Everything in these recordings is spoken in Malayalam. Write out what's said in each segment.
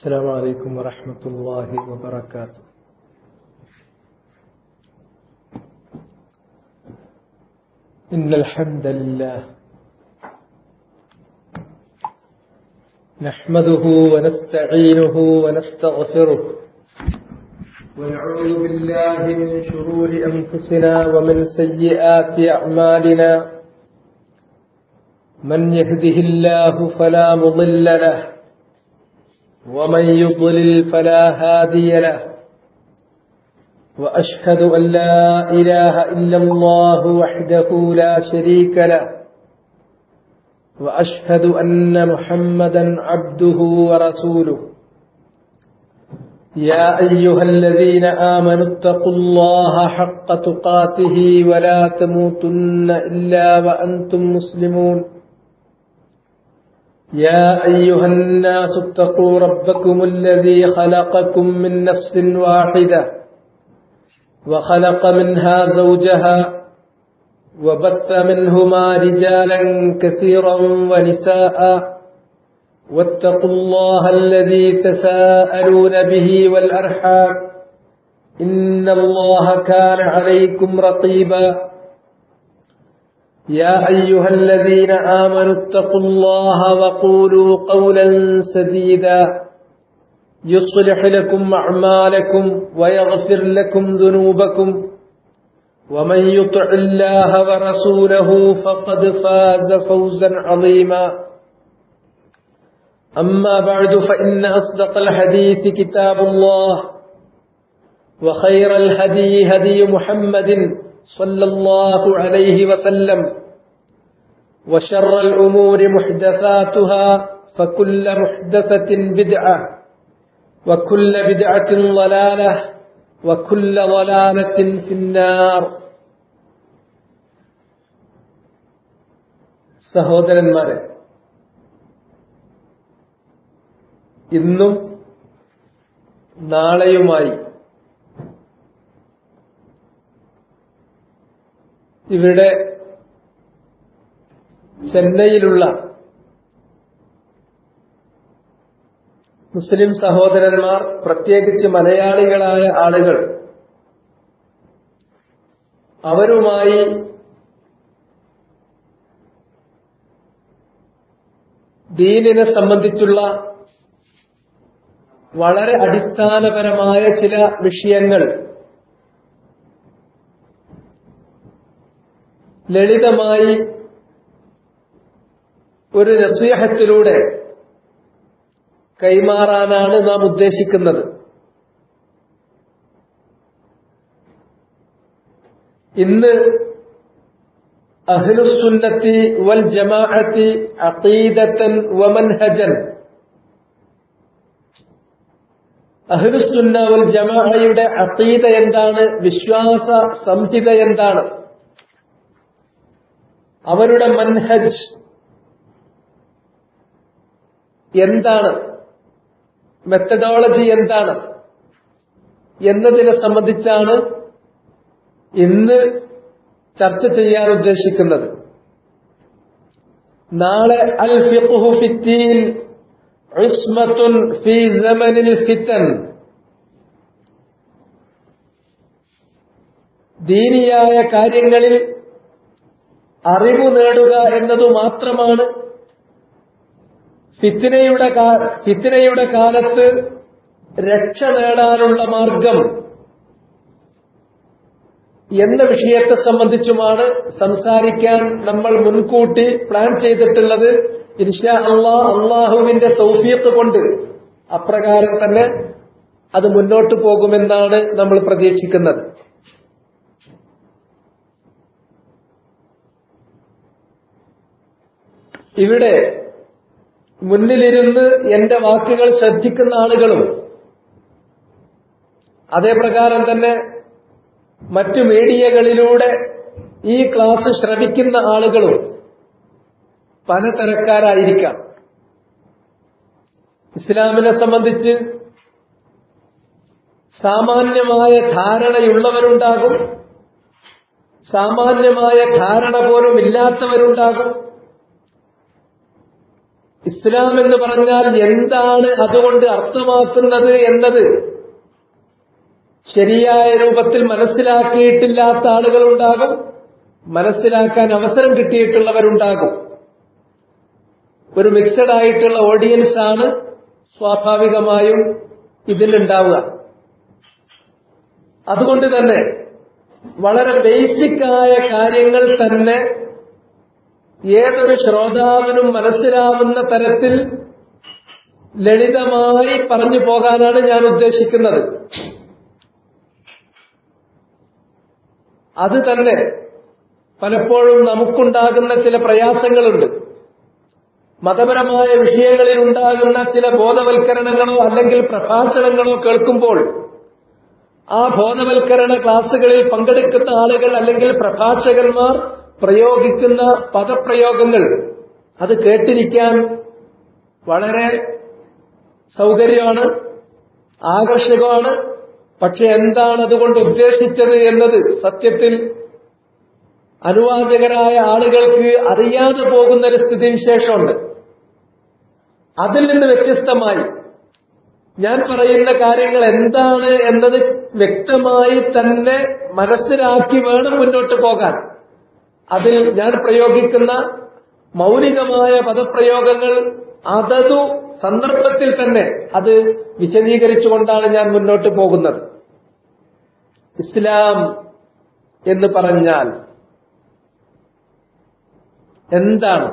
السلام عليكم ورحمة الله وبركاته إن الحمد لله نحمده ونستعينه ونستغفره ونعوذ بالله من شرور أنفسنا ومن سيئات أعمالنا من يهده الله فلا مضل له ومن يضلل فلا هادي له وأشهد أن لا إله إلا الله وحده لا شريك له وأشهد أن محمدا عبده ورسوله يا أيها الذين آمنوا اتقوا الله حق تقاته ولا تموتن إلا وأنتم مسلمون يا أيها الناس اتقوا ربكم الذي خلقكم من نفس واحدة وخلق منها زوجها وبث منهما رجالا كثيرا ونساء واتقوا الله الذي تساءلون به والأرحام إن الله كان عليكم رقيبا يا أيها الذين آمنوا اتقوا الله وقولوا قولا سديدا يصلح لكم أعمالكم ويغفر لكم ذنوبكم ومن يطع الله ورسوله فقد فاز فوزا عظيما أما بعد فإن أصدق الحديث كتاب الله وخير الهدي هدي محمد صلى الله عليه وسلم وشر الأمور محدثاتها فكل محدثة بدعة وكل بدعة ضلالة وكل ضلالة في النار സഹോദരന്മാരെ ഇന്നും നാളെയുമായി ഇവിടെ ചെന്നൈയിലുള്ള മുസ്ലിം സഹോദരന്മാർ പ്രത്യേകിച്ച് മലയാളികളായ ആളുകൾ അവരുമായി ദീനിനെ സംബന്ധിച്ചുള്ള വളരെ അടിസ്ഥാനപരമായ ചില വിഷയങ്ങൾ ലളിതമായി ഒരു നസീഹത്തിലൂടെ കൈമാറാനാണ് നാം ഉദ്ദേശിക്കുന്നത് ഇന്ന് അഹ്ലുസുന്നത്തി വൽ ജമാഅത്തി അഖീദത്തൻ വമൻഹജൻ അഹ്ലുസുന്ന വൽ ജമാഅയുടെ അഖീദ എന്താണ് വിശ്വാസ സംഹിത എന്താണ് അവരുടെ മൻഹജ് എന്താണ് മെത്തഡോളജി എന്താണ് എന്നതിനെ സംബന്ധിച്ചാണ് ഇന്ന് ചർച്ച ചെയ്യാൻ ഉദ്ദേശിക്കുന്നത് നാളെ അൽ ഫിഖ്ഹു ഫിത്തീൻ ഉസ്മത്തുൻ ഫി സമനിൽ ഫിത്തൻ ദീനിയായ കാര്യങ്ങളിൽ അറിവ് നേടുക എന്നതു മാത്രമാണ് ഫിത്തിനയുടെ ഫിത്തിനയുടെ കാലത്ത് രക്ഷ നേടാനുള്ള മാർഗം എന്ന വിഷയത്തെ സംബന്ധിച്ചുമാണ് സംസാരിക്കാൻ നമ്മൾ മുൻകൂട്ടി പ്ലാൻ ചെയ്തിട്ടുള്ളത് ഇൻഷാ അള്ളാ അള്ളാഹുവിന്റെ തൗഫീഖ് കൊണ്ട് അപ്രകാരം തന്നെ അത് മുന്നോട്ട് പോകുമെന്നാണ് നമ്മൾ പ്രതീക്ഷിക്കുന്നത് ഇവിടെ മുന്നിലിരുന്ന് എന്റെ വാക്കുകൾ ശ്രദ്ധിക്കുന്ന ആളുകളും അതേ പ്രകാരം തന്നെ മറ്റു മീഡിയകളിലൂടെ ഈ ക്ലാസ് ശ്രമിക്കുന്ന ആളുകളും പലതരക്കാരായിരിക്കാം ഇസ്ലാമിനെ സംബന്ധിച്ച് സാമാന്യമായ ധാരണയുള്ളവരുണ്ടാകും സാമാന്യമായ ധാരണ പോലും ഇല്ലാത്തവരുണ്ടാകും ഇസ്ലാം എന്ന് പറഞ്ഞാൽ എന്താണ് അതുകൊണ്ട് അർത്ഥമാക്കുന്നത് എന്നത് ശരിയായ രൂപത്തിൽ മനസ്സിലാക്കിയിട്ടില്ലാത്ത ആളുകളുണ്ടാകും മനസ്സിലാക്കാൻ അവസരം കിട്ടിയിട്ടുള്ളവരുണ്ടാകും ഒരു മിക്സഡ് ആയിട്ടുള്ള ഓഡിയൻസ് ആണ് സ്വാഭാവികമായും ഇതിലുണ്ടാവുക അതുകൊണ്ട് തന്നെ വളരെ ബേസിക് ആയ കാര്യങ്ങൾ തന്നെ ഏതൊരു ശ്രോതാവിനും മനസ്സിലാവുന്ന തരത്തിൽ ലളിതമായി പറഞ്ഞു പോകാനാണ് ഞാൻ ഉദ്ദേശിക്കുന്നത് അത് തന്നെ പലപ്പോഴും നമുക്കുണ്ടാകുന്ന ചില പ്രയാസങ്ങളുണ്ട് മതപരമായ വിഷയങ്ങളിൽ ഉണ്ടാകുന്ന ചില ബോധവൽക്കരണങ്ങളോ അല്ലെങ്കിൽ പ്രഭാഷണങ്ങളോ കേൾക്കുമ്പോൾ ആ ബോധവൽക്കരണ ക്ലാസുകളിൽ പങ്കെടുക്കുന്ന ആളുകൾ അല്ലെങ്കിൽ പ്രഭാഷകന്മാർ പ്രയോഗിക്കുന്ന പദപ്രയോഗങ്ങൾ അത് കേട്ടിരിക്കാൻ വളരെ സൗകര്യമാണ് ആകർഷകമാണ് പക്ഷെ എന്താണ് അതുകൊണ്ട് ഉദ്ദേശിച്ചത് എന്നത് സത്യത്തിൽ അനുവാചകരായ ആളുകൾക്ക് അറിയാതെ പോകുന്ന ഒരു സ്ഥിതിവിശേഷമുണ്ട് അതിൽ നിന്ന് വ്യത്യസ്തമായി ഞാൻ പറയുന്ന കാര്യങ്ങൾ എന്താണ് എന്നത് വ്യക്തമായി തന്നെ മനസ്സിലാക്കി വേണം മുന്നോട്ട് പോകാൻ അതിൽ ഞാൻ പ്രയോഗിക്കുന്ന മൗലികമായ പദപ്രയോഗങ്ങൾ അതതു സന്ദർഭത്തിൽ തന്നെ അത് വിശദീകരിച്ചുകൊണ്ടാണ് ഞാൻ മുന്നോട്ട് പോകുന്നത് ഇസ്ലാം എന്ന് പറഞ്ഞാൽ എന്താണ്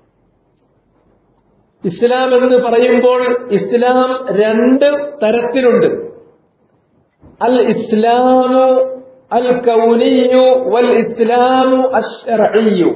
ഇസ്ലാം എന്ന് പറയുമ്പോൾ ഇസ്ലാം രണ്ട് തരത്തിലുണ്ട് അൽ ഇസ്ലാമു അൽ കൗനിയു വൽ ഇസ്ലാമു അശ്റഇയു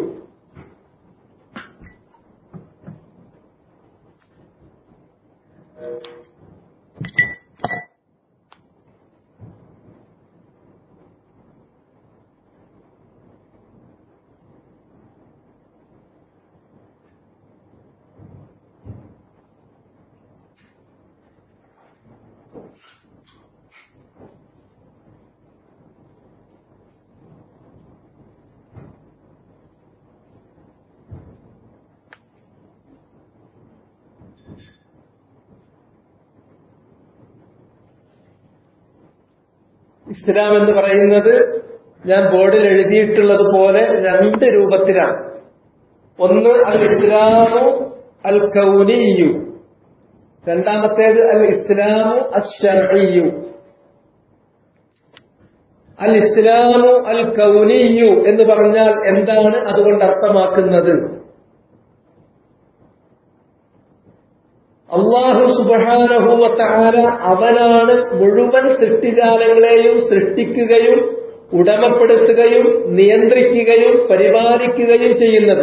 ഇസ്ലാം എന്ന് പറയുന്നത് ഞാൻ ബോർഡിൽ എഴുതിയിട്ടുള്ളത് പോലെ രണ്ട് രൂപത്തിലാണ് ഒന്ന് അൽ ഇസ്ലാമു അൽ കൗനിയു രണ്ടാമത്തേത് അൽ ഇസ്ലാമു അശ്ശർഇയു അൽ ഇസ്ലാമു അൽ കൗനിയു എന്ന് പറഞ്ഞാൽ എന്താണ് അതുകൊണ്ട് അർത്ഥമാക്കുന്നത് അള്ളാഹു സുബാനഹുവത്താര അവനാണ് മുഴുവൻ സൃഷ്ടിജാലങ്ങളെയും സൃഷ്ടിക്കുകയും ഉടമപ്പെടുത്തുകയും നിയന്ത്രിക്കുകയും പരിപാലിക്കുകയും ചെയ്യുന്നത്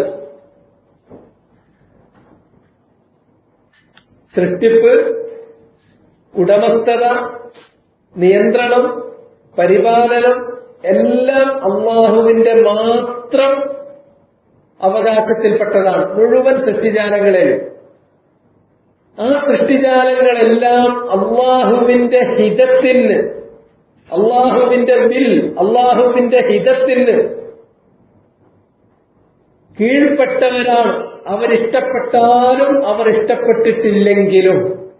സൃഷ്ടിപ്പ് ഉടമസ്ഥത നിയന്ത്രണം പരിപാലനം എല്ലാം അള്ളാഹുവിന്റെ മാത്രം അവകാശത്തിൽപ്പെട്ടതാണ് മുഴുവൻ സൃഷ്ടിജാലങ്ങളെയും ആ സൃഷ്ടിജാലങ്ങളെല്ലാം അള്ളാഹുവിന്റെ ഹിതത്തിന് അള്ളാഹുവിന്റെ വിൽ അള്ളാഹുവിന്റെ ഹിതത്തിന് കീഴ്പ്പെട്ടവരാണ് അവരിഷ്ടപ്പെട്ടാലും അവർ ഇഷ്ടപ്പെട്ടിട്ടില്ലെങ്കിലും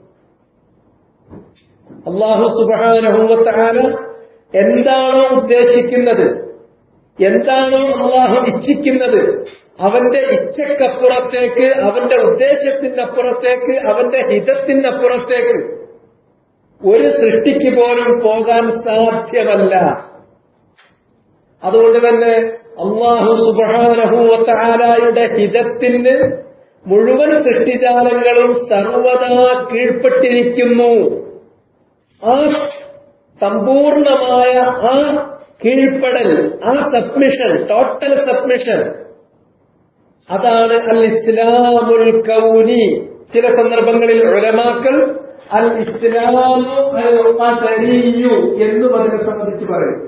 അള്ളാഹു സുബാനഹൂവത്താല എന്താണോ ഉദ്ദേശിക്കുന്നത് എന്താണോ അള്ളാഹു ഇച്ഛിക്കുന്നത് അവന്റെ ഇച്ഛക്കപ്പുറത്തേക്ക് അവന്റെ ഉദ്ദേശത്തിനപ്പുറത്തേക്ക് അവന്റെ ഹിതത്തിനപ്പുറത്തേക്ക് ഒരു സൃഷ്ടിക്ക് പോലും പോകാൻ സാധ്യമല്ല അതുകൊണ്ട് തന്നെ അള്ളാഹു സുബാനഹുവത്താലായുടെ ഹിതത്തിന് മുഴുവൻ സൃഷ്ടിജാലങ്ങളും സർവദാ കീഴ്പ്പെട്ടിരിക്കുന്നു ആ സമ്പൂർണമായ ആ കീഴ്പ്പെടൽ ആ സബ്മിഷൻ ടോട്ടൽ സബ്മിഷൻ അതാണ് അൽ ഇസ്ലാമുൽ കൗനി ചില സന്ദർഭങ്ങളിൽ ഉലമാക്കൾ അൽ ഇസ്ലാമു അൽ ഖദരിയു എന്നും അതിനെ സംബന്ധിച്ച് പറയും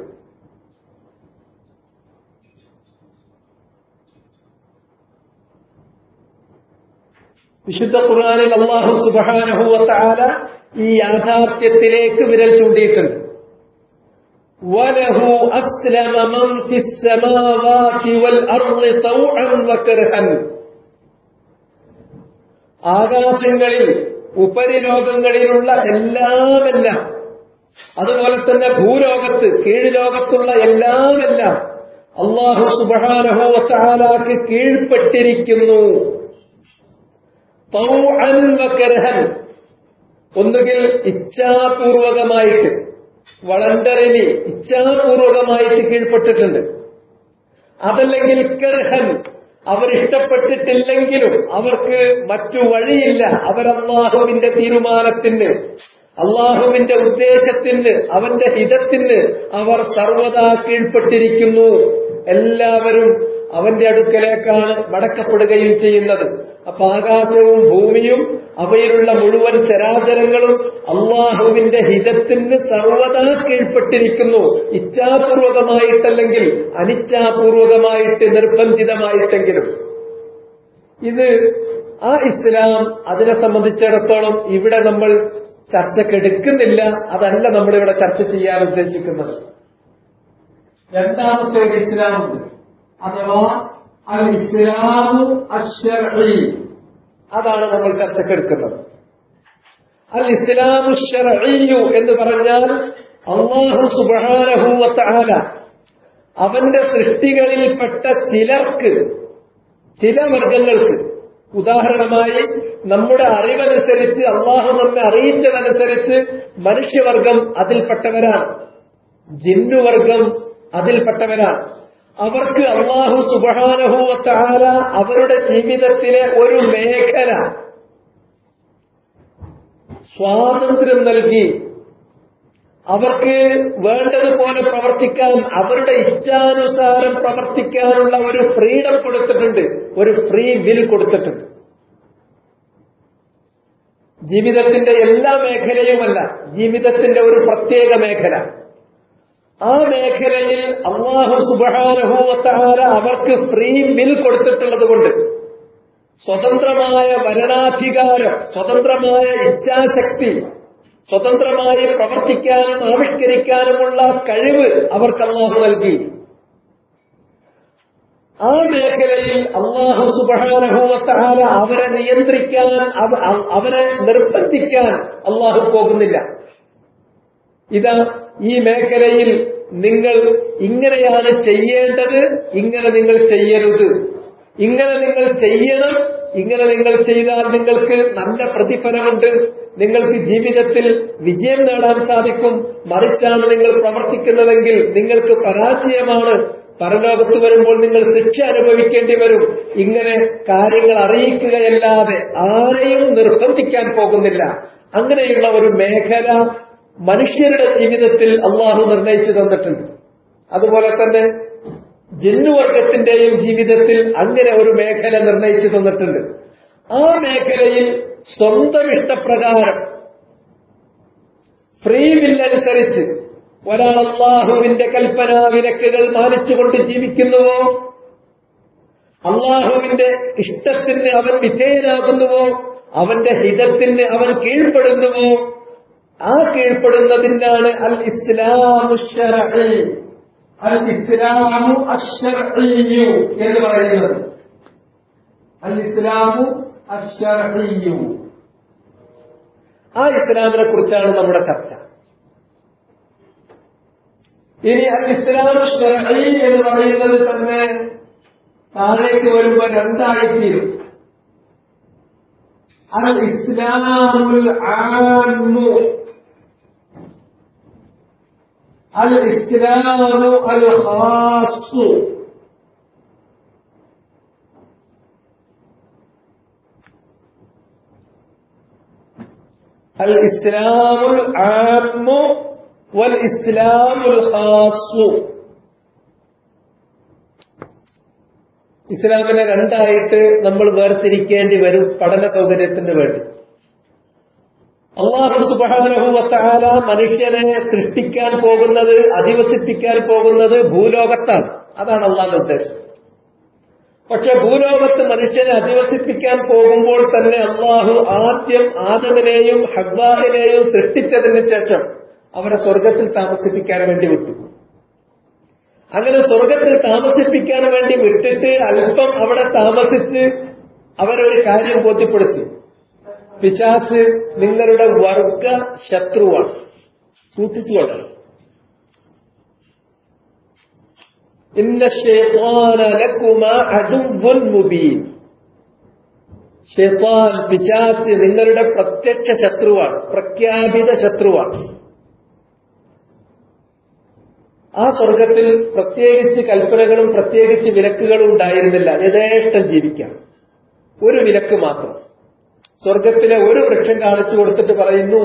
വിശുദ്ധ ഖുർആനിൽ അള്ളാഹു സുബ്ഹാനഹു വതആല ഈ യാഥാർത്ഥ്യത്തിലേക്ക് വിരൽ ചൂണ്ടിയിട്ടുണ്ട് وله أسلم من في السماوات والأرض طوعا وكرها ആകാശങ്ങളിൽ ഉപരിലോകങ്ങളിലുള്ള എല്ലാമെല്ലാം അതുപോലെ തന്നെ ഭൂലോകത്ത് കീഴ്ലോകത്തുള്ള എല്ലാമെല്ലാം അള്ളാഹു സുബാനഹോത്താലാക്ക് കീഴ്പ്പെട്ടിരിക്കുന്നു തൗഅൻ വകർഹൻ ഒന്നുകിൽ ഇച്ഛാപൂർവകമായിട്ട് വളണ്ടറിന് ഇച്ഛാപൂർവകമായിട്ട് കീഴ്പ്പെട്ടിട്ടുണ്ട് അതല്ലെങ്കിൽ കർഹൻ അവർ ഇഷ്ടപ്പെട്ടിട്ടില്ലെങ്കിലും അവർക്ക് മറ്റു വഴിയില്ല അവരല്ലാഹുവിന്റെ തീരുമാനത്തിന് അള്ളാഹുവിന്റെ ഉദ്ദേശത്തിന് അവന്റെ ഹിതത്തിന് അവർ സർവദാ കീഴ്പ്പെട്ടിരിക്കുന്നു എല്ലാവരും അവന്റെ അടുക്കലേക്കാണ് മടക്കപ്പെടുകയും ചെയ്യുന്നത് അപ്പൊ ആകാശവും ഭൂമിയും അവയിലുള്ള മുഴുവൻ ചരാചരങ്ങളും അള്ളാഹുവിന്റെ ഹിതത്തിന് സർവദാ കീഴ്പ്പെട്ടിരിക്കുന്നു ഇച്ഛാപൂർവകമായിട്ടല്ലെങ്കിൽ അനിച്ഛാപൂർവകമായിട്ട് നിർബന്ധിതമായിട്ടെങ്കിലും ഇത് ആ ഇസ്ലാം അതിനെ സംബന്ധിച്ചിടത്തോളം ഇവിടെ നമ്മൾ ചർച്ചക്കെടുക്കുന്നില്ല അതല്ല നമ്മളിവിടെ ചർച്ച ചെയ്യാൻ ഉദ്ദേശിക്കുന്നത് രണ്ടാമത്തെ ഒരു ഇസ്ലാമുണ്ട് അഥവാ അൽ ഇസ്ലാമു അശ്ശർഈ അതാണ് നമ്മൾ ചർച്ചക്കെടുക്കുന്നത് അൽ ഇസ്ലാമു ഷർഈയു എന്ന് പറഞ്ഞാൽ അള്ളാഹു സുബ്ഹാനഹു വതആല അവന്റെ സൃഷ്ടികളിൽപ്പെട്ട ചിലർക്ക് ചില വർഗങ്ങൾക്ക് ഉദാഹരണമായി നമ്മുടെ അറിവനുസരിച്ച് അള്ളാഹു നമ്മെ അറിയിച്ചതനുസരിച്ച് മനുഷ്യവർഗം അതിൽപ്പെട്ടവരാണ് ജിന്നുവർഗം അതിൽപ്പെട്ടവരാണ് അവർക്ക് അള്ളാഹു സുബാനഹുവത്താല അവരുടെ ജീവിതത്തിലെ ഒരു മേഖല സ്വാതന്ത്ര്യം നൽകി അവർക്ക് വേണ്ടതുപോലെ പ്രവർത്തിക്കാൻ അവരുടെ ഇച്ഛാനുസാരം പ്രവർത്തിക്കാനുള്ള ഒരു ഫ്രീഡം കൊടുത്തിട്ടുണ്ട് ഒരു ഫ്രീ വിൽ കൊടുത്തിട്ടുണ്ട് ജീവിതത്തിന്റെ എല്ലാ മേഖലയുമല്ല ജീവിതത്തിന്റെ ഒരു പ്രത്യേക മേഖല ആ മേഖലയിൽ അള്ളാഹു സുബാനഹുവത്താര അവർക്ക് ഫ്രീ വിൽ കൊടുത്തിട്ടുള്ളത് കൊണ്ട് സ്വതന്ത്രമായ ഭരണാധികാരം സ്വതന്ത്രമായ ഇച്ഛാശക്തി സ്വതന്ത്രമായി പ്രവർത്തിക്കാനും ആവിഷ്കരിക്കാനുമുള്ള കഴിവ് അവർക്ക് അള്ളാഹു നൽകി ആ മേഖലയിൽ അള്ളാഹു സുബാനഹുവത്താല അവരെ നിയന്ത്രിക്കാൻ അവരെ നിർബന്ധിക്കാൻ അള്ളാഹു പോകുന്നില്ല ഇതാ ഈ മേഖലയിൽ നിങ്ങൾ ഇങ്ങനെയാണ് ചെയ്യേണ്ടത് ഇങ്ങനെ നിങ്ങൾ ചെയ്യരുത് ഇങ്ങനെ നിങ്ങൾ ചെയ്യണം ഇങ്ങനെ നിങ്ങൾ ചെയ്താൽ നിങ്ങൾക്ക് നല്ല പ്രതിഫലമുണ്ട് നിങ്ങൾക്ക് ജീവിതത്തിൽ വിജയം നേടാൻ സാധിക്കും മറിച്ചാണ് നിങ്ങൾ പ്രവർത്തിക്കുന്നതെങ്കിൽ നിങ്ങൾക്ക് പരാജയമാണ് പരലോകത്ത് വരുമ്പോൾ നിങ്ങൾ ശിക്ഷ അനുഭവിക്കേണ്ടി വരും ഇങ്ങനെ കാര്യങ്ങൾ അറിയിക്കുകയല്ലാതെ ആരെയും നിർബന്ധിക്കാൻ പോകുന്നില്ല അങ്ങനെയുള്ള ഒരു മേഖല മനുഷ്യരുടെ ജീവിതത്തിൽ അള്ളാഹു നിർണയിച്ചു തന്നിട്ടുണ്ട് അതുപോലെ തന്നെ ജിന്നുവർഗത്തിന്റെയും ജീവിതത്തിൽ അങ്ങനെ ഒരു മേഖല നിർണയിച്ചു തന്നിട്ടുണ്ട് ആ മേഖലയിൽ സ്വന്തം ഇഷ്ടപ്രകാരം ഫ്രീ വില്ലനുസരിച്ച് ഒരാൾ അള്ളാഹുവിന്റെ കൽപ്പനാ വിലക്കുകൾ മാനിച്ചുകൊണ്ട് ജീവിക്കുന്നുവോ അള്ളാഹുവിന്റെ ഇഷ്ടത്തിന് അവൻ വിധേയനാകുന്നുവോ അവന്റെ ഹിതത്തിന് അവൻ കീഴ്പ്പെടുന്നുവോ ആ കീഴ്പ്പെടുന്നതിനാണ് അൽ ഇസ്ലാമു ശർഈ അൽ ഇസ്ലാമു അശ്ശർഈയു എന്ന് പറയുന്നത് അൽ ഇസ്ലാമു അശ്ശർഈയു ആ ഇസ്ലാമിനെ കുറിച്ചാണ് നമ്മുടെ ചർച്ച ഇനി അൽ ഇസ്ലാമു ശർഈ എന്ന് പറയുന്നത് തന്നെ താഴേക്ക് വരുമ്പോൾ രണ്ടായിത്തീരും അൽ ഇസ്ലാമുൽ ആമു الإسلام الخاص الإسلام العام والإسلام الخاص ഇസ്ലാമിനെ രണ്ടായിട്ട് നമ്മൾ വേർതിരിക്കേണ്ടി വരും പഠന സൗകര്യത്തിന് വേണ്ടി അള്ളാഹു സുബാനഹുവത്താല മനുഷ്യനെ സൃഷ്ടിക്കാൻ പോകുന്നത് അധിവസിപ്പിക്കാൻ പോകുന്നത് ഭൂലോകത്താണ് അതാണ് അള്ളാഹുന്റെ ഉദ്ദേശം പക്ഷെ ഭൂലോകത്ത് മനുഷ്യനെ അധിവസിപ്പിക്കാൻ പോകുമ്പോൾ തന്നെ അള്ളാഹു ആദ്യം ആദമിനെയും ഹബ്ബാഹിനെയും സൃഷ്ടിച്ചതിന് ശേഷം അവരെ സ്വർഗത്തിൽ താമസിപ്പിക്കാൻ വേണ്ടി വിട്ടു അങ്ങനെ സ്വർഗത്തിൽ താമസിപ്പിക്കാൻ വേണ്ടി വിട്ടിട്ട് അല്പം അവിടെ താമസിച്ച് അവരൊരു കാര്യം ബോധ്യപ്പെടുത്തി പിശാച്ച് നിങ്ങളുടെ വർഗ ശത്രുവാണ് സൂക്ഷിച്ചുകൊള്ളണം ഇന്ന ഷൈത്താന ലക്കുമ അദുവ്വുൻ മുബീൻ ഷെയ്ത്താൻ പിശാച്ച് നിങ്ങളുടെ പ്രത്യക്ഷ ശത്രുവാണ് പ്രഖ്യാപിത ശത്രുവാണ് ആ സ്വർഗത്തിൽ പ്രത്യേകിച്ച് കൽപ്പനകളും പ്രത്യേകിച്ച് വിലക്കുകളും ഉണ്ടായിരുന്നില്ല യഥേഷ്ടം ജീവിക്കാം ഒരു വിലക്ക് മാത്രം സ്വർഗത്തിലെ ഒരു വൃക്ഷം കാണിച്ചു കൊടുത്തിട്ട് പറയുന്നു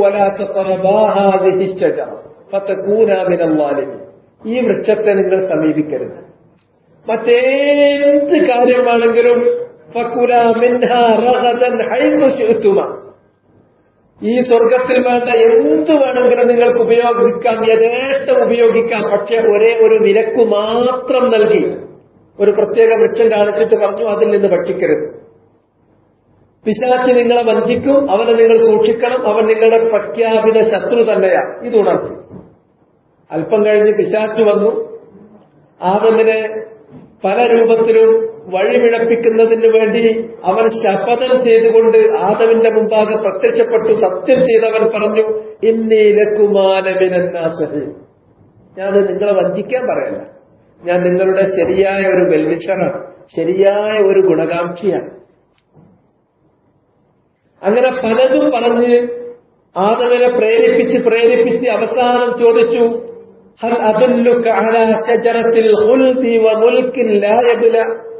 ഈ വൃക്ഷത്തെ നിങ്ങൾ സമീപിക്കരുത് മറ്റേത് കാര്യമാണെങ്കിലും ഫക്കുല മിൻഹ റഗദൻ ഹൈതു ശിഅ്തുമ ഈ സ്വർഗത്തിൽ വേണ്ട എന്ത് വേണമെങ്കിലും നിങ്ങൾക്ക് ഉപയോഗിക്കാം യഥേഷ്ടം ഉപയോഗിക്കാം പക്ഷെ ഒരേ ഒരു വിലക്ക് മാത്രം നൽകി ഒരു പ്രത്യേക വൃക്ഷം കാണിച്ചിട്ട് പറഞ്ഞു അതിൽ നിന്ന് ഭക്ഷിക്കരുത് പിശാച്ച് നിങ്ങളെ വഞ്ചിക്കും അവനെ നിങ്ങൾ സൂക്ഷിക്കണം അവൻ നിങ്ങളുടെ പ്രഖ്യാപിത ശത്രു തന്നെയാണ് ഇത് ഉണർത്തി അല്പം കഴിഞ്ഞ് പിശാച്ച് വന്നു ആദമിനെ പല രൂപത്തിലും വഴിമിഴപ്പിക്കുന്നതിന് വേണ്ടി അവൻ ശപഥം ചെയ്തുകൊണ്ട് ആദവിന്റെ മുമ്പാകെ പ്രത്യക്ഷപ്പെട്ടു സത്യം ചെയ്തവൻ പറഞ്ഞു ഇന്നീലക്കുമാനവിനാസഹി ഞാനത് നിങ്ങളെ വഞ്ചിക്കാൻ പറയല്ല ഞാൻ നിങ്ങളുടെ ശരിയായ ഒരു വെൽവിഷറാണ് ശരിയായ ഒരു ഗുണകാംക്ഷിയാണ് അങ്ങനെ പലതും പറഞ്ഞ് ആദവിനെ പ്രേരിപ്പിച്ച് പ്രേരിപ്പിച്ച് അവസാനം ചോദിച്ചു ഹൽ അദുല്ലുക അലാ ശജറത്തിൽ ഖുൽദി വമുൽകിൻ ലാ യബ്ല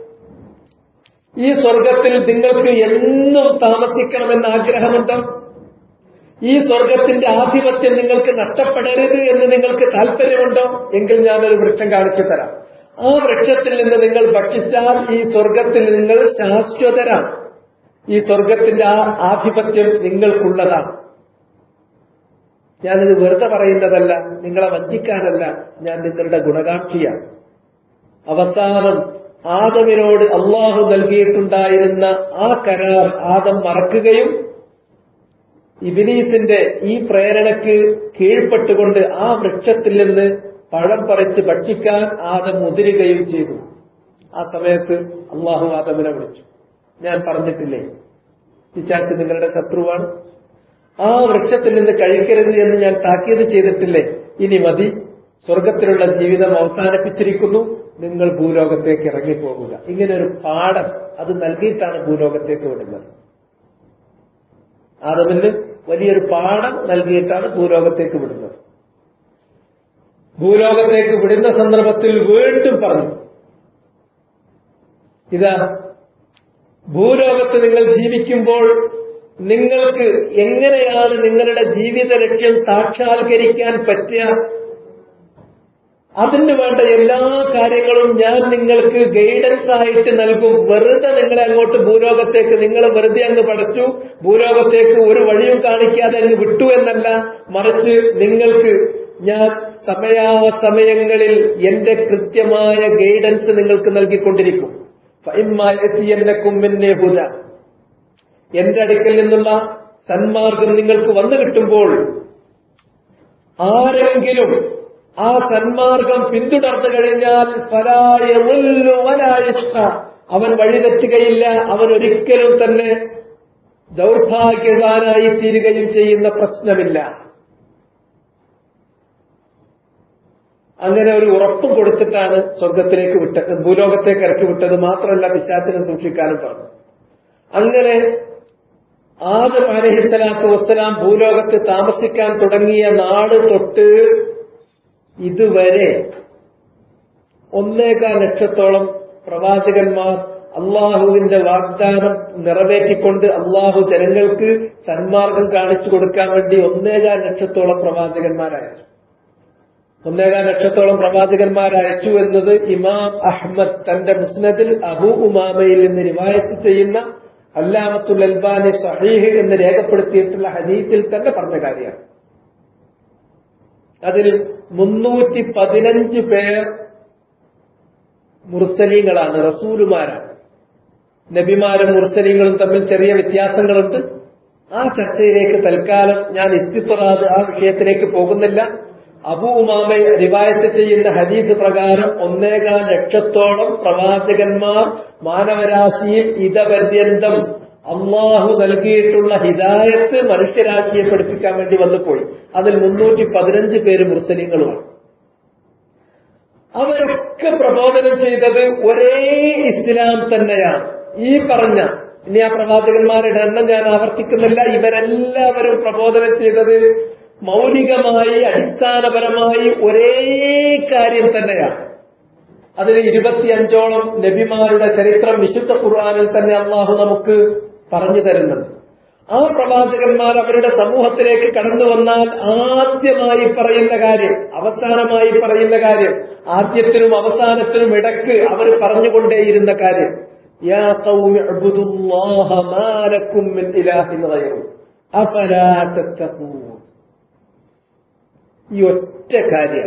ഈ സ്വർഗത്തിൽ നിങ്ങൾക്ക് എന്നും താമസിക്കണമെന്ന് ആഗ്രഹമുണ്ടോ ഈ സ്വർഗത്തിന്റെ ആധിപത്യം നിങ്ങൾക്ക് നഷ്ടപ്പെടരുത് എന്ന് നിങ്ങൾക്ക് താല്പര്യമുണ്ടോ എങ്കിൽ ഞാനൊരു വൃക്ഷം കാണിച്ചു തരാം ആ വൃക്ഷത്തിൽ നിന്ന് നിങ്ങൾ ഭക്ഷിച്ചാൽ ഈ സ്വർഗത്തിൽ നിങ്ങൾ ശാശ്വതരാണ് ഈ സ്വർഗത്തിന്റെ ആ ആധിപത്യം നിങ്ങൾക്കുള്ളതാണ് ഞാനിത് വെറുതെ പറയുന്നതല്ല നിങ്ങളെ വഞ്ചിക്കാനല്ല ഞാൻ നിങ്ങളുടെ ഗുണകാംക്ഷിയാണ് അവസാനം ആദമിനോട് അള്ളാഹു നൽകിയിട്ടുണ്ടായിരുന്ന ആ കരാർ ആദം മറക്കുകയും ഇബിലീസിന്റെ ഈ പ്രേരണയ്ക്ക് കീഴ്പ്പെട്ടുകൊണ്ട് ആ വൃക്ഷത്തിൽ നിന്ന് പഴം പറിച്ച് ഭക്ഷിക്കാൻ ആദം മുതിരുകയും ചെയ്തു ആ സമയത്ത് അള്ളാഹു ആദമിനെ വിളിച്ചു ഞാൻ പറഞ്ഞിട്ടില്ലേ പിശാച്ച് നിങ്ങളുടെ ശത്രുവാണ് ആ വൃക്ഷത്തിൽ നിന്ന് കഴിക്കരുത് എന്ന് ഞാൻ താക്കീത് ചെയ്തിട്ടില്ലേ ഇനി മതി സ്വർഗത്തിലുള്ള ജീവിതം അവസാനിപ്പിച്ചിരിക്കുന്നു നിങ്ങൾ ഭൂലോകത്തേക്ക് ഇറങ്ങിപ്പോകുക ഇങ്ങനെ ഒരു പാഠം അത് നൽകിയിട്ടാണ് ഭൂലോകത്തേക്ക് വിടുന്നത് ആദമിന് വലിയൊരു പാഠം നൽകിയിട്ടാണ് ഭൂലോകത്തേക്ക് വിടുന്നത് ഭൂലോകത്തേക്ക് വിടുന്ന സന്ദർഭത്തിൽ വീണ്ടും പറഞ്ഞു ഇതാ ഭൂലോകത്ത് നിങ്ങൾ ജീവിക്കുമ്പോൾ നിങ്ങൾക്ക് എങ്ങനെയാണ് നിങ്ങളുടെ ജീവിത ലക്ഷ്യം സാക്ഷാത്കരിക്കാൻ പറ്റുക അതിന് വേണ്ട എല്ലാ കാര്യങ്ങളും ഞാൻ നിങ്ങൾക്ക് ഗൈഡൻസ് ആയിട്ട് നൽകും വെറുതെ നിങ്ങളെ അങ്ങോട്ട് ഭൂലോകത്തേക്ക് നിങ്ങൾ വെറുതെ അങ്ങ് പഠിച്ചു ഭൂലോകത്തേക്ക് ഒരു വഴിയും കാണിക്കാതെ അങ്ങ് വിട്ടു എന്നല്ല മറിച്ച് നിങ്ങൾക്ക് ഞാൻ സമയാസമയങ്ങളിൽ എന്റെ കൃത്യമായ ഗൈഡൻസ് നിങ്ങൾക്ക് നൽകിക്കൊണ്ടിരിക്കും എത്തിയെന്നക്കും എന്നെ ഹുദ എന്റെ അടുക്കൽ നിന്നുള്ള സന്മാർഗം നിങ്ങൾക്ക് വന്നു കിട്ടുമ്പോൾ ആരെങ്കിലും ആ സന്മാർഗം പിന്തുടർന്നു കഴിഞ്ഞാൽ ഫലായുഷ്ക അവൻ വഴിതെറ്റുകയില്ല അവൻ ഒരിക്കലും തന്നെ ദൗർഭാഗ്യവാനായി തീരുകയും ചെയ്യുന്ന പ്രശ്നമില്ല അങ്ങനെ ഒരു ഉറപ്പും കൊടുത്തിട്ടാണ് സ്വർഗത്തിലേക്ക് വിട്ട ഭൂലോകത്തേക്ക് ഇറക്കി വിട്ടത് മാത്രമല്ല പിശാത്തിനെ സൂക്ഷിക്കാനും പറഞ്ഞു അങ്ങനെ ആദം അലഹിസ്സലാത്തു വസ്സലാം ഭൂലോകത്ത് താമസിക്കാൻ തുടങ്ങിയ നാട് തൊട്ട് ഇതുവരെ ഒന്നേകാൽ ലക്ഷത്തോളം പ്രവാചകന്മാർ അള്ളാഹുവിന്റെ വാഗ്ദാനം നിറവേറ്റിക്കൊണ്ട് അള്ളാഹു ജനങ്ങൾക്ക് സന്മാർഗം കാണിച്ചു കൊടുക്കാൻ വേണ്ടി ഒന്നേകാൽ ലക്ഷത്തോളം പ്രവാചകന്മാരയച്ചു ഒന്നേകാൽ ലക്ഷത്തോളം പ്രവാചകന്മാരയച്ചു എന്നത് ഇമാം അഹ്മദ് തന്റെ മുസ്നദിൽ അബു ഉമാമയിൽ നിന്ന് റിവായത്ത് ചെയ്യുന്ന അല്ലാമത്തുൽ അൽബാനി സഹീഹ് എന്ന് രേഖപ്പെടുത്തിയിട്ടുള്ള ഹദീത്തിൽ തന്നെ പറഞ്ഞ കാര്യമാണ് അതിൽ മുന്നൂറ്റി പതിനഞ്ച് പേർ മുർസലീങ്ങളാണ് റസൂലുമാരാണ് നബിമാരും മുർസലീങ്ങളും തമ്മിൽ ചെറിയ വ്യത്യാസങ്ങളുണ്ട് ആ ചർച്ചയിലേക്ക് തൽക്കാലം ഞാൻ ഇസ്തിത്വറാത് ആ വിഷയത്തിലേക്ക് പോകുന്നില്ല അബൂ ഉമാമ റിവായത്ത് ചെയ്യുന്ന ഹദീദ് പ്രകാരം ഒന്നേകാൽ ലക്ഷത്തോളം പ്രവാചകന്മാർ മാനവരാശിയിൽ ഇതപര്യന്തം അള്ളാഹു നൽകിയിട്ടുള്ള ഹിദായത്ത് മനുഷ്യരാശിയെ പഠിപ്പിക്കാൻ വേണ്ടി വന്നു പോയി അതിൽ മുന്നൂറ്റി പതിനഞ്ച് പേര് മുസ്ലിങ്ങളുമാണ് അവരൊക്കെ പ്രബോധനം ചെയ്തത് ഒരേ ഇസ്ലാം തന്നെയാണ് ഈ പറഞ്ഞ ഇനി ആ പ്രവാചകന്മാരുടെ എണ്ണം ഞാൻ ആവർത്തിക്കുന്നില്ല ഇവരെല്ലാവരും പ്രബോധനം ചെയ്തത് മൗലികമായി അടിസ്ഥാനപരമായി ഒരേ കാര്യം തന്നെയാണ് അതിന് ഇരുപത്തിയഞ്ചോളം നബിമാരുടെ ചരിത്രം വിശുദ്ധ ഖുർആാനിൽ തന്നെ അള്ളാഹു നമുക്ക് പറഞ്ഞു തരുന്നുണ്ട് ആ പ്രവാചകന്മാർ അവരുടെ സമൂഹത്തിലേക്ക് കടന്നു വന്നാൽ ആദ്യമായി പറയുന്ന കാര്യം അവസാനമായി പറയുന്ന കാര്യം ആദ്യത്തിനും അവസാനത്തിനും ഇടക്ക് അവർ പറഞ്ഞുകൊണ്ടേയിരുന്ന കാര്യം യാ ഖൗമി അബ്ദുല്ലാഹ മാ ലക്കും മിൻ ഇലാഹിൻ ഗൈറു അഫലാ തത്തഖൂൻ ഈ ഒറ്റ കാര്യം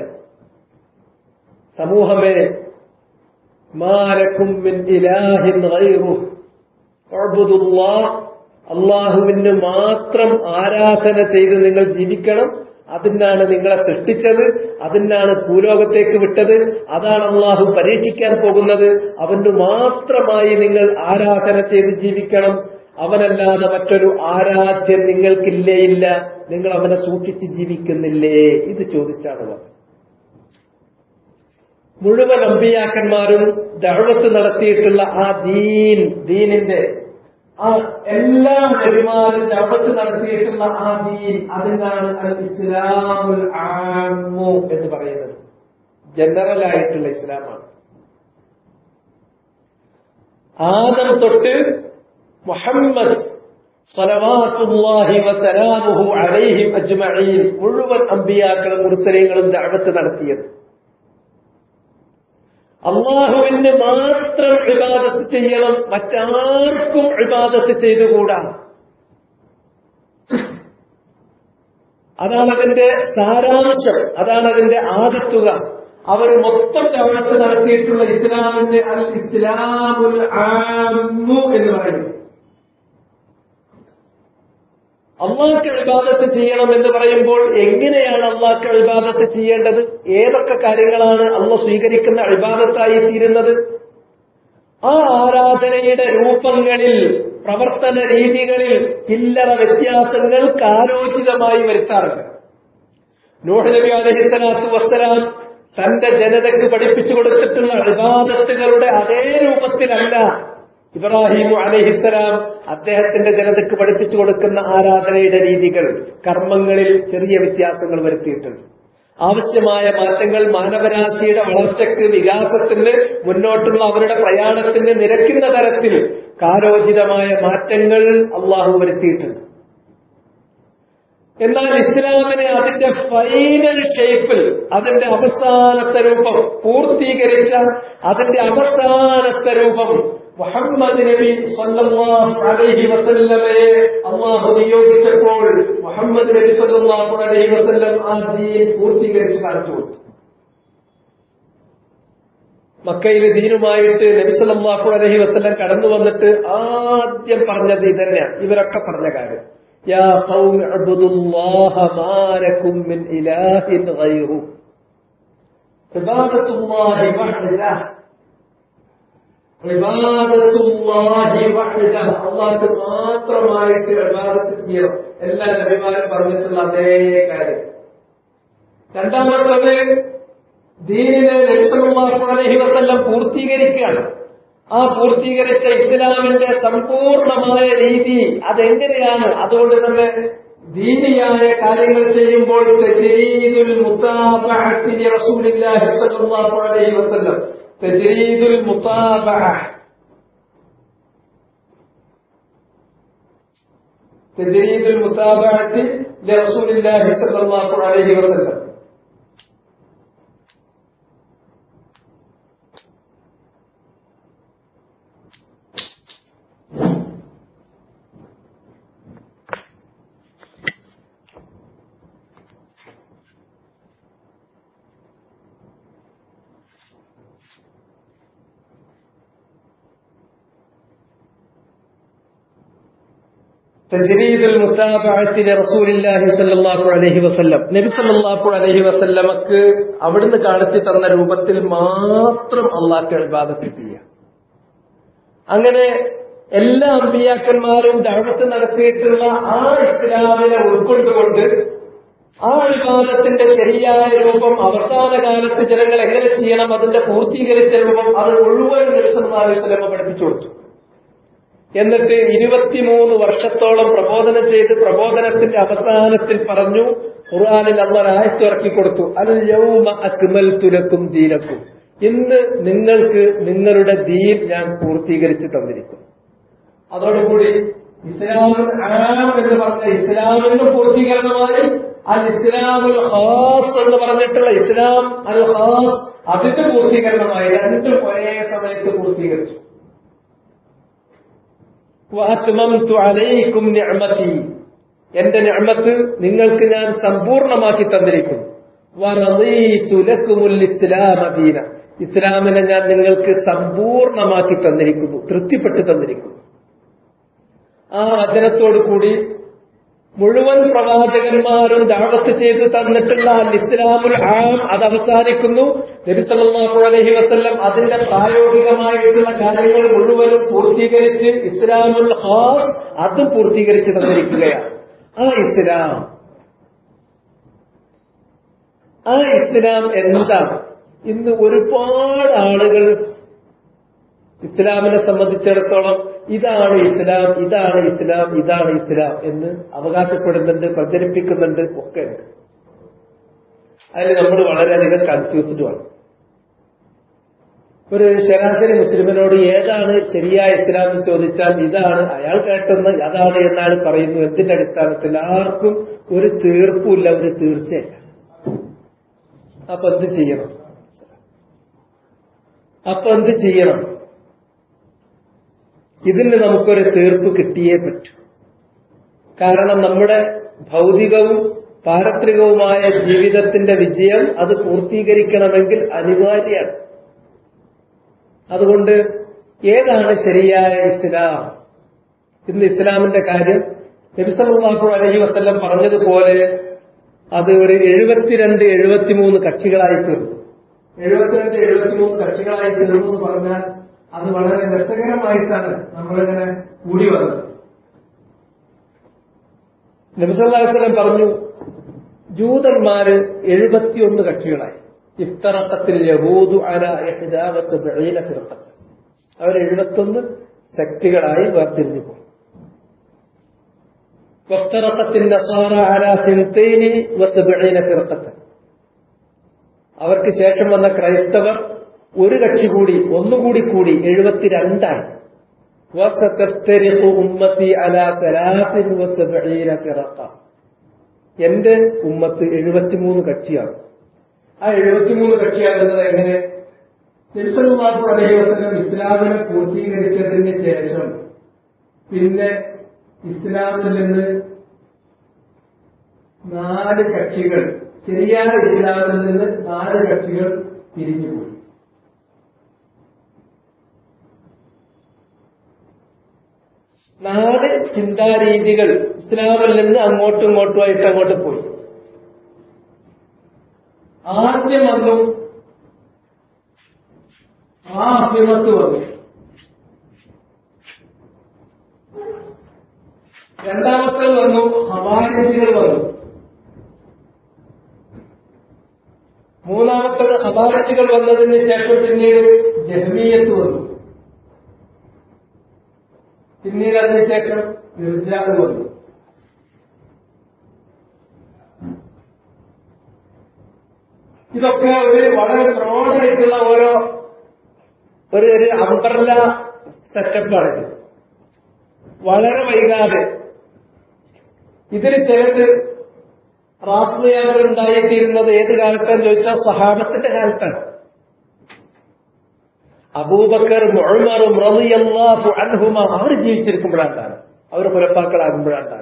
സമൂഹമേ മാലക്കും മിൻ ഇലാഹിൻ ഗൈറു അബ്ദുല്ലാഹ് അള്ളാഹുവിന് മാത്രം ആരാധന ചെയ്ത് നിങ്ങൾ ജീവിക്കണം അതിനാണ് നിങ്ങളെ സൃഷ്ടിച്ചത് അതിനാണ് ഭൂലോകത്തേക്ക് വിട്ടത് അതാണ് അള്ളാഹു പരീക്ഷിക്കാൻ പോകുന്നത് അവന് മാത്രമായി നിങ്ങൾ ആരാധന ചെയ്ത് ജീവിക്കണം അവനല്ലാതെ മറ്റൊരു ആരാധ്യം നിങ്ങൾക്കില്ലേ ഇല്ല നിങ്ങൾ അവനെ സൂക്ഷിച്ച് ജീവിക്കുന്നില്ലേ ഇത് ചോദിച്ചാണ് വന്നത് മുഴുവൻ അമ്പിയാക്കന്മാരും ദഴവത്ത് നടത്തിയിട്ടുള്ള ആ ദീൻ ദീനിന്റെ ആ എല്ലാ നബിമാരും ദഴവത്ത് നടത്തിയിട്ടുള്ള ആ ദീൻ അതിനാണ് അൽ ഇസ്ലാമുൽ ആമു എന്ന് പറയുന്നത് ജനറൽ ആയിട്ടുള്ള ഇസ്ലാമാണ് ആദം തൊട്ട് മുഹമ്മദ് സലവാത്തുല്ലാഹി വസലാമുഹു അലൈഹിം അജ്മഈൻ മുഴുവൻ അമ്പിയാക്കളും മുർസലീങ്ങളും ദഅവത്ത് നടത്തിയത് അള്ളാഹുവിന് മാത്രം ഇബാദത്ത് ചെയ്യണം മറ്റാർക്കും ഇബാദത്ത് ചെയ്തുകൂടാ അതാണ് അതിന്റെ സാരാംശം അതാണ് അതിന്റെ ആകത്തുക അവർ മൊത്തം ദൗലത്ത് നടത്തിയിട്ടുള്ള ഇസ്ലാമിന്റെ അൽ ഇസ്ലാമുൽ ആമു എന്ന് പറയുന്നു അള്ളാഹ്ക്ക് ഇബാദത്ത് ചെയ്യണം എന്ന് പറയുമ്പോൾ എങ്ങനെയാണ് അള്ളാഹ്ക്ക് ഇബാദത്ത് ചെയ്യേണ്ടത് ഏതൊക്കെ കാര്യങ്ങളാണ് അള്ള സ്വീകരിക്കുന്ന ഇബാദത്തായി തീരുന്നത് ആ ആരാധനയുടെ രൂപങ്ങളിൽ പ്രവർത്തന രീതികളിൽ ചില്ലറ വ്യത്യാസങ്ങൾ കാലോചിതമായി വരുത്താറുണ്ട് നൂഹ് നബി അലഹിസ്സലാത്തു വസ്സലാം തന്റെ ജനതയ്ക്ക് പഠിപ്പിച്ചു കൊടുത്തിട്ടുള്ള ഇബാദത്തുകളുടെ അതേ രൂപത്തിലല്ല ഇബ്രാഹിം അലഹിസ്സലാം അദ്ദേഹത്തിന്റെ ജനതയ്ക്ക് പഠിപ്പിച്ചു കൊടുക്കുന്ന ആരാധനയുടെ രീതികൾ കർമ്മങ്ങളിൽ ചെറിയ വ്യത്യാസങ്ങൾ വരുത്തിയിട്ടുണ്ട് ആവശ്യമായ മാറ്റങ്ങൾ മാനവരാശിയുടെ വളർച്ചയ്ക്ക് വികാസത്തിന് മുന്നോട്ടുള്ള അവരുടെ പ്രയാണത്തിന് നിരക്കുന്ന തരത്തിൽ കാലോചിതമായ മാറ്റങ്ങൾ അള്ളാഹു വരുത്തിയിട്ടുണ്ട് എന്നാൽ ഇസ്ലാമിനെ അതിന്റെ ഫൈനൽ ഷേപ്പിൽ അതിന്റെ അവസാനത്തെ രൂപം പൂർത്തീകരിച്ച അതിന്റെ അവസാനത്തെ രൂപം മുഹമ്മദ് നബി സല്ലല്ലാഹു അലൈഹി വസല്ലമയെ അള്ളാഹു നിയോഗിച്ചപ്പോൾ മുഹമ്മദ് നബി സല്ലല്ലാഹു അലൈഹി വസല്ലം ആ ദീൻ പൂർത്തീകരിച്ച് കാണിച്ചു കൊടുത്തു മക്കയിലെ ദീനുമായിട്ട് നബി സല്ലല്ലാഹു അലൈഹി വസല്ലം കടന്നു വന്നിട്ട് ആദ്യം പറഞ്ഞത് ഇതന്നെയാണ് ഇവരൊക്കെ പറഞ്ഞ കാര്യം യാ ഖൗമി അബ്ദുല്ലാഹ മാ ലക്കും മിൻ ഇലാഹിൻ ഗൈറു ഇബാദത്തുല്ലാഹി വഹ്ദഹ അള്ളാഹ് മാത്രമായിട്ട് ഇബാദത്ത് ചെയ്യണം എല്ലാ നബിമാരും പറഞ്ഞിട്ടുള്ള അതേ കാര്യം രണ്ടാമത്തത് ദീനിനെ നബിസല്ലാഹു അലൈഹി വസല്ലം പൂർത്തീകരിക്കുകയാണ് ആ പൂർത്തീകരിച്ച ഇസ്ലാമിന്റെ സമ്പൂർണമായ രീതി അതെങ്ങനെയാണ് അതുകൊണ്ട് തന്നെ ദീനിയായ കാര്യങ്ങൾ ചെയ്യുമ്പോൾ തജ്രീദുൽ മുതാബഅത്തി റസൂലില്ലാഹി സ്വല്ലല്ലാഹു അലൈഹി വസല്ലം تجريد المطابعة تجريد المتابعة لرسول الله صلى الله عليه وسلم തജ്രീദുൽ മുതാബഅത്തി റസൂലില്ലാഹി സ്വല്ലല്ലാഹു അലൈഹി വസല്ലം നബി സല്ലല്ലാഹു അലൈഹി വസല്ലമക്ക് അവിടുന്ന് കാണിച്ചു തന്ന രൂപത്തിൽ മാത്രം അള്ളാഹ്ക്ക് ഇബാദത്ത് ചെയ്യാം അങ്ങനെ എല്ലാ അമ്പിയാക്കന്മാരും ദഴവത്ത് നടത്തിയിട്ടുള്ള ആ ഇസ്ലാമിനെ ഉൾക്കൊണ്ടുകൊണ്ട് ആ വിവാദത്തിന്റെ ശരിയായ രൂപം അവസാന കാലത്ത് ജനങ്ങൾ എങ്ങനെ ചെയ്യണം അതിന്റെ പൂർത്തീകരിച്ച രൂപം അത് മുഴുവൻ നിമിഷം പഠിപ്പിച്ചു കൊടുത്തു എന്നിട്ട് ഇരുപത്തിമൂന്ന് വർഷത്തോളം പ്രബോധനം ചെയ്ത് പ്രബോധനത്തിന്റെ അവസാനത്തിൽ പറഞ്ഞു ഖുർആാനിൽ അള്ളാൻ ആയത്തിറക്കി കൊടുത്തു അൽ യൗമ അക്മൽ തുലക്കും ദീനക്കും ഇന്ന് നിങ്ങൾക്ക് നിങ്ങളുടെ ദീൻ ഞാൻ പൂർത്തീകരിച്ച് തന്നിരിക്കും അതോടുകൂടി ഇസ്ലാമുൽ ആം എന്ന് പറഞ്ഞ ഇസ്ലാമിന് പൂർത്തീകരണമായി അൽ ഇസ്ലാമുൽ ഹാസ് എന്ന് പറഞ്ഞിട്ടുള്ള ഇസ്ലാം അൽ ഹാസ് അതിന്റെ പൂർത്തീകരണമായി രണ്ടും ഒരേ സമയത്ത് പൂർത്തീകരിച്ചു وأتممت عليكم نعمتي എന്റെ നിഅമത്ത് നിങ്ങൾക്ക് ഞാൻ സമ്പൂർണമാക്കി തന്നിരിക്കുന്നു വറദീതു ലക്കുമുൽ ഇസ്ലാമ ദീന ഇസ്ലാമിനെ ഞാൻ നിങ്ങൾക്ക് സമ്പൂർണമാക്കി തന്നിരിക്കുന്നു തൃപ്തിപ്പെട്ട് തന്നിരിക്കുന്നു ആ വചനത്തോടു കൂടി മുഴുവൻ പ്രവാചകന്മാരും ദാവത്ത് ചെയ്ത് തന്നിട്ടുള്ള അൽ ഇസ്ലാമുൽ ആം അത് അവസാനിക്കുന്നു നബി സല്ലല്ലാഹു അലൈഹി വസല്ലം അതിന്റെ പ്രായോഗികമായിട്ടുള്ള കാര്യങ്ങൾ മുഴുവനും പൂർത്തീകരിച്ച് ഇസ്ലാമുൽ ഹാസ് അതും പൂർത്തീകരിച്ച് തന്നിരിക്കുകയാണ് ആ ഇസ്ലാം ആ ഇസ്ലാം എന്താണ് ഇന്ന് ഒരുപാട് ആളുകൾ ഇസ്ലാമിനെ സംബന്ധിച്ചിടത്തോളം ഇതാണ് ഇസ്ലാം ഇതാണ് ഇസ്ലാം ഇതാണ് ഇസ്ലാം എന്ന് അവകാശപ്പെടുന്നുണ്ട് പ്രചരിപ്പിക്കുന്നുണ്ട് ഒക്കെ ഉണ്ട് അതിൽ നമ്മൾ വളരെയധികം കൺഫ്യൂസ്ഡുമാണ് ഒരു ശരാശരി മുസ്ലിമിനോട് ഏതാണ് ശരിയായ ഇസ്ലാം എന്ന് ചോദിച്ചാൽ ഇതാണ് അയാൾ കേട്ടെന്ന് അതാണ് എന്നാണ് പറയുന്നു എന്തിന്റെ അടിസ്ഥാനത്തിൽ ആർക്കും ഒരു തീർപ്പുമില്ല ഒരു തീർച്ചയില്ല അപ്പൊ എന്ത് ചെയ്യണം അപ്പൊ എന്ത് ചെയ്യണം ഇതിന് നമുക്കൊരു തീർപ്പ് കിട്ടിയേ പറ്റൂ കാരണം നമ്മുടെ ഭൗതികവും പാരത്രികവുമായ ജീവിതത്തിന്റെ വിജയം അത് പൂർത്തീകരിക്കണമെങ്കിൽ അനിവാര്യമാണ് അതുകൊണ്ട് ഏതാണ് ശരിയായ ഇസ്ലാം ഇന്ന് ഇസ്ലാമിന്റെ കാര്യം നബിസല്ലാഹു അലൈഹി വസ്ല്ലം പറഞ്ഞതുപോലെ അത് ഒരു എഴുപത്തിരണ്ട് എഴുപത്തിമൂന്ന് കക്ഷികളായി തീർന്നു എഴുപത്തിരണ്ട് എഴുപത്തിമൂന്ന് കക്ഷികളായി തീർന്നു എന്ന് പറഞ്ഞാൽ അത് വളരെ രസകരമായിട്ടാണ് നമ്മളിങ്ങനെ കൂടി വന്നത് നബിസല്ലാസ്ലം പറഞ്ഞു ജൂതന്മാര് എഴുപത്തിയൊന്ന് കക്ഷികളായി ഇഫ്തറക്കത്തിൽ യഹൂദു അല ഫിറക്കത്ത് അവർ എഴുപത്തൊന്ന് സെക്റ്റുകളായി വേർതിരിഞ്ഞു പോകും വസ്തറക്കത്തിന്റെ ഫിറക്കത്ത് അവർക്ക് ശേഷം വന്ന ക്രൈസ്തവർ ഒരു കക്ഷി കൂടി ഒന്നുകൂടി കൂടി എഴുപത്തിരണ്ടായി ഉമ്മത്തി അല തലാത്തിൻ ഫിറക്ക എന്റെ ഉമ്മത്ത് എഴുപത്തിമൂന്ന് കക്ഷിയാണ് ആ എഴുപത്തിമൂന്ന് കക്ഷിയാകുന്നത് എങ്ങനെ തിരുസലുമാത്തു അലഹി വസ്ലം ഇസ്ലാമിനെ പൂർത്തീകരിച്ചതിന് ശേഷം പിന്നെ ഇസ്ലാമിൽ നിന്ന് നാല് കക്ഷികൾ ശരിയായ ഇസ്ലാമിൽ നിന്ന് നാല് കക്ഷികൾ പിരിഞ്ഞുപോയി നാല് ചിന്താരീതികൾ ഇസ്ലാമിൽ നിന്ന് അങ്ങോട്ടും ഇങ്ങോട്ടുമായിട്ട് അങ്ങോട്ട് പോയി ആദ്യം വന്നു ആ അഭിമത്ത് വന്നു രണ്ടാമത്തെ വന്നു ഹവാരിജികൾ വന്നു മൂന്നാമത്തത് ഹവാരിജികൾ വന്നതിന് ശേഷം പിന്നീട് ജഹ്മീയത്ത് വന്നു പിന്നീട് അതിനുശേഷം ഇർജാദ് വന്നു ഇതൊക്കെ ഒരു വളരെ ബ്രോഡായിട്ടുള്ള ഓരോ ഒരു ഒരു അംബർല സെറ്റപ്പാണ് വളരെ വൈകാതെ ഇതിൽ ചിലത് റാഫിയാകൾ ഉണ്ടായിത്തീരുന്നത് ഏത് കാലത്താന്ന് ചോദിച്ചാൽ സഹാബത്തിന്റെ കാലത്താണ് അബൂബക്കർ മുഴമറും റളിയല്ലാഹു അൻഹുമ അവർ ജീവിച്ചിരിക്കുമ്പോഴാണ് അവർ പുലപ്പാക്കളാകുമ്പോഴാണ്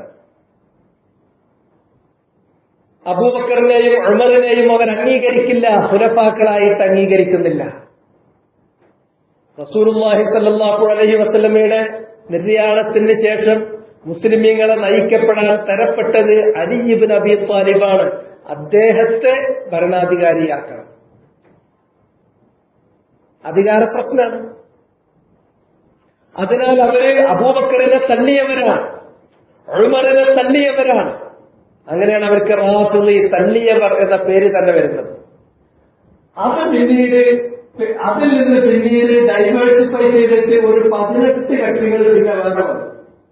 അബൂബക്കറിനെയും ഉമറിനെയും അവർ അംഗീകരിക്കില്ല ഹുലഫാക്കളായിട്ട് അംഗീകരിക്കുന്നില്ല റസൂലുള്ളാഹി സല്ലല്ലാഹു അലൈഹി വസല്ലമയുടെ നിര്യാണത്തിന് ശേഷം മുസ്ലിമീങ്ങളെ നയിക്കപ്പെടാൻ തരപ്പെട്ടത് അലിയിബിൻ അബി താലിബാണ് അദ്ദേഹത്തെ ഭരണാധികാരിയാക്കണം അധികാര പ്രശ്നമാണ് അതിനാൽ അവര് അബൂബക്കറിനെ തള്ളിയവരാണ് ഉമറിനെ തള്ളിയവരാണ് അങ്ങനെയാണ് അവർക്ക് റാഫിളി തള്ളിയവർ എന്ന പേര് തന്നെ വരുന്നത് അത് പിന്നീട് അതിൽ നിന്ന് പിന്നീട് ഡൈവേഴ്സിഫൈ ചെയ്തിട്ട് ഒരു പതിനെട്ട് കക്ഷികൾ പിന്നെ വേറെ വന്നു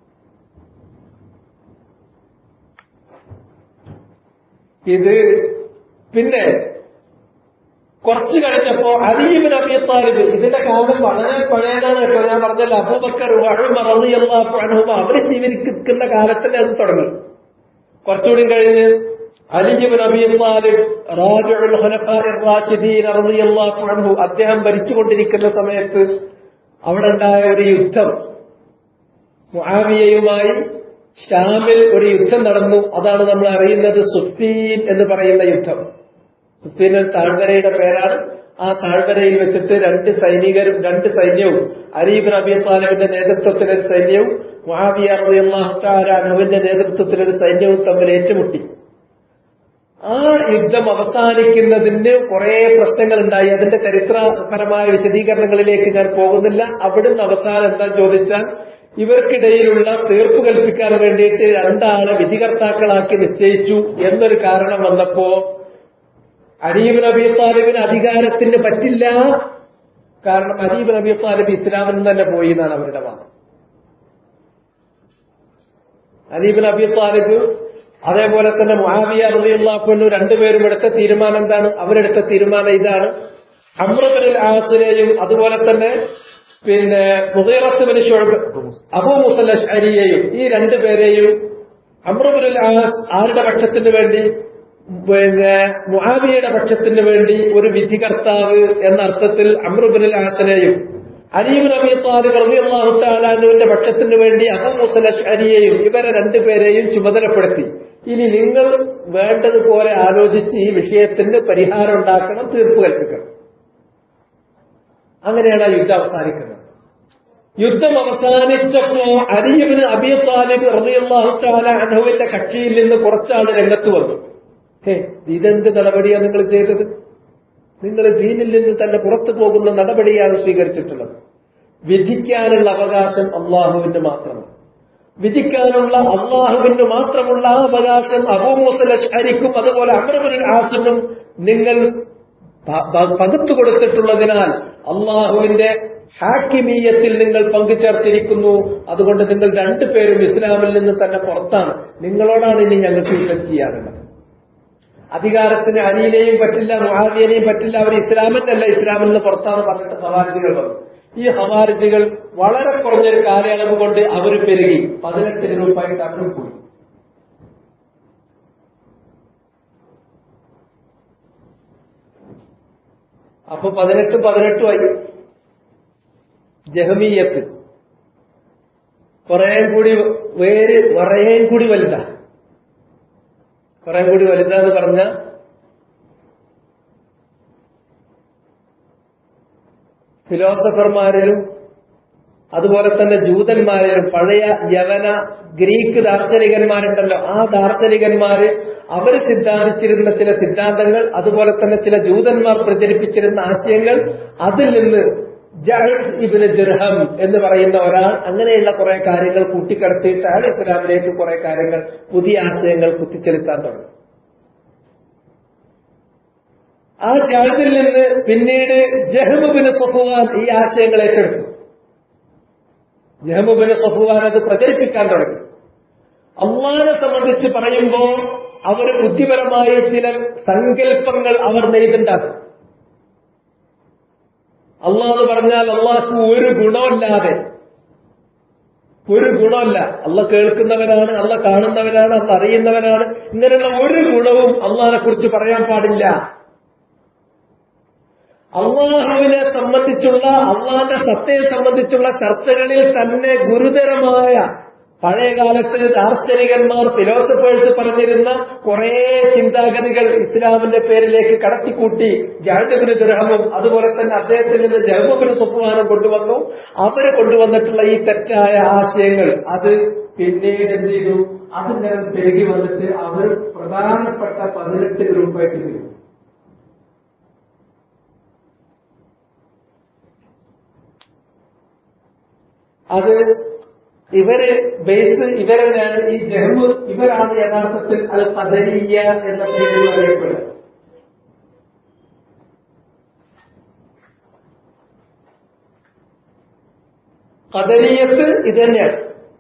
ഇത് പിന്നെ കുറച്ചു കഴിഞ്ഞപ്പോ അലീബിൻ അബി താലിബ് ഇതിന്റെ കാലം വളരെ പഴയതാണ് കേട്ടോ ഞാൻ പറഞ്ഞല്ലോ അബൂബക്കർ അള്ളാഹു അവര് ജീവിക്കുന്ന കാലത്തന്നെ അത് തുടങ്ങി കുറച്ചുകൂടി കഴിഞ്ഞ് അലിബിൻ അബി താലിബ് റാജുൽ റാഷിദീൻ റളിയല്ലാഹു അൻഹു അദ്ദേഹം ഭരിച്ചുകൊണ്ടിരിക്കുന്ന സമയത്ത് അവിടെ ഉണ്ടായ ഒരു യുദ്ധം മുആവിയയുമായി ഷാമിൽ ഒരു യുദ്ധം നടന്നു അതാണ് നമ്മൾ അറിയുന്നത് സുഫീൻ എന്ന് പറയുന്ന യുദ്ധം സുഫീൻ താഴ്വരയുടെ പേരാണ് ആ താഴ്വരയിൽ വെച്ചിട്ട് രണ്ട് സൈനികരും രണ്ട് സൈന്യവും അരീബ് അബി താലിബിന്റെ നേതൃത്വത്തിലൊരു സൈന്യവും മുഹാവിയ റബിയുള്ളാഹുവിന്റെ നേതൃത്വത്തിലൊരു സൈന്യവും തമ്മിൽ ഏറ്റുമുട്ടി ആ യുദ്ധം അവസാനിക്കുന്നതിന് കുറെ പ്രശ്നങ്ങൾ ഉണ്ടായി അതിന്റെ ചരിത്രപരമായ വിശദീകരണങ്ങളിലേക്ക് ഞാൻ പോകുന്നില്ല അവിടുന്ന് അവസാനം എന്താ ചോദിച്ചാൽ ഇവർക്കിടയിലുള്ള തീർപ്പ് കൽപ്പിക്കാൻ വേണ്ടിയിട്ട് രണ്ടാളെ വിധികർത്താക്കളാക്കി നിശ്ചയിച്ചു എന്നൊരു കാരണം വന്നപ്പോ അരീബ് നബി താലിബിന് അധികാരത്തിന് പറ്റില്ല കാരണം അരീബ് നബി താലിബ് ഇസ്ലാമിൽ നിന്ന് തന്നെ പോയി എന്നാണ് അവരുടെ വാദം അലീബ് നബി താലിബ് അതേപോലെ തന്നെ മുഹാവിയ റളിയല്ലാഹു രണ്ടുപേരും എടുത്ത തീരുമാനം എന്താണ് അവരെടുത്ത തീരുമാനം ഇതാണ് അമ്രബിൻ ആസുരെയും അതുപോലെ തന്നെ പിന്നെ മുഹീറത്തുബിൻ ഷുഅബ് അബൂ മുസല്ല അരിയെയും ഈ രണ്ടുപേരെയും അമ്രബിൻ ആസ് ആരുടെ പക്ഷത്തിന് വേണ്ടി പിന്നെ മുഹാവിയുടെ പക്ഷത്തിന് വേണ്ടി ഒരു വിധികർത്താവ് എന്ന അർത്ഥത്തിൽ അമ്രുബിൻ ആസനെയും അലീബ് നബി താലിബ് റളിയല്ലാഹു തആലാനുവിന്റെ പക്ഷത്തിന് വേണ്ടി അബൂ മുസൽ അരിയെയും ഇവരെ രണ്ടുപേരെയും ചുമതലപ്പെടുത്തി ഇനി നിങ്ങൾ വേണ്ടതുപോലെ ആലോചിച്ച് ഈ വിഷയത്തിന് പരിഹാരം ഉണ്ടാക്കണം തീർപ്പ് കൽപ്പിക്കണം അങ്ങനെയാണ് ആ യുദ്ധം അവസാനിക്കുന്നത് യുദ്ധം അവസാനിച്ചപ്പോ അലിയബിന് അബി താലിബ് റളിയല്ലാഹു തആല അൻഹുവിന്റെ കക്ഷിയിൽ നിന്ന് കുറച്ചാൾ രംഗത്ത് വന്നു ഹേ ഇതെന്ത് നടപടിയാണ് നിങ്ങൾ ചെയ്തത് നിങ്ങൾ ദീനിൽ നിന്ന് തന്നെ പുറത്തു പോകുന്ന നടപടിയാണ് സ്വീകരിച്ചിട്ടുള്ളത് വിധിക്കാനുള്ള അവകാശം അള്ളാഹുവിന് മാത്രമാണ് വിധിക്കാനുള്ള അള്ളാഹുവിന് മാത്രമുള്ള ആ അവകാശം അബൂമുസലരിക്കും അതുപോലെ അമൃബുൽ ആസിനും നിങ്ങൾ പകുത്തു കൊടുത്തിട്ടുള്ളതിനാൽ അള്ളാഹുവിന്റെ ഹാക്കിമീയത്തിൽ നിങ്ങൾ പങ്കുചേർത്തിരിക്കുന്നു അതുകൊണ്ട് നിങ്ങൾ രണ്ടുപേരും ഇസ്ലാമിൽ നിന്ന് തന്നെ പുറത്താണ് നിങ്ങളോടാണ് ഇനി ഞങ്ങൾക്ക് യുദ്ധം ചെയ്യാറുള്ളത് അധികാരത്തിന് അനിയിലെയും പറ്റില്ല മുഹാദിയനെയും പറ്റില്ല അവർ ഇസ്ലാമിന്റെ അല്ല ഇസ്ലാമിൽ നിന്ന് പുറത്താണ് പറഞ്ഞിട്ട് ഹവാരിജികൾ വന്നു ഈ ഹവാരിജികൾ വളരെ കുറഞ്ഞൊരു കാലയളവ് കൊണ്ട് അവർ പെരുകി പതിനെട്ട് ഗ്രൂപ്പായിട്ട് അവർ പോയി അപ്പൊ പതിനെട്ട് പതിനെട്ടുമായി ജഹമീയത്ത് കുറേ കൂടി വേര് കുറേയും കൂടി വലുതാ കുറെ കൂടി വലുതാന്ന് പറഞ്ഞ ഫിലോസഫർമാരിലും അതുപോലെ തന്നെ ജൂതന്മാരിലും പഴയ യവന ഗ്രീക്ക് ദാർശനികന്മാരുണ്ടല്ലോ ആ ദാർശനികന്മാര് അവർ സിദ്ധാന്തിച്ചിരുന്ന ചില സിദ്ധാന്തങ്ങൾ അതുപോലെ തന്നെ ചില ജൂതന്മാർ പ്രചരിപ്പിച്ചിരുന്ന ആശയങ്ങൾ അതിൽ നിന്ന് ജാഹിദ് ഇബിന് ജർഹം എന്ന് പറയുന്ന ഒരാൾ അങ്ങനെയുള്ള കുറെ കാര്യങ്ങൾ കൂട്ടിക്കടത്തിയിട്ട് അയാൾ ഇസ്ലാമിലേക്ക് കുറെ കാര്യങ്ങൾ പുതിയ ആശയങ്ങൾ കുത്തിച്ചെലുത്താൻ തുടങ്ങി ആ ജാഹിദിൽ നിന്ന് പിന്നീട് ജഹമുബിന് സഫുവാൻ ഈ ആശയങ്ങൾ ഏറ്റെടുത്തു ജഹമുബിന് സഫുവാൻ അത് പ്രചരിപ്പിക്കാൻ തുടങ്ങി അള്ളാനെ സംബന്ധിച്ച് പറയുമ്പോൾ അവർ ബുദ്ധിപരമായ ചില സങ്കല്പങ്ങൾ അവർ നെയ്തുണ്ടാക്കും അള്ളാന്ന് പറഞ്ഞാൽ അള്ളാഹ്ക്ക് ഒരു ഗുണമില്ലാതെ ഒരു ഗുണമല്ല അള്ള കേൾക്കുന്നവനാണ് അള്ള കാണുന്നവനാണ് അള്ള അറിയുന്നവനാണ് ഇങ്ങനെയുള്ള ഒരു ഗുണവും അള്ളാഹിനെ കുറിച്ച് പറയാൻ പാടില്ല അള്ളാഹുവിനെ സംബന്ധിച്ചുള്ള അള്ളാന്റെ സത്തയെ സംബന്ധിച്ചുള്ള ചർച്ചകളിൽ തന്നെ ഗുരുതരമായ പഴയകാലത്ത് ദാർശനികന്മാർ ഫിലോസഫേഴ്സ് പറഞ്ഞിരുന്ന കുറെ ചിന്താഗതികൾ ഇസ്ലാമിന്റെ പേരിലേക്ക് കടത്തിക്കൂട്ടി ജാഹദബിന് ദുരഹമും അതുപോലെ തന്നെ അദ്ദേഹത്തിൽ നിന്ന് ജഹബുബിന് സുപ്രമാനം കൊണ്ടുവന്നു അവർ കൊണ്ടുവന്നിട്ടുള്ള ഈ തെറ്റായ ആശയങ്ങൾ അത് പിന്നീട് എന്ത് ചെയ്തു അതിങ്ങനെ പെരുകി വന്നിട്ട് അവർ പ്രധാനപ്പെട്ട പതിനെട്ട് ഗ്രൂപ്പായിട്ട് തിരിഞ്ഞു അത് ഇവര് ബേസ് ഇവരെന്നാണ് ഈ ജഹ്മ് ഇവരാണ് യഥാർത്ഥത്തിൽ അൽ പദരീയ എന്ന പേരിൽ അറിയപ്പെടുക കദരീയത്ത് ഇത് തന്നെയാണ്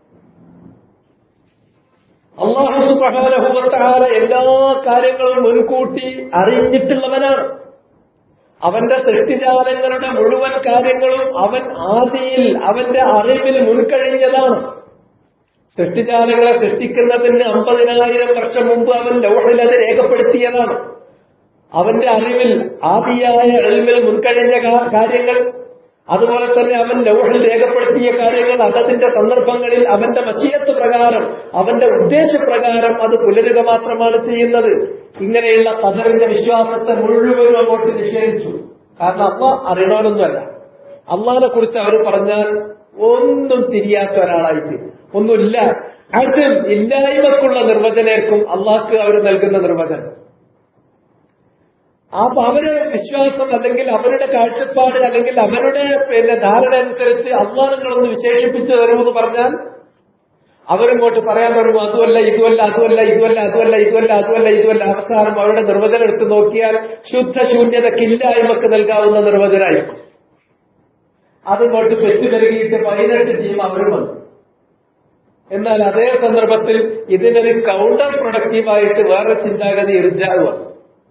അള്ളാഹു സുബാനഹുബത്താല എല്ലാ കാര്യങ്ങളും മുൻകൂട്ടി അറിഞ്ഞിട്ടുള്ളവനാണ് അവന്റെ സൃഷ്ടിജാലങ്ങളുടെ മുഴുവൻ കാര്യങ്ങളും അവൻ ആദിയിൽ അവന്റെ അറിവിൽ മുൻകഴിഞ്ഞതാണ് സൃഷ്ടിജാലങ്ങളെ സൃഷ്ടിക്കുന്നതിന് അമ്പതിനായിരം വർഷം മുമ്പ് അവൻ ലൗഹിൽ അത് രേഖപ്പെടുത്തിയതാണ് അവന്റെ അറിവിൽ ആദിയായ എൽമിൽ മുൻകഴിഞ്ഞ കാര്യങ്ങൾ അതുപോലെ തന്നെ അവൻ ലൗഹിൽ രേഖപ്പെടുത്തിയ കാര്യങ്ങൾ അതതിന്റെ സന്ദർഭങ്ങളിൽ അവന്റെ മശീയത്ത് പ്രകാരം അവന്റെ ഉദ്ദേശപ്രകാരം അത് പുലരുക മാത്രമാണ് ചെയ്യുന്നത് ഇങ്ങനെയുള്ള കതറിന്റെ വിശ്വാസത്തെ മുഴുവനും അങ്ങോട്ട് നിഷേധിച്ചു കാരണം അമ്മ അറിയണമെന്നൊന്നുമല്ല അള്ളാഹിനെ കുറിച്ച് അവർ പറഞ്ഞാൽ ഒന്നും തിരിയാത്ത ഒരാളായിട്ട് ഒന്നുമില്ല അത് ഇല്ലായ്മക്കുള്ള നിർവചനേർക്കും അള്ളാഹ്ക്ക് അവർ നൽകുന്ന നിർവചനം അപ്പൊ അവര് വിശ്വാസം അല്ലെങ്കിൽ അവരുടെ കാഴ്ചപ്പാട് അല്ലെങ്കിൽ അവരുടെ പിന്നെ ധാരണ അനുസരിച്ച് അള്ളാഹുങ്ങളൊന്ന് വിശേഷിപ്പിച്ചു തരുമെന്ന് പറഞ്ഞാൽ അവരിങ്ങോട്ട് പറയാൻ തുടങ്ങും അതുമല്ല ഇതുമല്ല അതുമല്ല ഇതുമല്ല അതുമല്ല ഇതുമല്ല അതുമല്ല ഇതുമല്ല അവസാനം അവരുടെ നിർവചനം എടുത്തു നോക്കിയാൽ ശുദ്ധശൂന്യതക്കില്ലായ്മക്ക് നൽകാവുന്ന നിർവചനമായിരിക്കും അതിങ്ങോട്ട് പെറ്റുപെരുകിയിട്ട് പതിനെട്ട് ടീം അവരും വന്നു എന്നാൽ അതേ സന്ദർഭത്തിൽ ഇതിനൊരു കൗണ്ടർ പ്രൊഡക്റ്റീവായിട്ട് വേറെ ചിന്താഗതി ഇർജാവ് വന്നു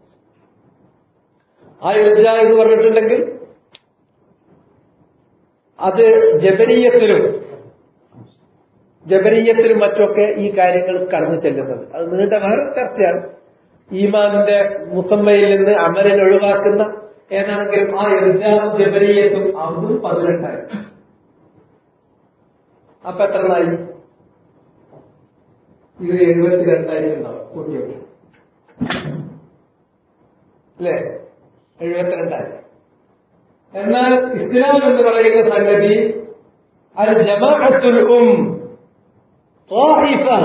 ആ ഇർജ എന്ന് പറഞ്ഞിട്ടുണ്ടെങ്കിൽ അത് ജബരീയത്തിലും ജബരീയത്തിലും മറ്റൊക്കെ ഈ കാര്യങ്ങൾ കടന്നു ചെല്ലുന്നത് അത് നീണ്ട വേറെ ചർച്ചയാണ് ഈമാനിന്റെ മുസമ്മയിൽ നിന്ന് അമലിൽ ഒഴിവാക്കുന്ന ഏതാണെങ്കിലും ആ ഇർജാവും ജബരീയത്തും അതും പതിനെട്ടായി അപ്പൊ എത്ര നായി ഇത് എഴുപത്തിരണ്ടായിരുന്നാവും കൂട്ടിയൊക്കെ അല്ലേ എഴുപത്തിരണ്ടായി എന്നാൽ ഇസ്ലാം എന്ന് പറയുന്ന സംഗതി അൽ ജമാഅത്തുൽ ഉം طائفة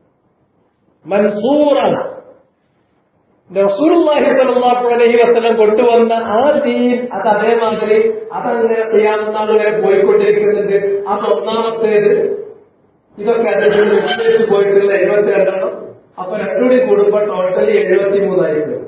മൻസൂറ റസൂലുള്ളാഹി സ്വല്ലല്ലാഹു അലൈഹി വസല്ലം കൊണ്ടുവന്ന ആ ദീൻ അത് അതേമാതിരി അതങ്ങനെ ചെയ്യാവുന്ന വരെ പോയിക്കൊണ്ടിരിക്കുന്നുണ്ട് അത് ഒന്നാമത്തേത് ഇതൊക്കെ അതിൽ വിസ്തരിച്ച് പോയിട്ടുള്ള എഴുപത്തിരണ്ടെണ്ണം അപ്പൊ രണ്ടുകൂടി കൂടുമ്പോൾ ടോട്ടലി എഴുപത്തി മൂന്നായിരിക്കും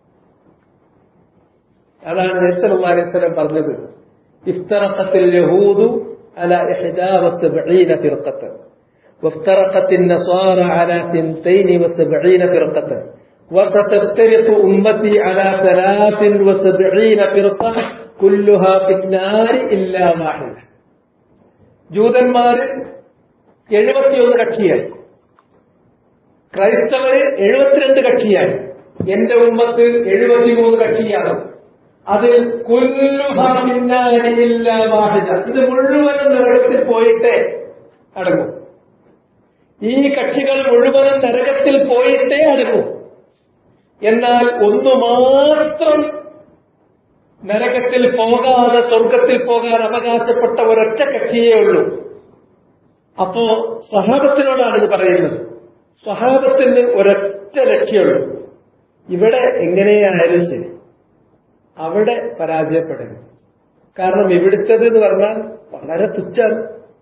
അതാണ് നബ്സല്ലാ അലൈഹി സ്വലം പറഞ്ഞത് ഇഫ്തറഖത്തിൽ യഹൂദു അല ഇഹ്ദാ വസബ്ഈന ഫിർഖത്ത് وافترقت النصارى على ثنتين وسبعين فرقة وستفترق أمتي على ثلاث وسبعين فرقة كلها في النار إلا واحدة ജൂതന്മാര് എഴുപത്തിയൊന്ന് കക്ഷിയായി ക്രൈസ്തവര് എഴുപത്തിരണ്ട് കക്ഷിയായി എന്റെ ഉമ്മത്ത് എഴുപത്തിമൂന്ന് കക്ഷിയാണ് അതിൽ കൊല്ലുഹാമില്ല വാഹിദ ഇത് മുഴുവനും നരകത്തിൽ പോയിട്ടേ അടങ്ങും ഈ കക്ഷികൾ മുഴുവനും നരകത്തിൽ പോയിട്ടേ അടങ്ങും എന്നാൽ ഒന്നു മാത്രം നരകത്തിൽ പോകാതെ സ്വർഗത്തിൽ പോകാൻ അവകാശപ്പെട്ട ഒരൊറ്റ കക്ഷിയേ ഉള്ളൂ അപ്പോ സഹാബത്തിനോടാണ് ഇത് പറയുന്നത് സഹാബത്തിന് ഒരൊറ്റ ലക്ഷ്യമുള്ളൂ ഇവിടെ എങ്ങനെയായാലും ശരി അവിടെ പരാജയപ്പെടരുത് കാരണം ഇവിടുത്തത് എന്ന് പറഞ്ഞാൽ വളരെ തുച്ഛാണ്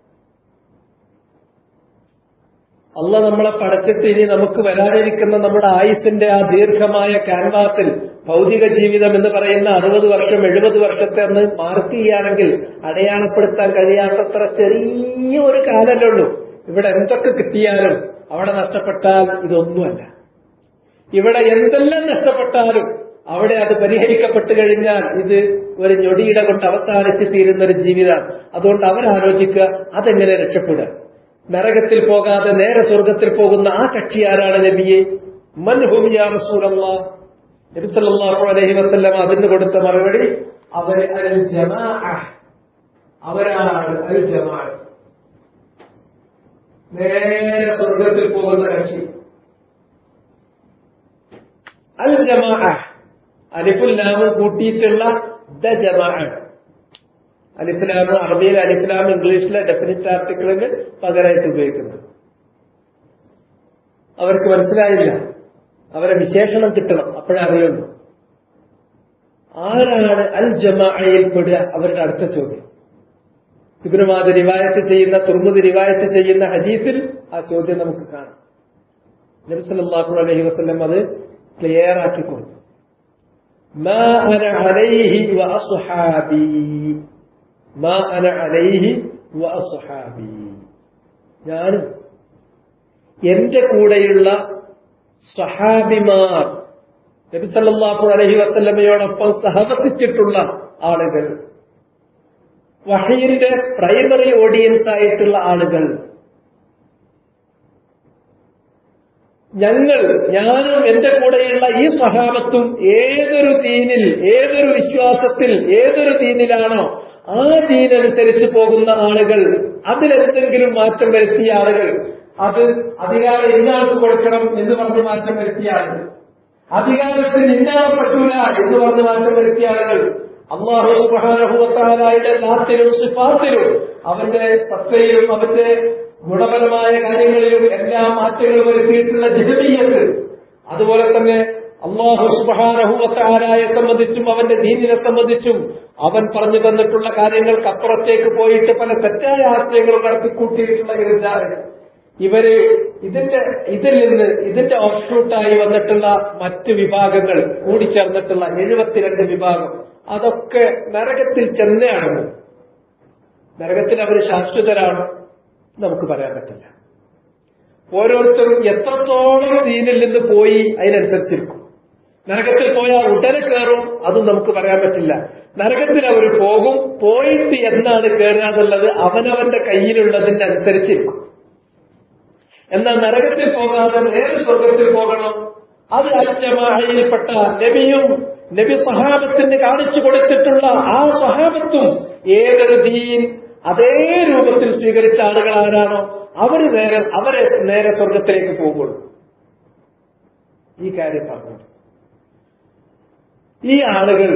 അല്ല നമ്മളെ പടച്ചിട്ട് ഇനി നമുക്ക് വരാനിരിക്കുന്ന നമ്മുടെ ആയുസിന്റെ ആ ദീർഘമായ ക്യാൻവാസിൽ ഭൗതിക ജീവിതം എന്ന് പറയുന്ന അറുപത് വർഷം എഴുപത് വർഷത്തെ അന്ന് മാർക്ക് ചെയ്യുകയാണെങ്കിൽ അടയാളപ്പെടുത്താൻ കഴിയാത്തത്ര ചെറിയ ഒരു കാലല്ലേ ഉള്ളൂ ഇവിടെ എന്തൊക്കെ കിട്ടിയാലും അവിടെ നഷ്ടപ്പെട്ടാൽ ഇതൊന്നുമല്ല ഇവിടെ എന്തെല്ലാം നഷ്ടപ്പെട്ടാലും അവിടെ അത് പരിഹരിക്കപ്പെട്ടു കഴിഞ്ഞാൽ ഇത് ഒരു ഞൊടിയിട കൊണ്ട് അവസാനിച്ച് തീരുന്ന ഒരു ജീവിതമാണ് അതുകൊണ്ട് അവരാലോചിക്കുക അതെങ്ങനെ രക്ഷപ്പെടുക നരകത്തിൽ പോകാതെ നേരെ സ്വർഗത്തിൽ പോകുന്ന ആ കക്ഷി ആരാണ് നബിയെ മൻഹും യാ റസൂലല്ലാ നബി സല്ലല്ലാഹു അലൈഹി വസല്ലം അതിന് കൊടുത്ത മറുപടി അവർ അൽ ജമാഅ അവരാണ് അൽ ജമാഅ നേരെ സ്വർഗത്തിൽ പോകുന്ന കക്ഷി അൽ ജമാഅ അലിഫുല്ലാമും കൂട്ടിയിട്ടുള്ള ദ ജമാഅ അലിഫ്ലാം അറബിയിൽ അലിഫ്ലാം ഇംഗ്ലീഷിലെ ഡെഫിനിറ്റ് ആർട്ടിക്കിളിന് പകരമായിട്ട് ഉപയോഗിക്കുന്നത് അവർക്ക് മനസ്സിലായില്ല അവരെ വിശേഷണം കിട്ടണം അപ്പോഴേ അറിയുള്ളൂ ആരാണ് അൽ ജമാഅയിൽ പെടുക അവരുടെ അടുത്ത ചോദ്യം ഇബിനുമാത് റിവായത്ത് ചെയ്യുന്ന തുർമുദ് റിവായത്ത് ചെയ്യുന്ന ഹദീസിൽ ആ ചോദ്യം നമുക്ക് കാണാം നബി സല്ലല്ലാഹു അലൈഹി വസല്ലം അത് ക്ലിയർ ആക്കി കൊടുത്തു മാ അന അലൈഹി വഅസ്ഹാബി മാ അന അലൈഹി വഅസ്ഹാബി ഞാനും എന്റെ കൂടെയുള്ള സഹാബിമാർ നബി സല്ലല്ലാഹു അലൈഹി വസല്ലമയോടൊപ്പം സഹവസിച്ചിട്ടുള്ള ആളുകൾ വഹീന്റെ പ്രൈമറി ഓഡിയൻസ് ആയിട്ടുള്ള ആളുകൾ ഞങ്ങൾ ഞാനും എന്റെ കൂടെയുള്ള ഈ സഹാബത്തും ഏതൊരു ദീനിൽ ഏതൊരു വിശ്വാസത്തിൽ ഏതൊരു ദീനിലാണോ ആ ദീനനുസരിച്ച് പോകുന്ന ആളുകൾ അതിലെന്തെങ്കിലും മാറ്റം വരുത്തിയ ആളുകൾ അത് അധികാരം ഇന്നാൾക്ക് കൊടുക്കണം എന്ന് പറഞ്ഞ് മാറ്റം വരുത്തിയ ആളുകൾ അധികാരത്തിന് ഇന്നാളെ പറ്റൂല എന്ന് പറഞ്ഞ് മാറ്റം വരുത്തിയ ആളുകൾ അള്ളാഹു സുബാനഹുവത്താലായുടെ നാത്തിലും സിഫാത്തിലും അവന്റെ സത്തയിലും അവന്റെ ഗുണപരമായ കാര്യങ്ങളിലും എല്ലാ മാറ്റങ്ങളും വരുത്തിയിട്ടുള്ള ജഹമീയത്ത് അതുപോലെ തന്നെ അള്ളാഹു സുബാനഹുവത്താലായെ സംബന്ധിച്ചും അവന്റെ ദീനിനെ സംബന്ധിച്ചും അവൻ പറഞ്ഞു തന്നിട്ടുള്ള കാര്യങ്ങൾക്ക് അപ്പുറത്തേക്ക് പോയിട്ട് പല തെറ്റായ ആശയങ്ങളും കടത്തിക്കൂട്ടിയിട്ടുള്ള ഇരജാറുകൾ ഇവര് ഇതിന്റെ ഇതിൽ നിന്ന് ഇതിന്റെ ഓഫ്ഷൂട്ടായി വന്നിട്ടുള്ള മറ്റ് വിഭാഗങ്ങൾ കൂടിച്ചേർന്നിട്ടുള്ള എഴുപത്തിരണ്ട് വിഭാഗം അതൊക്കെ നരകത്തിൽ ചെന്നയാണ് നരകത്തിൽ അവർ ശാശ്വതരാണ് നമുക്ക് പറയാൻ പറ്റില്ല ഓരോരുത്തരും എത്രത്തോളം ദീനിൽ നിന്ന് പോയി അതിനനുസരിച്ചിരിക്കും നരകത്തിൽ പോയാൽ ഉടനെ കയറും അതും നമുക്ക് പറയാൻ പറ്റില്ല നരകത്തിൽ അവർ പോകും പോയിട്ട് എന്നാണ് കയറുക എന്നുള്ളത് അവനവന്റെ കയ്യിലുള്ളതിന്റെ അനുസരിച്ചിരിക്കും എന്നാൽ നരകത്തിൽ പോകാതെ നേരെ സ്വർഗത്തിൽ പോകണം അത് അൽജമായിൽപ്പെട്ട നബിയും നബി സഹാബത്തിന് കാണിച്ചു കൊടുത്തിട്ടുള്ള ആ സഹാബത്തും ഏതൊരു ദീൻ അതേ രൂപത്തിൽ സ്വീകരിച്ച ആളുകൾ ആരാണോ അവര് നേരെ അവരെ നേരെ സ്വർഗത്തിലേക്ക് പോകുള്ളൂ ഈ കാര്യം പറഞ്ഞു ഈ ആളുകൾ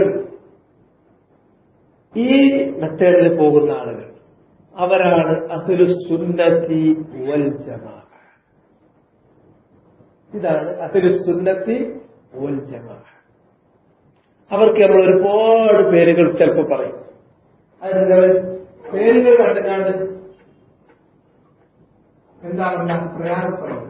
ഈ മെത്തേഡിൽ പോകുന്ന ആളുകൾ അവരാണ് അഹ്ലു സുന്നത്തി വൽ ജമാ ഇതാണ് അഹ്ലു സുന്നത്തി വൽ ജമാ അവർക്ക് നമ്മൾ ഒരുപാട് പേരുകൾ ചിലപ്പോൾ പറയും അത് നിങ്ങൾ പേരുകൾ കണ്ടുകാണ്ട് എന്താണെന്ന പ്രയാസപ്പെടുന്നത്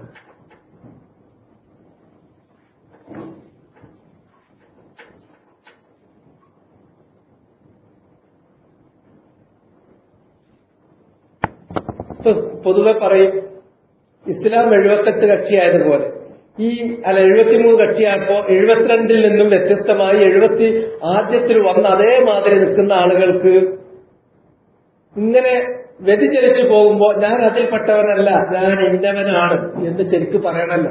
ഇപ്പൊ പൊതുവെ പറയും ഇസ്ലാം എഴുപത്തെട്ട് കക്ഷിയായതുപോലെ ഈ അല്ല എഴുപത്തിമൂന്ന് കക്ഷിയായപ്പോ എഴുപത്തിരണ്ടിൽ നിന്നും വ്യത്യസ്തമായി എഴുപത്തി ആദ്യത്തിൽ വന്ന അതേമാതിരി നിൽക്കുന്ന ആളുകൾക്ക് ഇങ്ങനെ വ്യതിചലിച്ചു പോകുമ്പോ ഞാൻ അതിൽപ്പെട്ടവനല്ല ഞാൻ ഇന്നവനാണ് എന്ന് ശരിക്ക് പറയണല്ലോ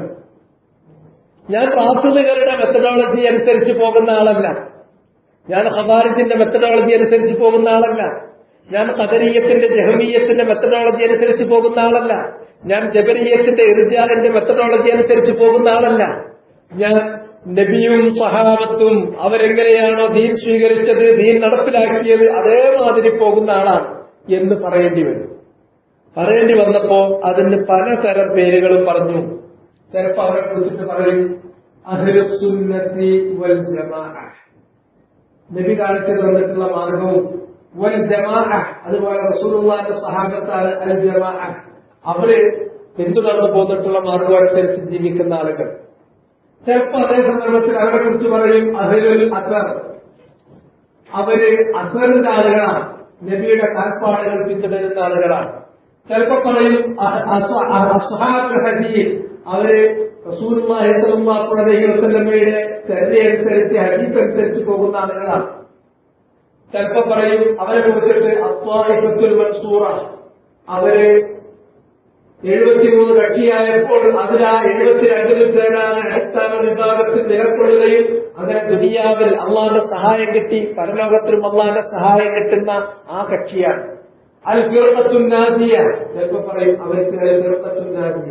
ഞാൻ പ്രാഥമികരുടെ മെത്തഡോളജി അനുസരിച്ച് പോകുന്ന ആളല്ല ഞാൻ ഹബാരിജിന്റെ മെത്തഡോളജി അനുസരിച്ച് പോകുന്ന ആളല്ല ഞാൻ കദരീയത്തിന്റെ ജഹമീയത്തിന്റെ മെത്തഡോളജി അനുസരിച്ച് പോകുന്ന ആളല്ല ഞാൻ ജബരീയത്തിന്റെ ഇർജാലിന്റെ മെത്തഡോളജി അനുസരിച്ച് പോകുന്ന ആളല്ല ഞാൻ നബിയും സഹാബത്തും അവരെങ്ങനെയാണോ ദീൻ സ്വീകരിച്ചത് ദീൻ നടപ്പിലാക്കിയത് അതേമാതിരി പോകുന്ന ആളാണ് എന്ന് പറയേണ്ടി വരും പറയേണ്ടി വന്നപ്പോ അതിന് പലതരം പേരുകളും പറഞ്ഞു ചിലപ്പോ അവരെ കുറിച്ചിട്ട് പറയും അഹ്ലുസുന്നത്തി വൽ ജമാഅ നബി കാലത്ത് വന്നിട്ടുള്ള മാർഗവും വൽ ജമാഅ അതുപോലെ റസൂലുള്ളാഹിന്റെ സഹാബത്താണ് അൽ ജമാഅ അവര് പിന്തുടർന്നു പോന്നിട്ടുള്ള മാർഗം അനുസരിച്ച് ജീവിക്കുന്ന ആളുകൾ ചിലപ്പോ അതേ സന്ദർഭത്തിൽ അവരെ കുറിച്ച് പറയും അഹലുൽ അസർ അവര് അസറിന്റെ ആളുകളാണ് നബിയുടെ കാൽപ്പാടുകൾ പിന്തുടരുന്ന ആളുകളാണ് ചിലപ്പോ പറയും അസ്ഹാബുൽ ഹദീസ് അവര് റസൂലുള്ളാഹി സ്വല്ലല്ലാഹു അലൈഹി വസല്ലമയുടെ ചര്യനുസരിച്ച് ഹദീസ് അനുസരിച്ച് പോകുന്ന ആളുകളാണ് ചിലപ്പോ പറയും അവരെ കുറിച്ചിട്ട് അത്വാഹിഫത്തുൽ മൻസൂറ അവര് എഴുപത്തിമൂന്ന് കക്ഷിയായപ്പോൾ അതിൽ ആ എഴുപത്തിരണ്ടിൽ ചേരാണ് അടിസ്ഥാന വിഭാഗത്തിൽ നിലകൊള്ളുകയും അങ്ങനെ ദുനിയാവിൽ അള്ളാന്റെ സഹായം കിട്ടി പരലോകത്തിലും അള്ളാന്റെ സഹായം കിട്ടുന്ന ആ കക്ഷിയാണ് അൽ ഫിർഖത്തുന്നാദിയ ചിലപ്പോ പറയും അവർക്ക് അൽ ഫിർഖത്തുന്നാദിയ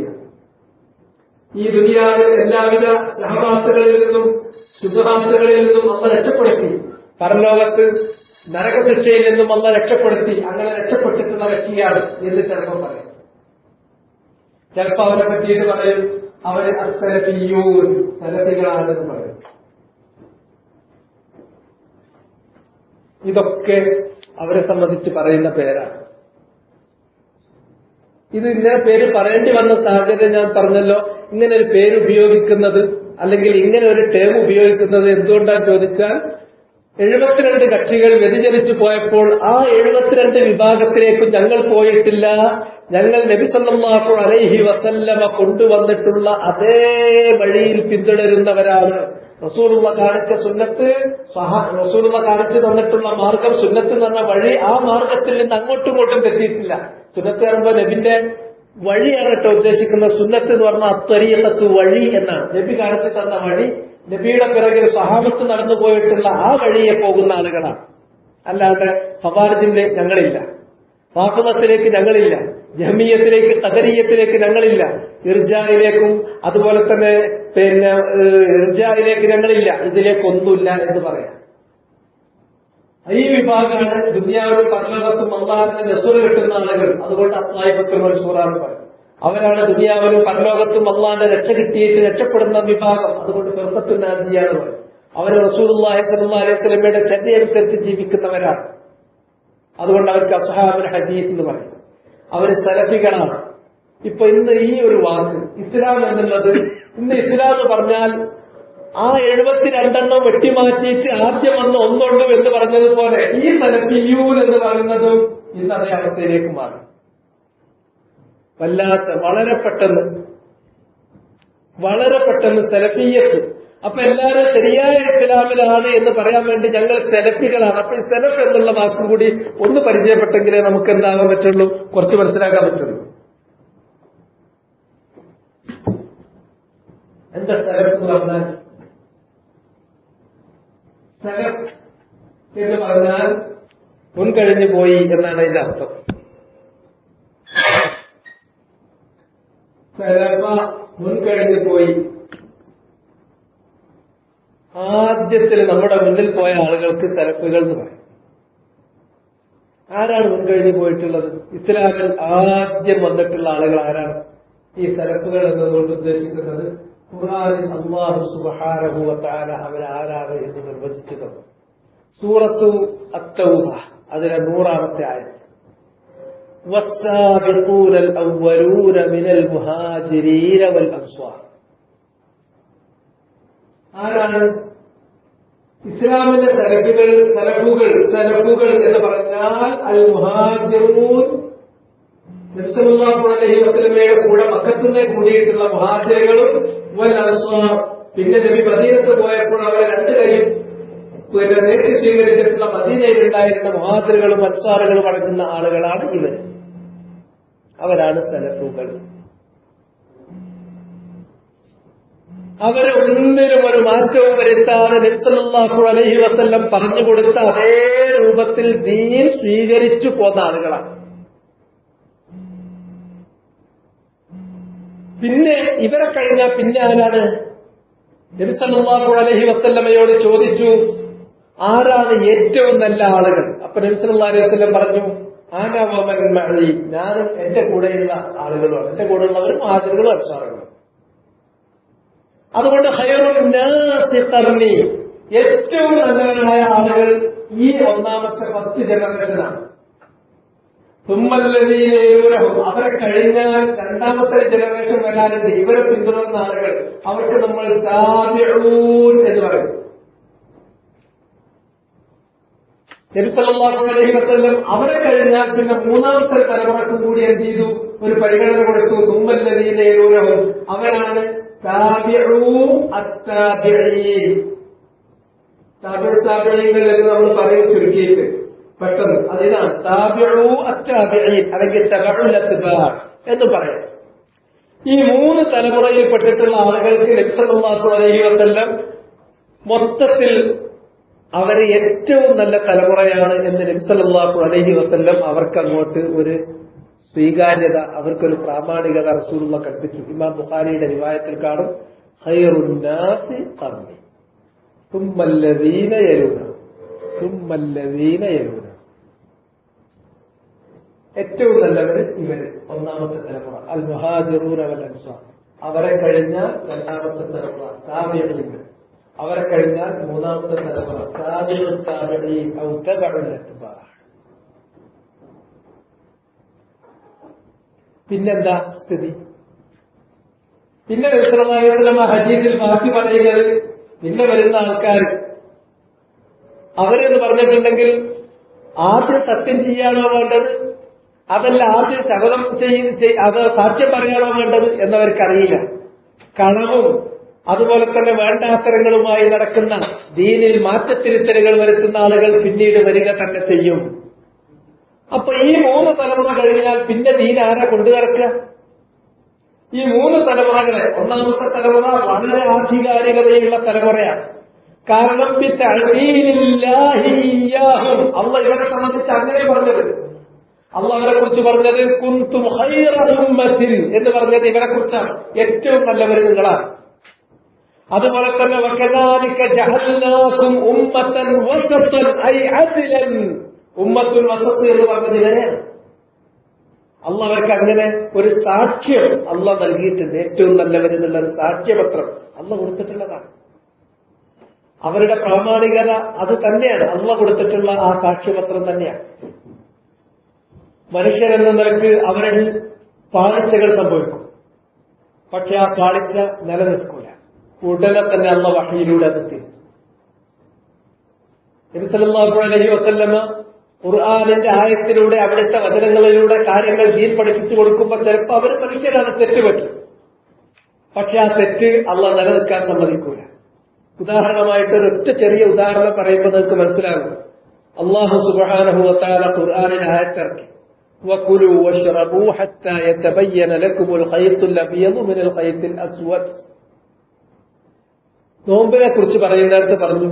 ഈ ദുനിയാവിൽ എല്ലാവിധ സഹവാസുകളിൽ നിന്നും ശുദ്ധവാസുകളിൽ നിന്നും അമ്മ രക്ഷപ്പെടുത്തി പരലോകത്ത് നരകശിക്ഷയിൽ നിന്നും അമ്മ രക്ഷപ്പെടുത്തി അങ്ങനെ രക്ഷപ്പെട്ടിട്ടുള്ള വ്യക്തിയാണ് എന്ന് ചിലപ്പോൾ പറയും ചിലപ്പോ അവരെ പറ്റിയിട്ട് പറയും അവര് അസലഫിയൂൻ സലഫികളാണെന്ന് പറയും ഇതൊക്കെ അവരെ സംബന്ധിച്ച് പറയുന്ന പേരാണ് ഇത് ഇങ്ങനെ പേര് പറയേണ്ടി വന്ന സാഹചര്യം ഞാൻ പറഞ്ഞല്ലോ ഇങ്ങനെ ഒരു പേര് ഉപയോഗിക്കുന്നത് അല്ലെങ്കിൽ ഇങ്ങനെ ഒരു ടേം ഉപയോഗിക്കുന്നത് എന്തുകൊണ്ടാണ് ചോദിച്ചാൽ എഴുപത്തിരണ്ട് കക്ഷികൾ വ്യതിചലിച്ചു പോയപ്പോൾ ആ എഴുപത്തിരണ്ട് വിഭാഗത്തിലേക്കും ഞങ്ങൾ പോയിട്ടില്ല ഞങ്ങൾ നബിസല്ലാഹു അലൈഹി വസല്ലമ കൊണ്ടുവന്നിട്ടുള്ള അതേ വഴിയിൽ പിന്തുടരുന്നവരാണ് റസൂലുള്ള കാണിച്ച സുന്നത്ത് റസൂലുള്ള കാണിച്ചു തന്നിട്ടുള്ള മാർഗം സുന്നത്ത് എന്ന് പറഞ്ഞ വഴി ആ മാർഗത്തിൽ നിന്ന് അങ്ങോട്ടും ഇങ്ങോട്ടും തെറ്റിയിട്ടില്ല സുന്നത്ത് പറയുമ്പോൾ നബിന്റെ വഴിയാണ് കേട്ടോ ഉദ്ദേശിക്കുന്ന സുന്നത്ത് എന്ന് പറഞ്ഞാൽ അത്വരീയത്ത് വഴി എന്നാണ് നബി കാണിച്ചു തന്ന വഴി നബിയുടെ പിറകിൽ സഹാബത്ത് നടന്നു പോയിട്ടുള്ള ആ വഴിയെ പോകുന്ന ആളുകളാണ് അല്ലാതെ ഹവാർജിന്റെ ഞങ്ങളില്ല ഫാഫിമത്തിലേക്ക് ഞങ്ങളില്ല ജഹമീയത്തിലേക്ക് കദരീയത്തിലേക്ക് ഞങ്ങളില്ല ഇർജായിലേക്കും അതുപോലെ തന്നെ പിന്നെ ഇർജായിലേക്ക് ഞങ്ങളില്ല ഇതിലേക്കൊന്നുമില്ല എന്ന് പറയാം ഈ വിഭാഗമാണ് ദുനിയാവിലും പരലോകത്തും അള്ളാഹിന്റെ നെസുറ് കിട്ടുന്ന ആളുകൾ അതുകൊണ്ട് അസ്വായിപത്തുൽ മൻസൂറാന്ന് പറയും അവരാണ് ദുനിയാവിലും പരലോകത്തും അള്ളാഹിന്റെ രക്ഷ കിട്ടിയിട്ട് രക്ഷപ്പെടുന്ന വിഭാഗം അതുകൊണ്ട് ഫിർഖത്തുൽ നാജിയാന്ന് പറയും അവര് റസൂലുള്ളാഹി സ്വല്ലല്ലാഹു അലൈഹി വസല്ലമയുടെ ചര്യനുസരിച്ച് ജീവിക്കുന്നവരാണ് അതുകൊണ്ട് അവർക്ക് അസ്ഹാബുൽ ഹദീസ് എന്ന് പറയും അവര് സലഫികളാണ് ഇപ്പൊ ഇന്ന് ഈ ഒരു വാക്ക് ഇസ്ലാം എന്നുള്ളത് ഇന്ന് ഇസ്ലാം എന്ന് പറഞ്ഞാൽ ആ എഴുപത്തിരണ്ടെണ്ണം വെട്ടിമാറ്റിയിട്ട് ആദ്യം വന്ന് ഒന്നുള്ളൂ എന്ന് പറഞ്ഞതുപോലെ ഈ സലഫിയൂൻ എന്ന് പറയുന്നതും ഇന്ന് അതേ അവസ്ഥയിലേക്ക് മാറി വല്ലാത്ത വളരെ പെട്ടെന്ന് വളരെ പെട്ടെന്ന് സെലഫിയത്ത് അപ്പൊ എല്ലാവരും ശരിയായ ഇസ്ലാമിലാണ് എന്ന് പറയാൻ വേണ്ടി ഞങ്ങൾ സെലഫികളാണ് അപ്പൊ ഈ സെലഫ് എന്നുള്ള വാക്കും കൂടി ഒന്ന് പരിചയപ്പെട്ടെങ്കിലേ നമുക്ക് എന്താകാൻ പറ്റുള്ളൂ കുറച്ച് മനസ്സിലാക്കാൻ പറ്റുള്ളൂ എന്താ സെലഫ് എന്ന് പറഞ്ഞാൽ സെലഫ് എന്ന് പറഞ്ഞാൽ മുൻകഴിഞ്ഞു പോയി എന്നാണ് അതിന്റെ അർത്ഥം സെലഫ മുൻകഴിഞ്ഞു പോയി ആദ്യത്തിൽ നമ്മുടെ മുന്നിൽ പോയ ആളുകൾക്ക് സെലഫുകൾ എന്ന് പറയും ആരാണ് മുൻകഴിഞ്ഞു പോയിട്ടുള്ളത് ഇസ്ലാമിൽ ആദ്യം വന്നിട്ടുള്ള ആളുകൾ ആരാണ് ഈ സെലഫുകൾ എന്നതുകൊണ്ട് ഉദ്ദേശിക്കുന്നത് ഖുർആാനിൽ അള്ളാഹു സുബഹാരഹുവത്താല അവരാരാണ് എന്ന് നിർവചിച്ചു തന്നു സൂറത്തു അത്തൗഹ അതിലെ നൂറാമത്തെ ആയത് والسابقون الأولون من المهاجرين والأنصار ആരാണ് ഇസ്ലാമിന്റെ സലഫുകൾ സലഫുകൾ സലഫുകൾ എന്ന് പറഞ്ഞാൽ അൽ മുഹാജിറൂൻ നബ്സല്ലാഹു അലൈഹി വസല്ലമയുടെ കൂടെ മക്കത്തുനിന്ന് കൂടിയിട്ടുള്ള മുഹാജിറുകളും വൽ അൻസ്വാർ പിന്നെ നബി മദീനത്ത് പോയപ്പോൾ അവരെ രണ്ട് കൈയും പിന്നെ നേരിട്ട് സ്വീകരിച്ചിട്ടുള്ള മദീനയിലുണ്ടായിരുന്ന മുഹാജിറുകളും അൻസാറുകളും അടങ്ങുന്ന ആളുകളാണ് ഇവർ അവരാണ് സലഫുകൾ അവര് ഒന്നിനും ഒരു മാറ്റവും വരുത്താതെ നബ്സല്ലാഹു അലൈഹി വസല്ലം പറഞ്ഞു കൊടുത്ത അതേ രൂപത്തിൽ ദീൻ സ്വീകരിച്ചു പോന്ന ആളുകളാണ് പിന്നെ ഇവരെ കഴിഞ്ഞാൽ പിന്നെ ആരാണ് നബിസല്ലാഹു അലൈഹി വസല്ലമയോട് ചോദിച്ചു ആരാണ് ഏറ്റവും നല്ല ആളുകൾ അപ്പൊ നബിസല്ലാ അലൈഹി വസ്ലം പറഞ്ഞു ആനവമൻ മഴി ഞാനും എന്റെ കൂടെയുള്ള ആളുകളുമാണ് എന്റെ കൂടെയുള്ളവരും ആദലുകളും അൻസാറുകളും അതുകൊണ്ട് ഹൈറുന്നാസിഖർണി ഏറ്റവും നല്ലവരായ ആളുകൾ ഈ ഒന്നാമത്തെ ഫസ്റ്റ് ജനറേഷനാണ് തുമ്മല്ലതീരൂരഹം അവരെ കഴിഞ്ഞാൽ രണ്ടാമത്തെ ജനറേഷൻ വരാനുണ്ട് ഇവരെ പിന്തുടർന്ന ആളുകൾ അവർക്ക് നമ്മൾ താബിഊൻ എന്ന് പറയും നബിസല്ലാഹു അലൈഹി വസല്ലം അവരെ കഴിഞ്ഞാൽ പിന്നെ മൂന്നാമത്തെ തലമുറക്കും കൂടി എന്ത് ചെയ്തു ഒരു പരിഗണന കൊടുത്തു സുമ്മല്ലതീരൂരഹം അവരാണ് താബിഴീങ്ങൾ എന്ന് നമ്മൾ പറയും ചുരുക്കിയിട്ട് പെട്ടെന്ന് അതിനാണ് താബിഴു അറ്റാബിഴീൻ അല്ലെങ്കിൽ തബുലത്തുബാർ എന്ന് പറയാം ഈ മൂന്ന് തലമുറയിൽപ്പെട്ടിട്ടുള്ള ആളുകൾക്ക് നബ്സല്ലാഹു അലൈഹി വസല്ലം മൊത്തത്തിൽ അവർ ഏറ്റവും നല്ല തലമുറയാണ് എന്ന് നബ്സല്ലാഹു അലൈഹി വസല്ലം അവർക്ക് അങ്ങോട്ട് ഒരു സ്വീകാര്യത അവർക്കൊരു പ്രാമാണികത റസൂലുള്ള കൽപ്പിച്ചു ഇമാം ബുഖാരിയുടെ റിവായത്തിൽ കാണും ഹൈറുന്നാസി കർമ്മി തുമ്മല്ലവീന യരൂന തുമ്മല്ലവീന യരൂന ഏറ്റവും നല്ലവർ ഇവര് ഒന്നാമത്തെ തലമുറ അൽ മുഹാജിറൂൻ അവൽ അൻസ്വാർ അവരെ കഴിഞ്ഞാൽ രണ്ടാമത്തെ തലമുറ താബിയങ്ങൾ അവരെ കഴിഞ്ഞാൽ മൂന്നാമത്തെ തലമുറ താബിയു താബിഈ ഔ തബഉൽ അത്ബാ പിന്നെന്താ സ്ഥിതി പിന്നെ വിശ്രമായുള്ള ഹജീദിൽ ബാക്കി പറയുന്നത് പിന്നെ വരുന്ന ആൾക്കാർ അവരെന്ന് പറഞ്ഞിട്ടുണ്ടെങ്കിൽ ആദ്യം സത്യം ചെയ്യാണോ വേണ്ടത് അതല്ല ആദ്യം ശപഥം ചെയ്യ അത് സാക്ഷ്യം പറയാണോ വേണ്ടത് എന്നവർക്കറിയില്ല കളവും അതുപോലെ തന്നെ വേണ്ടാത്തരങ്ങളുമായി നടക്കുന്ന ദീനിൽ മാറ്റത്തിരുത്തലുകൾ വരുത്തുന്ന ആളുകൾ പിന്നീട് വരിക തന്നെ ചെയ്യും അപ്പൊ ഈ മൂന്ന് തലമുറ കഴിഞ്ഞാൽ പിന്നെ ദീൻ ആരാ കൊണ്ടു നടക്കുക ഈ മൂന്ന് തലമുറകളെ ഒന്നാമത്തെ തലമുറ വളരെ ആധികാരികതയുള്ള തലമുറയാണ് കാരണം അള്ള ഇവരെ സംബന്ധിച്ച് അങ്ങനെ പറഞ്ഞത് അള്ള അവരെ കുറിച്ച് പറഞ്ഞത് കുന്തും ഹൈറഹുമ്മത്തിൽ എന്ന് പറഞ്ഞത് ഇവരെ കുറിച്ചാണ് ഏറ്റവും നല്ലവർ നിങ്ങളാണ് അതുപോലെ തന്നെ വക്കദാലിക ജഹൽനാകും ഉമ്മത്തൻ വസത്തൻ ഐ അദ്ലൻ ഉമ്മത്തുൽ വസത്ത് എന്ന് പറഞ്ഞത് ഇവരെയാണ് അള്ള അവർക്ക് അങ്ങനെ ഒരു സാക്ഷ്യം അള്ള നൽകിയിട്ടുണ്ട് ഏറ്റവും നല്ലവരെന്നുള്ള ഒരു സാക്ഷ്യപത്രം അള്ള കൊടുത്തിട്ടുള്ളതാണ് അവരുടെ പ്രാമാണികത അത് തന്നെയാണ് അള്ള കൊടുത്തിട്ടുള്ള ആ സാക്ഷ്യപത്രം തന്നെയാണ് മനുഷ്യരെന്ന നിലക്ക് അവരിൽ പാളിച്ചകൾ സംഭവിക്കും പക്ഷെ ആ പാളിച്ച നിലനിൽക്കൂല ഉടനെ തന്നെ അള്ള വഹയിലൂടെ അത് തീരും നബിസല്ലാഹു അലഹി വസല്ലമ ഖുർആാനിന്റെ ആയത്തിലൂടെ അവിടുത്തെ വചനങ്ങളിലൂടെ കാര്യങ്ങൾ ദീൻ പഠിപ്പിച്ചു കൊടുക്കുമ്പോൾ ചിലപ്പോൾ അവർ മനുഷ്യരാണ് തെറ്റ് പറ്റും പക്ഷെ ആ തെറ്റ് അള്ള നിലനിൽക്കാൻ സമ്മതിക്കൂല ഉദാഹരണമായിട്ട് ഒരൊറ്റ ചെറിയ ഉദാഹരണം പറയുമ്പോൾ നിങ്ങൾക്ക് മനസ്സിലാകും അള്ളാഹു സുബാനഹുല ഖുർആാനിൽ ആയത്തിറക്കി وكلوا واشربوا حتى يتبين لكم الخيط الابيض من الخيط الاسود നോമ്പിനെ കുറിച്ച് പറയുന്നിടത്ത് പറഞ്ഞു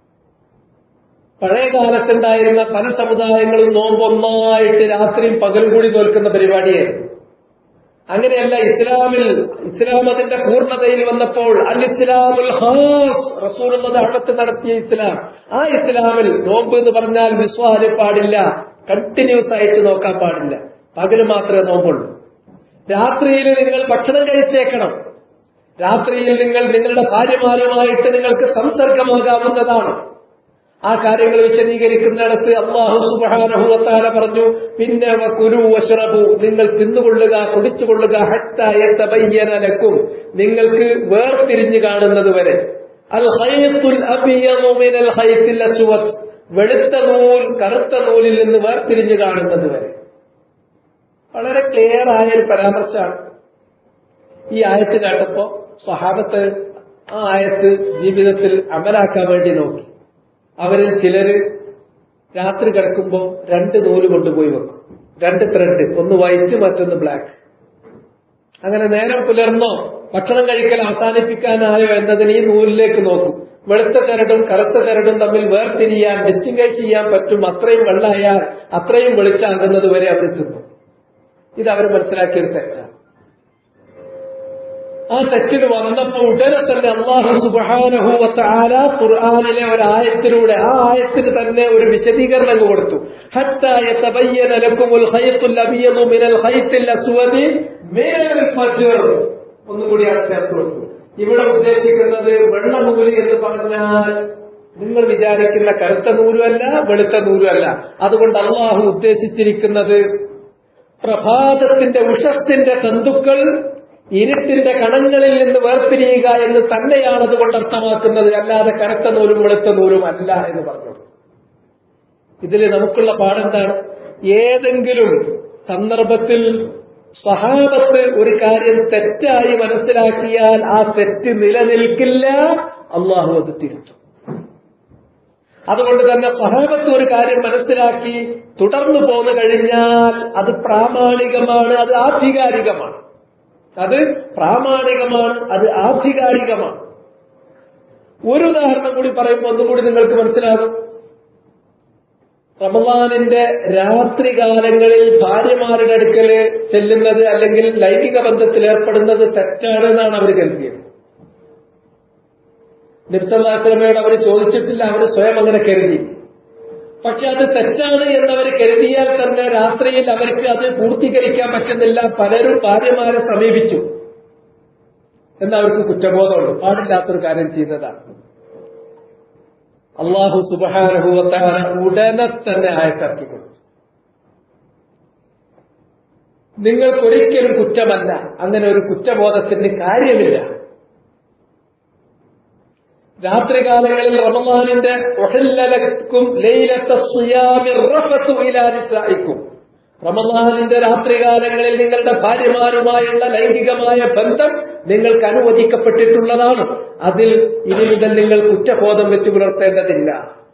പഴയ കാലത്തുണ്ടായിരുന്ന പല സമുദായങ്ങളും നോമ്പ് ഒന്നായിട്ട് രാത്രിയും പകലും കൂടി തോൽക്കുന്ന പരിപാടിയായിരുന്നു അങ്ങനെയല്ല ഇസ്ലാമിൽ ഇസ്ലാം അതിന്റെ പൂർണ്ണതയിൽ വന്നപ്പോൾ അൽ ഇസ്ലാമുൽ ഹാസ് റസൂൽ അഴത്ത് നടത്തിയ ഇസ്ലാം ആ ഇസ്ലാമിൽ നോമ്പ് എന്ന് പറഞ്ഞാൽ വിശ്വാസം പാടില്ല കണ്ടിന്യൂസ് ആയിട്ട് നോക്കാൻ പാടില്ല പകല് മാത്രമേ നോമ്പുള്ളൂ രാത്രിയിൽ നിങ്ങൾ ഭക്ഷണം കഴിച്ചേക്കണം രാത്രിയിൽ നിങ്ങൾ നിങ്ങളുടെ ഭാര്യമാരുമായിട്ട് നിങ്ങൾക്ക് സംസർഗമാകാവുന്നതാണ് ആ കാര്യങ്ങൾ വിശദീകരിക്കുന്നിടത്ത് അള്ളാഹു സുബാനഹുവത്താല പറഞ്ഞു പിന്നെ കുരു വഷറബു നിങ്ങൾ തിന്നുകൊള്ളുക കുടിച്ചുകൊള്ളുക ഹട്ടായത്തബയ്യനലക്കും നിങ്ങൾക്ക് വേർതിരിഞ്ഞു കാണുന്നത് വരെ അൽ ഹൈത്തുൽ അബിയൽ ഹൈത്തിൽ അസുവത് വെളുത്ത നൂൽ കറുത്ത നൂലിൽ നിന്ന് വേർതിരിഞ്ഞു കാണുന്നത് വരെ വളരെ ക്ലിയർ ആയ ഒരു പരാമർശമാണ് ഈ ആയത്ത് കേട്ടപ്പോ സ്വഹാബത്ത് ആ ആയത്ത് ജീവിതത്തിൽ അമലാക്കാൻ വേണ്ടി നോക്കി അവരിൽ ചിലര് രാത്രി കിടക്കുമ്പോൾ രണ്ട് നൂല് കൊണ്ടുപോയി വെക്കും രണ്ട് ത്രെഡ് ഒന്ന് വൈറ്റ് മറ്റൊന്ന് ബ്ലാക്ക് അങ്ങനെ നേരം പുലർന്നോ ഭക്ഷണം കഴിക്കൽ അവസാനിപ്പിക്കാനായോ എന്നതിന് ഈ നൂലിലേക്ക് നോക്കും വെളുത്ത ചരടും കറുത്ത ചരടും തമ്മിൽ വേർതിരിയാൻ ഡിസ്റ്റിംഗൈസ് ചെയ്യാൻ പറ്റും അത്രയും വെള്ളമായാൽ അത്രയും വെളിച്ചാകുന്നത് വരെ അവർ തിന്നു ഇത് അവർ മനസ്സിലാക്കിയൊരു തെറ്റാണ് ആ തെറ്റിന് വന്നപ്പോൾ ഉടനെ തന്നെ അള്ളാഹു സുബാനഹുവത്താല ഖുർആാനിലെ ഒരായത്തിലൂടെ ആ ആയത്തിന് തന്നെ ഒരു വിശദീകരണം അങ്ങ് കൊടുത്തു ഒന്നുകൂടിയാണ് ചേർത്ത് കൊടുത്തു ഇവിടെ ഉദ്ദേശിക്കുന്നത് വെള്ള നൂല് എന്ന് പറഞ്ഞാൽ നിങ്ങൾ വിചാരിക്കുന്ന കറുത്ത നൂലുമല്ല വെളുത്ത നൂലുമല്ല അതുകൊണ്ട് അള്ളാഹു ഉദ്ദേശിച്ചിരിക്കുന്നത് പ്രഭാതത്തിന്റെ ഉഷസ്സിന്റെ തന്തുക്കൾ ഇരുട്ടിന്റെ കണങ്ങളിൽ നിന്ന് വേർപിരിയുക എന്ന് തന്നെയാണ് അതുകൊണ്ട് അർത്ഥമാക്കുന്നത് അല്ലാതെ കറുത്ത നൂലും വെളുത്ത നൂലും അല്ല എന്ന് പറഞ്ഞു ഇതിൽ നമുക്കുള്ള പാടെന്താണ് ഏതെങ്കിലും സന്ദർഭത്തിൽ സഹാബത്ത് ഒരു കാര്യം തെറ്റായി മനസ്സിലാക്കിയാൽ ആ തെറ്റ് നിലനിൽക്കില്ല അള്ളാഹു അത് തിരുത്തും അതുകൊണ്ട് തന്നെ സഹാബത്ത് ഒരു കാര്യം മനസ്സിലാക്കി തുടർന്നു പോന്നു കഴിഞ്ഞാൽ അത് പ്രാമാണികമാണ് അത് ആധികാരികമാണ് അത് പ്രാമാണികമാണ് അത് ആധികാരികമാണ് ഒരു ഉദാഹരണം കൂടി പറയുമ്പോൾ ഒന്നുകൂടി നിങ്ങൾക്ക് മനസ്സിലാകും റമദാനിന്റെ രാത്രികാലങ്ങളിൽ ഭാര്യമാരുടെ അടുക്കല് ചെല്ലുന്നത് അല്ലെങ്കിൽ ലൈംഗിക ബന്ധത്തിൽ ഏർപ്പെടുന്നത് തെറ്റാണെന്നാണ് അവർ കരുതിയത് നബ്സല്ലാസ്ലമയോട് അവർ ചോദിച്ചിട്ടില്ല അവർ സ്വയം അങ്ങനെ കരുതി പക്ഷെ അത് തെറ്റാണ് എന്നവർ കരുതിയാൽ തന്നെ രാത്രിയിൽ അവർക്ക് അത് പൂർത്തീകരിക്കാൻ പറ്റുന്നില്ല പലരും ഭാര്യമാരെ സമീപിച്ചു എന്നവർക്ക് കുറ്റബോധമുണ്ട് പാടില്ലാത്തൊരു കാര്യം ചെയ്യുന്നതാണ് അള്ളാഹു സുബാനഹുവത്താന ഉടനെ തന്നെ ആയത്തിറക്കി കൊടുത്തു നിങ്ങൾക്കൊരിക്കലും കുറ്റമല്ല അങ്ങനെ ഒരു കുറ്റബോധത്തിന് കാര്യമില്ല രാത്രികാലങ്ങളിൽ റമദാനിന്റെ ഒഹല്ലലക്കും ലൈലത്ത സുയാമി റഫത്തു ഇലാ നിസായിക്കും റമദാനിന്റെ രാത്രികാലങ്ങളിൽ നിങ്ങളുടെ ഭാര്യമാരുമായുള്ള ലൈംഗികമായ ബന്ധം നിങ്ങൾക്ക് അനുവദിക്കപ്പെട്ടിട്ടുള്ളതാണ് അതിൽ ഇനി മുതൽ നിങ്ങൾ കുറ്റബോധം വെച്ച് പുലർത്തേണ്ടതില്ല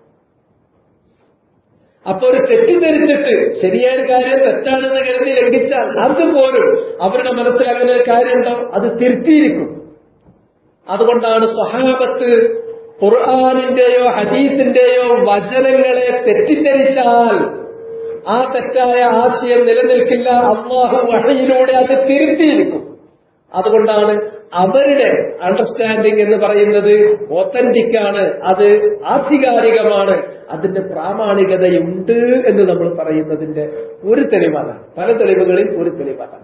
അപ്പൊ ഒരു തെറ്റിദ്ധരിച്ചിട്ട് ശരിയായ കാര്യം തെറ്റാണെന്ന് കരുതി ലംഘിച്ചാൽ അതുപോലും അവരുടെ മനസ്സിൽ അങ്ങനെ ഒരു കാര്യമുണ്ടോ അത് തിരുത്തിയിരിക്കും അതുകൊണ്ടാണ് സ്വഹാബത്ത് ഖുർആാനിന്റെയോ ഹദീസിന്റെയോ വചനങ്ങളെ തെറ്റിദ്ധരിച്ചാൽ ആ തെറ്റായ ആശയം നിലനിൽക്കില്ല അള്ളാഹു വഹയിലൂടെ അത് തിരുത്തിയിരിക്കും അതുകൊണ്ടാണ് അവരുടെ അണ്ടർസ്റ്റാൻഡിംഗ് എന്ന് പറയുന്നത് ഒത്തന്റിക് ആണ് അത് ആധികാരികമാണ് അതിന്റെ പ്രാമാണികതയുണ്ട് എന്ന് നമ്മൾ പറയുന്നതിന്റെ ഒരു തെളിവാണ് പല തെളിവുകളിൽ ഒരു തെളിവാണ്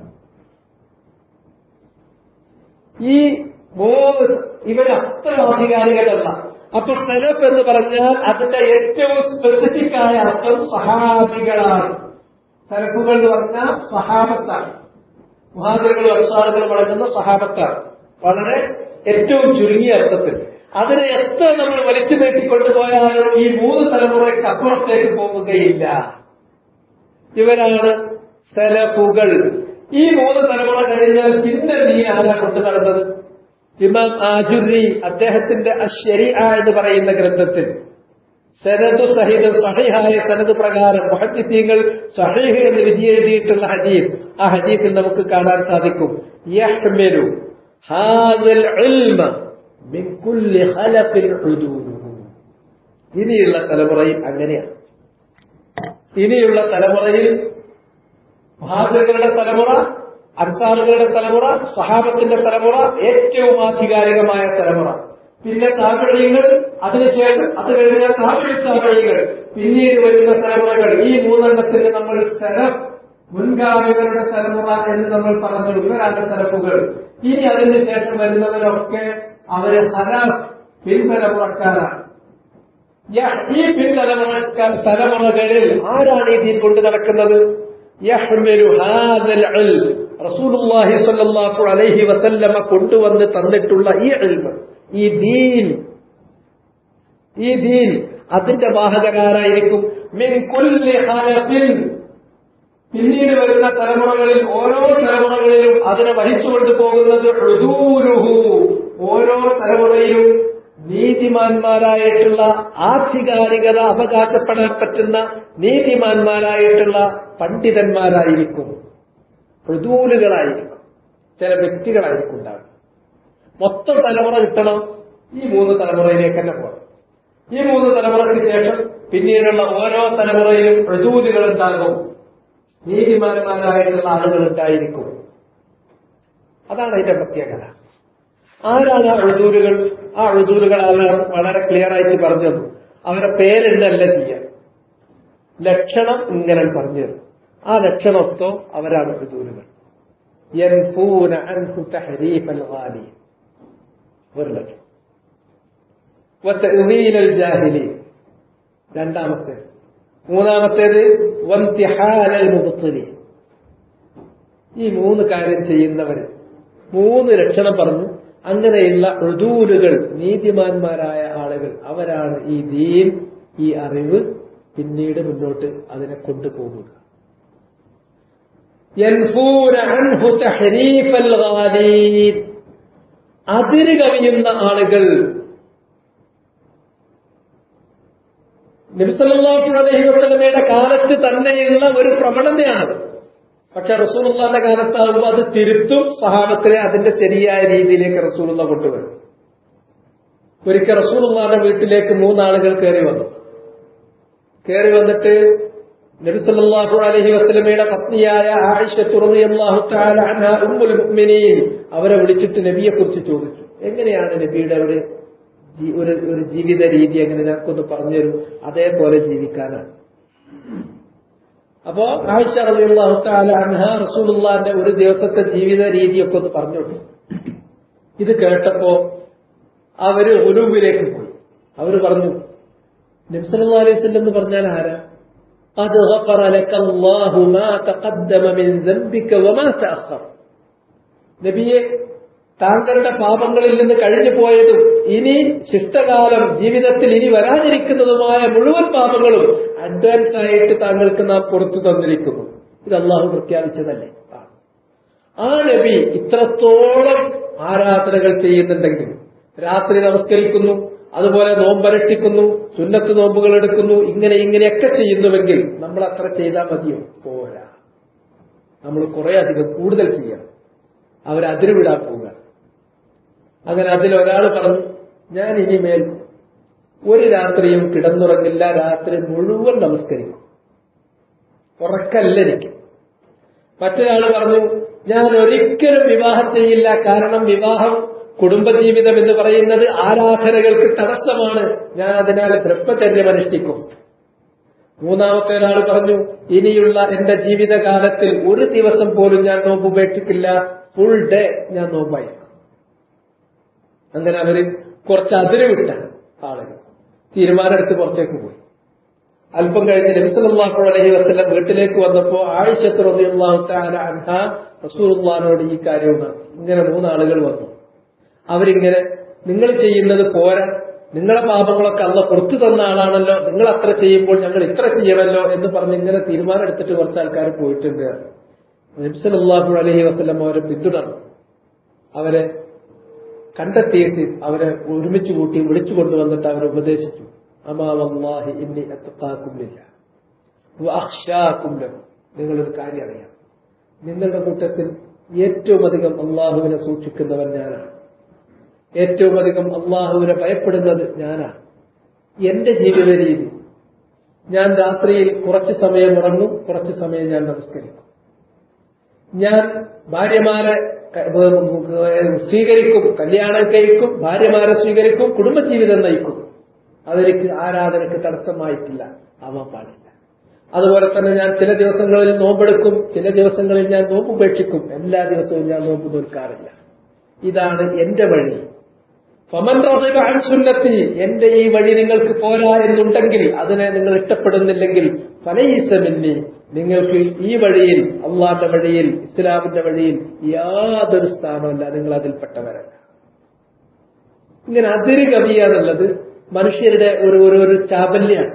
ഈ മൂന്ന് ഇവര് അത്ര ആധികാരികതല്ല അപ്പൊ സെലഫ് എന്ന് പറഞ്ഞാൽ അതിന്റെ ഏറ്റവും സ്പെസിഫിക് ആയ അർത്ഥം സഹാബികളാണ് സെലഫുകൾ എന്ന് പറഞ്ഞാൽ സഹാബത്താണ് മുഹാദികളും അൻസാറുകളും അടങ്ങുന്ന സഹാബത്താണ് വളരെ ഏറ്റവും ചുരുങ്ങിയ അർത്ഥത്തിൽ അതിനെ എത്ര നമ്മൾ വലിച്ചു നീട്ടിക്കൊണ്ടുപോയാലും ഈ മൂന്ന് തലമുറയ്ക്ക് അപ്പുറത്തേക്ക് പോകുകയില്ല ഇവരാണ് സെലഫുകൾ ഈ മൂന്ന് തലമുറ കഴിഞ്ഞാൽ പിന്നെ നീ ആരാ കൊണ്ടു നടന്നത് ഇമാം ആജുരി അദ്ദേഹത്തിന്റെ അശ്ശരിഅ എന്ന് പറയുന്ന ഗ്രന്ഥത്തിൽ സനദു സഹിത സഹിഹായ സനദ് പ്രകാരം മുഹദ്ദിസീങ്ങൾ സഹീഹ് എന്ന് വിധി എഴുതിയിട്ടുള്ള ഹദീസ് ആ ഹദീസിൽ നമുക്ക് കാണാൻ സാധിക്കും യഹ്മിലു ഹാദൽ ഇൽമ മിൻ കുല്ലി ഖലഫിൻ ഉദൂലുഹു ഇനിയുള്ള തലമുറയിൽ അങ്ങനെയാണ് ഇനിയുള്ള തലമുറയിൽ മഹാജകളുടെ തലമുറ അൻസാറുകളുടെ തലമുറ സഹാബത്തിന്റെ തലമുറ ഏറ്റവും ആധികാരികമായ തലമുറ പിന്നെ താപഴികൾ അതിനുശേഷം അത് കഴിഞ്ഞാൽ താപഴി താപഴികൾ പിന്നീട് വരുന്ന തലമുറകൾ ഈ മൂന്നെണ്ണത്തിന് നമ്മൾ സ്ഥലം മുൻഗാമികളുടെ തലമുറ എന്ന് നമ്മൾ പറഞ്ഞു ഇവരാണ് സ്ഥലപ്പുകൾ ഇനി അതിന് ശേഷം വരുന്നവരൊക്കെ അവര് ഹലാഫ് പിൻതലമുറക്കാരാണ് ഈ പിൻതലമുറക്കാർ തലമുറകളിൽ ആരാണ് ഈ ദീൻ കൊണ്ട് നടക്കുന്നത് യഹ്മിലു ഹാദൽ ഇൽം റസൂലുള്ളാഹി സ്വല്ലല്ലാഹു അലൈഹി വസല്ലമ കൊണ്ടുവന്ന് തന്നിട്ടുള്ള ഈ ഇൽമ് ഈ ദീൻ ഈ ദീൻ അതിന്റെ വാഹകരാരായിരിക്കും മിൻ കുല്ലി ഖലഫിൻ പിന്നീട് വരുന്ന തലമുറകളിൽ ഓരോ തലമുറകളിലും അതിനെ വഹിച്ചുകൊണ്ട് പോകുന്നത് ഹുദൂലുഹു ഓരോ തലമുറയിലും നീതിമാന്മാരായിട്ടുള്ള ആധികാരികത അവകാശപ്പെടാൻ പറ്റുന്ന നീതിമാന്മാരായിട്ടുള്ള പണ്ഡിതന്മാരായിരിക്കും ഹൃദൂലുകളായിരിക്കും ചില വ്യക്തികളായിരിക്കും ഉണ്ടാകും മൊത്തം തലമുറ കിട്ടണം ഈ മൂന്ന് തലമുറയിലേക്ക് തന്നെ പോകണം ഈ മൂന്ന് തലമുറയ്ക്ക് ശേഷം പിന്നീടുള്ള ഓരോ തലമുറയിലും ഹൃദൂലുകൾ ഉണ്ടാകും നീതിമാന്മാരായിട്ടുള്ള ആളുകൾ ഉണ്ടായിരിക്കും അതാണ് അതിന്റെ പ്രത്യേകത ആരാണ് ആ എഴുതൂരുകൾ ആ എഴുതൂരുകൾ വളരെ ക്ലിയർ ആയിട്ട് പറഞ്ഞു തന്നു അവരുടെ പേരെണ്ണല്ല ചെയ്യാൻ ലക്ഷണം ഇങ്ങനെ പറഞ്ഞു തരും ആ ലക്ഷണത്തോ അവരാണ് എഴുതൂരുകൾ ينفون عنه تحريف الغالي ഒരു ലക്ഷം وتأويل الجاهلين രണ്ടാമത്തേത് മൂന്നാമത്തേത് വന്തിഹാൽ മുബത്തലി ഈ മൂന്ന് കാര്യം ചെയ്യുന്നവര് മൂന്ന് ലക്ഷണം പറഞ്ഞു അങ്ങനെയുള്ള ഋതൂലുകൾ നീതിമാന്മാരായ ആളുകൾ അവരാണ് ഈ ദീൻ ഈ അറിവ് പിന്നീട് മുന്നോട്ട് അതിനെ കൊണ്ടുപോകുക അതിര് കവിയുന്ന ആളുകൾ നബിസല്ലാഹു അലഹി വസ്ലമയുടെ കാലത്ത് തന്നെയുള്ള ഒരു പ്രവണതയാണ് പക്ഷെ റസൂലുള്ളാന്റെ കാലത്താകുമ്പോൾ അത് തിരുത്തും സഹാബത്തിനെ അതിന്റെ ശരിയായ രീതിയിലേക്ക് റസൂലുള്ള കൊണ്ടുവരും ഒരിക്കൽ റസൂലുള്ളാന്റെ വീട്ടിലേക്ക് മൂന്നാളുകൾ കയറി വന്നു കയറി വന്നിട്ട് നബിസല്ലാഹു അലഹി വസ്ലമയുടെ പത്നിയായ ആയിഷ തുറന്നിയല്ലാഹു ഉമ്മുൽ മുഅ്മിനീൻ അവരെ വിളിച്ചിട്ട് നബിയെ കുറിച്ച് ചോദിച്ചു എങ്ങനെയാണ് നബിയുടെ ഒരു ഒരു ഒരു ജീവിത രീതി എങ്ങനെ ഞങ്ങൾക്കൊന്ന് പറഞ്ഞു തരും അതേപോലെ ജീവിക്കാനാണ് അപ്പോ ആയിഷ റളിയല്ലാഹു തആല അൻഹ റസൂലുള്ളാഹിന്റെ ഒരു ദിവസത്തെ ജീവിത രീതിയൊക്കെ ഒന്ന് പറഞ്ഞു ഇത് കേട്ടപ്പോ അവര് ഉലുവിലേക്ക് പോയി അവര് പറഞ്ഞു നബ്സല്ലാ അലൈഹി സ്വല്ലം എന്ന് പറഞ്ഞാൽ ആരാ قد غفر لك الله ما تقدم من ذنبك وما تأخر നബിയെ താങ്കളുടെ പാപങ്ങളിൽ നിന്ന് കഴിഞ്ഞു പോയതും ഇനി ശിഷ്ടകാലം ജീവിതത്തിൽ ഇനി വരാനിരിക്കുന്നതുമായ മുഴുവൻ പാപങ്ങളും അഡ്വാൻസ് ആയിട്ട് താങ്കൾക്ക് നാം പുറത്തു തന്നിരിക്കുന്നു ഇത് അള്ളാഹു പ്രഖ്യാപിച്ചതല്ലേ ആ നബി ഇത്രത്തോളം ആരാധനകൾ ചെയ്യുന്നുണ്ടെങ്കിൽ രാത്രി നമസ്കരിക്കുന്നു അതുപോലെ നോമ്പരട്ടിക്കുന്നു സുന്നത്ത് നോമ്പുകൾ എടുക്കുന്നു ഇങ്ങനെ ഇങ്ങനെയൊക്കെ ചെയ്യുന്നുവെങ്കിൽ നമ്മൾ അത്ര ചെയ്താൽ മതിയോ പോരാ നമ്മൾ കുറെ അധികം കൂടുതൽ ചെയ്യണം അവരതിരുവിടാൻ പോവുക അങ്ങനെ അതിലൊരാൾ പറഞ്ഞു ഞാൻ ഇനിമേൽ ഒരു രാത്രിയും കിടന്നുറങ്ങില്ല രാത്രി മുഴുവൻ നമസ്കരിക്കും ഉറക്കല്ല എനിക്ക് മറ്റൊരാൾ പറഞ്ഞു ഞാൻ ഒരിക്കലും വിവാഹം ചെയ്യില്ല കാരണം വിവാഹം കുടുംബജീവിതം എന്ന് പറയുന്നത് ആരാധനകൾക്ക് തടസ്സമാണ് ഞാൻ അതിനാൽ ബ്രഹ്മചര്യം അനുഷ്ഠിക്കും മൂന്നാമത്തെ ഒരാൾ പറഞ്ഞു ഇനിയുള്ള എന്റെ ജീവിതകാലത്തിൽ ഒരു ദിവസം പോലും ഞാൻ നോമ്പ് ഉപേക്ഷിക്കില്ല ഫുൾ ഡേ ഞാൻ നോമ്പായിരിക്കും അങ്ങനെ അവര് കുറച്ച് അതിരുവിട്ട ആളുകൾ തീരുമാനമെടുത്ത് പുറത്തേക്ക് പോയി അല്പം കഴിഞ്ഞ് നബിസലാഹു അലഹി വസ്ലം വീട്ടിലേക്ക് വന്നപ്പോ ആയിഷത്ത് റബിഅള്ളാഹു താല അൻഹ റസൂർള്ളഹാനോട് ഈ കാര്യം നടത്തി ഇങ്ങനെ മൂന്നാളുകൾ വന്നു അവരിങ്ങനെ നിങ്ങൾ ചെയ്യുന്നത് പോരാ നിങ്ങളെ പാപങ്ങളൊക്കെ അല്ല പുറത്തു തന്ന ആളാണല്ലോ നിങ്ങൾ അത്ര ചെയ്യുമ്പോൾ ഞങ്ങൾ ഇത്ര ചെയ്യണമല്ലോ എന്ന് പറഞ്ഞ് ഇങ്ങനെ തീരുമാനം എടുത്തിട്ട് കുറച്ച് ആൾക്കാർ പോയിട്ടുണ്ട് നബ്സലാഹു അലഹി വസ്ലം അവരെ പിന്തുടർന്നു അവരെ കണ്ടെത്തിയിട്ട് അവരെ ഒരുമിച്ച് കൂട്ടി വിളിച്ചു കൊണ്ടുവന്നിട്ട് അവരെ ഉപദേശിച്ചു അമാവല്ലാഹി ഇന്നി എത്താക്കുമില്ല അക്ഷാക്കും നിങ്ങളൊരു കാര്യം അറിയാം നിങ്ങളുടെ കൂട്ടത്തിൽ ഏറ്റവും അധികം അള്ളാഹുവിനെ സൂക്ഷിക്കുന്നവൻ ഞാനാണ് ഏറ്റവും അധികം അള്ളാഹുവിനെ ഭയപ്പെടുന്നത് ഞാനാണ് എന്റെ ജീവിത രീതി ഞാൻ രാത്രിയിൽ കുറച്ച് സമയം ഉറങ്ങും കുറച്ച് സമയം ഞാൻ നമസ്കരിക്കും ഞാൻ ഭാര്യമാരെ സ്വീകരിക്കും കല്യാണം കഴിക്കും ഭാര്യമാരെ സ്വീകരിക്കും കുടുംബജീവിതം നയിക്കും അതെനിക്ക് ആരാധനക്ക് തടസ്സമായിട്ടില്ല ആവാൻ പാടില്ല അതുപോലെ തന്നെ ഞാൻ ചില ദിവസങ്ങളിൽ നോമ്പെടുക്കും ചില ദിവസങ്ങളിൽ ഞാൻ നോമ്പ് ഉപേക്ഷിക്കും എല്ലാ ദിവസവും ഞാൻ നോമ്പ് നോൽക്കാറില്ല ഇതാണ് എന്റെ വഴി ഫമൻ സുന്നത്തി എന്റെ ഈ വഴി നിങ്ങൾക്ക് പോരാ എന്നുണ്ടെങ്കിൽ അതിനെ നിങ്ങൾ ഇഷ്ടപ്പെടുന്നില്ലെങ്കിൽ ഫലയിസമിന്നി നിങ്ങൾക്ക് ഈ വഴിയിൽ അള്ളാന്റെ വഴിയിൽ ഇസ്ലാമിന്റെ വഴിയിൽ യാതൊരു സ്ഥാനമല്ല നിങ്ങൾ അതിൽപ്പെട്ടവരല്ല ഇങ്ങനെ അതിര് കവിയാന്നുള്ളത് മനുഷ്യരുടെ ഒരു ഒരു ഒരു ചാബല്യാണ്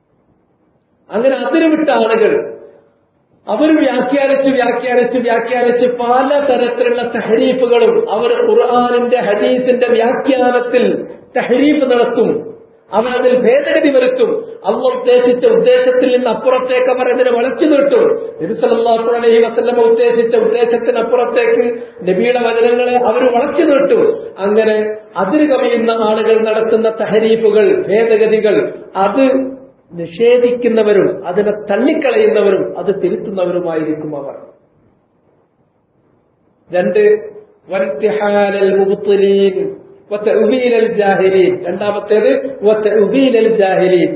അങ്ങനെ അതിരുവിട്ട ആളുകൾ അവർ വ്യാഖ്യാനിച്ച് വ്യാഖ്യാനിച്ച് വ്യാഖ്യാനിച്ച് പലതരത്തിലുള്ള തഹരീഫുകളും അവർ ഖുർആാനിന്റെ ഹദീസിന്റെ വ്യാഖ്യാനത്തിൽ തഹരീഫ് നടത്തും അവരതിൽ ഭേദഗതി വരുത്തും അള്ള ഉദ്ദേശിച്ച ഉദ്ദേശത്തിൽ നിന്ന് അപ്പുറത്തേക്ക് അവർ അതിനെ വളച്ചു നീട്ടും നബിസല്ലാഹു അലഹി വസ്ല്ലമ ഉദ്ദേശിച്ച ഉദ്ദേശത്തിനപ്പുറത്തേക്ക് നബിയുടെ വചനങ്ങളെ അവർ വളച്ചു നീട്ടും അങ്ങനെ അതിര് കവിയുന്ന ആളുകൾ നടത്തുന്ന തഹരീഫുകൾ ഭേദഗതികൾ അത് നിഷേധിക്കുന്നവരും അതിനെ തള്ളിക്കളയുന്നവരും അത് തിരുത്തുന്നവരുമായിരിക്കും അവർ രണ്ട് വൻതിഹാലൽ മുബ്തിലീൻ വതഅ്വീലൽ ജാഹിലീൻ രണ്ടാമത്തേത് വതഅ്വീലൽ ജാഹിലീൻ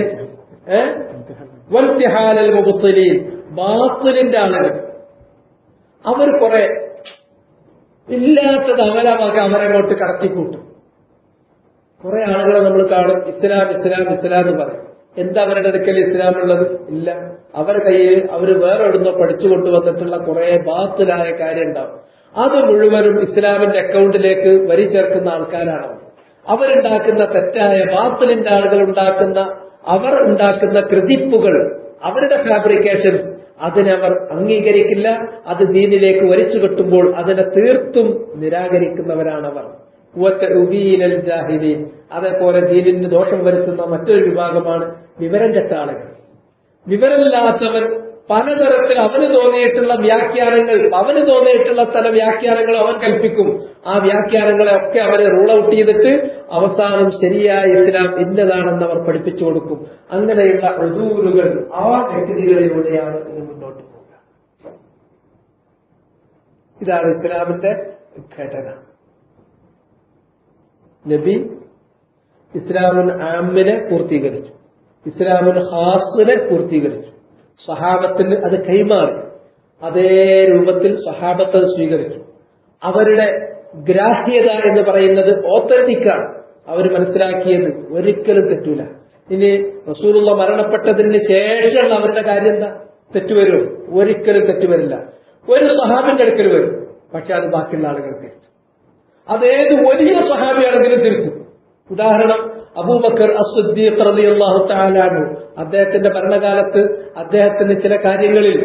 വൻതിഹാലൽ മുബ്തിലീൻ ബാത്തിലിന്റെ ആളുകൾ അവർ കുറെ ഇല്ലാത്തത് അവരെ വക അവരങ്ങോട്ട് കടത്തിക്കൂട്ടും കുറെ ആളുകളെ നമ്മൾ കാണും ഇസ്ലാം ഇസ്ലാം ഇസ്ലാം എന്ന് പറയും എന്താ അവരുടെ അടുക്കൽ ഇസ്ലാം ഉള്ളത് ഇല്ല അവരുടെ കയ്യിൽ അവർ വേറെ എവിടുന്നോ പഠിച്ചു കൊണ്ടുവന്നിട്ടുള്ള കുറെ ബാത്തിലായ കാര്യം ഉണ്ടാവും അത് മുഴുവനും ഇസ്ലാമിന്റെ അക്കൗണ്ടിലേക്ക് വരി ചേർക്കുന്ന ആൾക്കാരാണ് അവരുണ്ടാക്കുന്ന തെറ്റായ ബാത്തിലിന്റെ ആളുകൾ ഉണ്ടാക്കുന്ന അവർ ഉണ്ടാക്കുന്ന കൃതിപ്പുകൾ അവരുടെ ഫാബ്രിക്കേഷൻസ് അതിനെ അവർ അംഗീകരിക്കില്ല അത് ദീനിലേക്ക് വലിച്ചു കെട്ടുമ്പോൾ അതിനെ തീർത്തും നിരാകരിക്കുന്നവരാണവർ ഉബീലൽ ജാഹിദീൻ അതേപോലെ ദീനിന് ദോഷം വരുത്തുന്ന മറ്റൊരു വിഭാഗമാണ് വിവരം കെട്ട ആളുകൾ വിവരമില്ലാത്തവൻ പലതരത്തിൽ അവന് തോന്നിയിട്ടുള്ള വ്യാഖ്യാനങ്ങൾ അവന് തോന്നിയിട്ടുള്ള പല വ്യാഖ്യാനങ്ങൾ അവൻ കൽപ്പിക്കും ആ വ്യാഖ്യാനങ്ങളെ ഒക്കെ അവരെ റൂൾ ഔട്ട് ചെയ്തിട്ട് അവസാനം ശരിയായ ഇസ്ലാം ഇന്നതാണെന്ന് അവർ പഠിപ്പിച്ചു കൊടുക്കും അങ്ങനെയുള്ള ഋതൂരുകൾ ആ വ്യക്തികളിലൂടെയാണ് ഇത് മുന്നോട്ട് പോകുക ഇതാണ് ഇസ്ലാമിന്റെ ഘടന നബി ഇസ്ലാമുൻ ആമിനെ പൂർത്തീകരിച്ചു ഇസ്ലാമുൻ ഹാസിനെ പൂർത്തീകരിച്ചു സഹാബത്തിന് അത് കൈമാറി അതേ രൂപത്തിൽ സഹാബത്ത് അത് സ്വീകരിച്ചു അവരുടെ ഗ്രാഹ്യത എന്ന് പറയുന്നത് ഓത്തന്റിക്കാണ് അവർ മനസ്സിലാക്കിയത് ഒരിക്കലും തെറ്റൂല ഇനി റസൂലുള്ള മരണപ്പെട്ടതിന് ശേഷമുള്ള അവരുടെ കാര്യം എന്താ തെറ്റുവരും ഒരിക്കലും തെറ്റുവരില്ല ഒരു സഹാബിന്റെ അടുക്കൽ വരും പക്ഷെ അത് ബാക്കിയുള്ള ആളുകൾ തിരുത്തും അതേത് വലിയ സഹാബിയാണെങ്കിലും തിരുത്തും ഉദാഹരണം അബൂബക്കർ അസുദ്ദീഖ് റളിയല്ലാഹു തആലാനു അദ്ദേഹത്തിന്റെ ഭരണകാലത്ത് അദ്ദേഹത്തിന് ചില കാര്യങ്ങളിൽ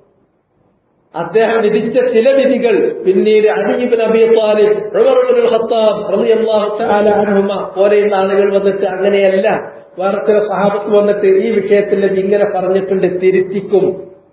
അദ്ദേഹം വിധിച്ച ചില വിധികൾ പിന്നീട് Ali bin Abi Talib Umar ibnul Khattab റളിയല്ലാഹു തആല അൻഹുമ പോലെയുള്ള ആളുകൾ വന്നിട്ട് അങ്ങനെയല്ല വേറെ ചില സഹാബത്ത് വന്നിട്ട് ഈ വിഷയത്തിൽ നബി ഇങ്ങനെ പറഞ്ഞിട്ടുണ്ട് തിരുത്തിക്കും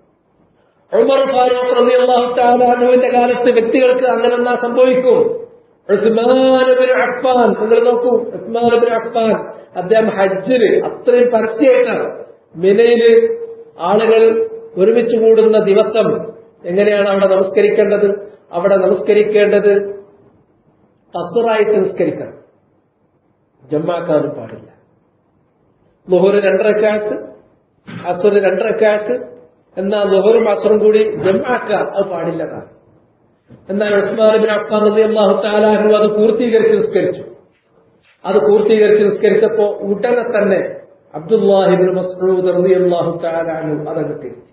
ഉമർ ഫാറൂഖ് റളിയല്ലാഹു തആല അൻഹുവിന്റെ കാലത്ത് വ്യക്തികൾക്ക് അങ്ങനെ എന്നാ സംഭവിക്കും ഉസ്മാൻ ഇബ്നു അഫ്ഫാൻ നിങ്ങൾ നോക്കൂ ഉസ്മാൻ ഇബ്നു അഫ്ഫാൻ അദ്ദേഹം ഹജ്ജിന് അത്രയും പരസ്യമായിട്ടാണ് മിനയില് ആളുകൾ ഒരുമിച്ച് കൂടുന്ന ദിവസം എങ്ങനെയാണ് അവിടെ നമസ്കരിക്കേണ്ടത് അവിടെ നമസ്കരിക്കേണ്ടത് കസുറായിട്ട് നിസ്കരിക്കണം ജമ്മാക്കാനും പാടില്ല ലുഹുറ് രണ്ടരക്കാലത്ത് അസുറ് രണ്ടരക്കാലത്ത് എന്നാൽ ലുഹറും അസുറും കൂടി ജമ്മാക്കാം അത് പാടില്ലതാണ് എന്നാൽ ഉസ്മാൻ ബിൻ അഫ്ഫാൻ റളിയല്ലാഹു തആല അൻഹു അത് പൂർത്തീകരിച്ച് നിസ്കരിച്ചു അത് പൂർത്തീകരിച്ച് നിസ്കരിച്ചപ്പോ ഉടനെ തന്നെ അബ്ദുല്ലാഹിബിൻ മസ്ഊദ് റളിയല്ലാഹു തആല അൻഹു അതങ്ങ് തിരുത്തി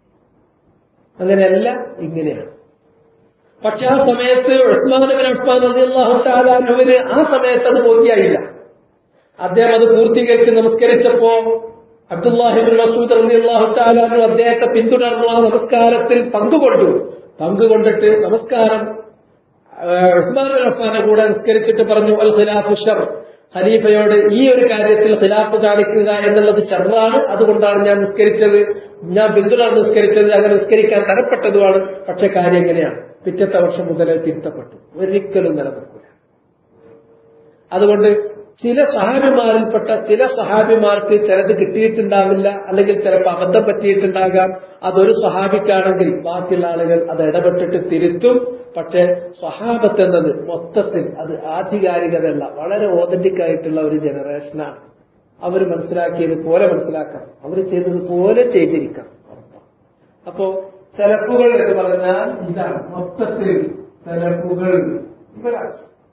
അങ്ങനെയല്ല ഇങ്ങനെയാണ് പക്ഷെ ആ സമയത്ത് ഉസ്മാൻ ബിൻ അഫ്ഫാൻ റളിയല്ലാഹു തആല അൻഹുവിന് ആ സമയത്ത് അത് ബോധ്യായില്ല അദ്ദേഹം അത് പൂർത്തീകരിച്ച് നമസ്കരിച്ചപ്പോ അബ്ദുല്ലാഹിബിൻ മസൂദ് റളിയല്ലാഹു തആല അൻഹു അദ്ദേഹത്തെ പിന്തുടർന്നു ആ നമസ്കാരത്തിൽ പങ്കുകൊണ്ടു പങ്കുകൊണ്ടിട്ട് നമസ്കാരം ഉസ്മാൻ ബിൻ അഫ്ഫാനെ കൂടെ നിസ്കരിച്ചിട്ട് പറഞ്ഞു അൽ ഖിലാഫു ഷർ ഖലീഫയോട് ഈ ഒരു കാര്യത്തിൽ ഖിലാഫ് കാണിക്കുക എന്നുള്ളത് ഷർറാണ് അതുകൊണ്ടാണ് ഞാൻ നിസ്കരിച്ചത് ഞാൻ പിന്തുടർന്ന് നിസ്കരിച്ചത് അങ്ങനെ നിസ്കരിക്കാൻ തരപ്പെട്ടതുമാണ് പക്ഷെ കാര്യം എങ്ങനെയാണ് പിറ്റത്തെ വർഷം മുതൽ തിരുത്തപ്പെട്ടു ഒരിക്കലും നിലനിൽക്കില്ല അതുകൊണ്ട് ചില സഹാബിമാരിൽപ്പെട്ട ചില സഹാബിമാർക്ക് ചിലത് കിട്ടിയിട്ടുണ്ടാവില്ല അല്ലെങ്കിൽ ചിലപ്പോൾ അബദ്ധം പറ്റിയിട്ടുണ്ടാകാം അതൊരു സഹാബിക്കാണെങ്കിൽ ബാക്കിയുള്ള ആളുകൾ അത് ഇടപെട്ടിട്ട് തിരുത്തും പക്ഷേ സ്വഹാബത്ത് എന്നത് മൊത്തത്തിൽ അത് ആധികാരികതയല്ല വളരെ ഓതന്റിക് ആയിട്ടുള്ള ഒരു ജനറേഷനാണ് അവർ മനസ്സിലാക്കിയത് പോലെ മനസ്സിലാക്കണം അവർ ചെയ്തത് പോലെ ചെയ്തിരിക്കണം അപ്പോ സെലഫുകൾ എന്ന് പറഞ്ഞാൽ ഇതാണ് മൊത്തത്തിൽ സെലഫുകൾ ഇവരാണ്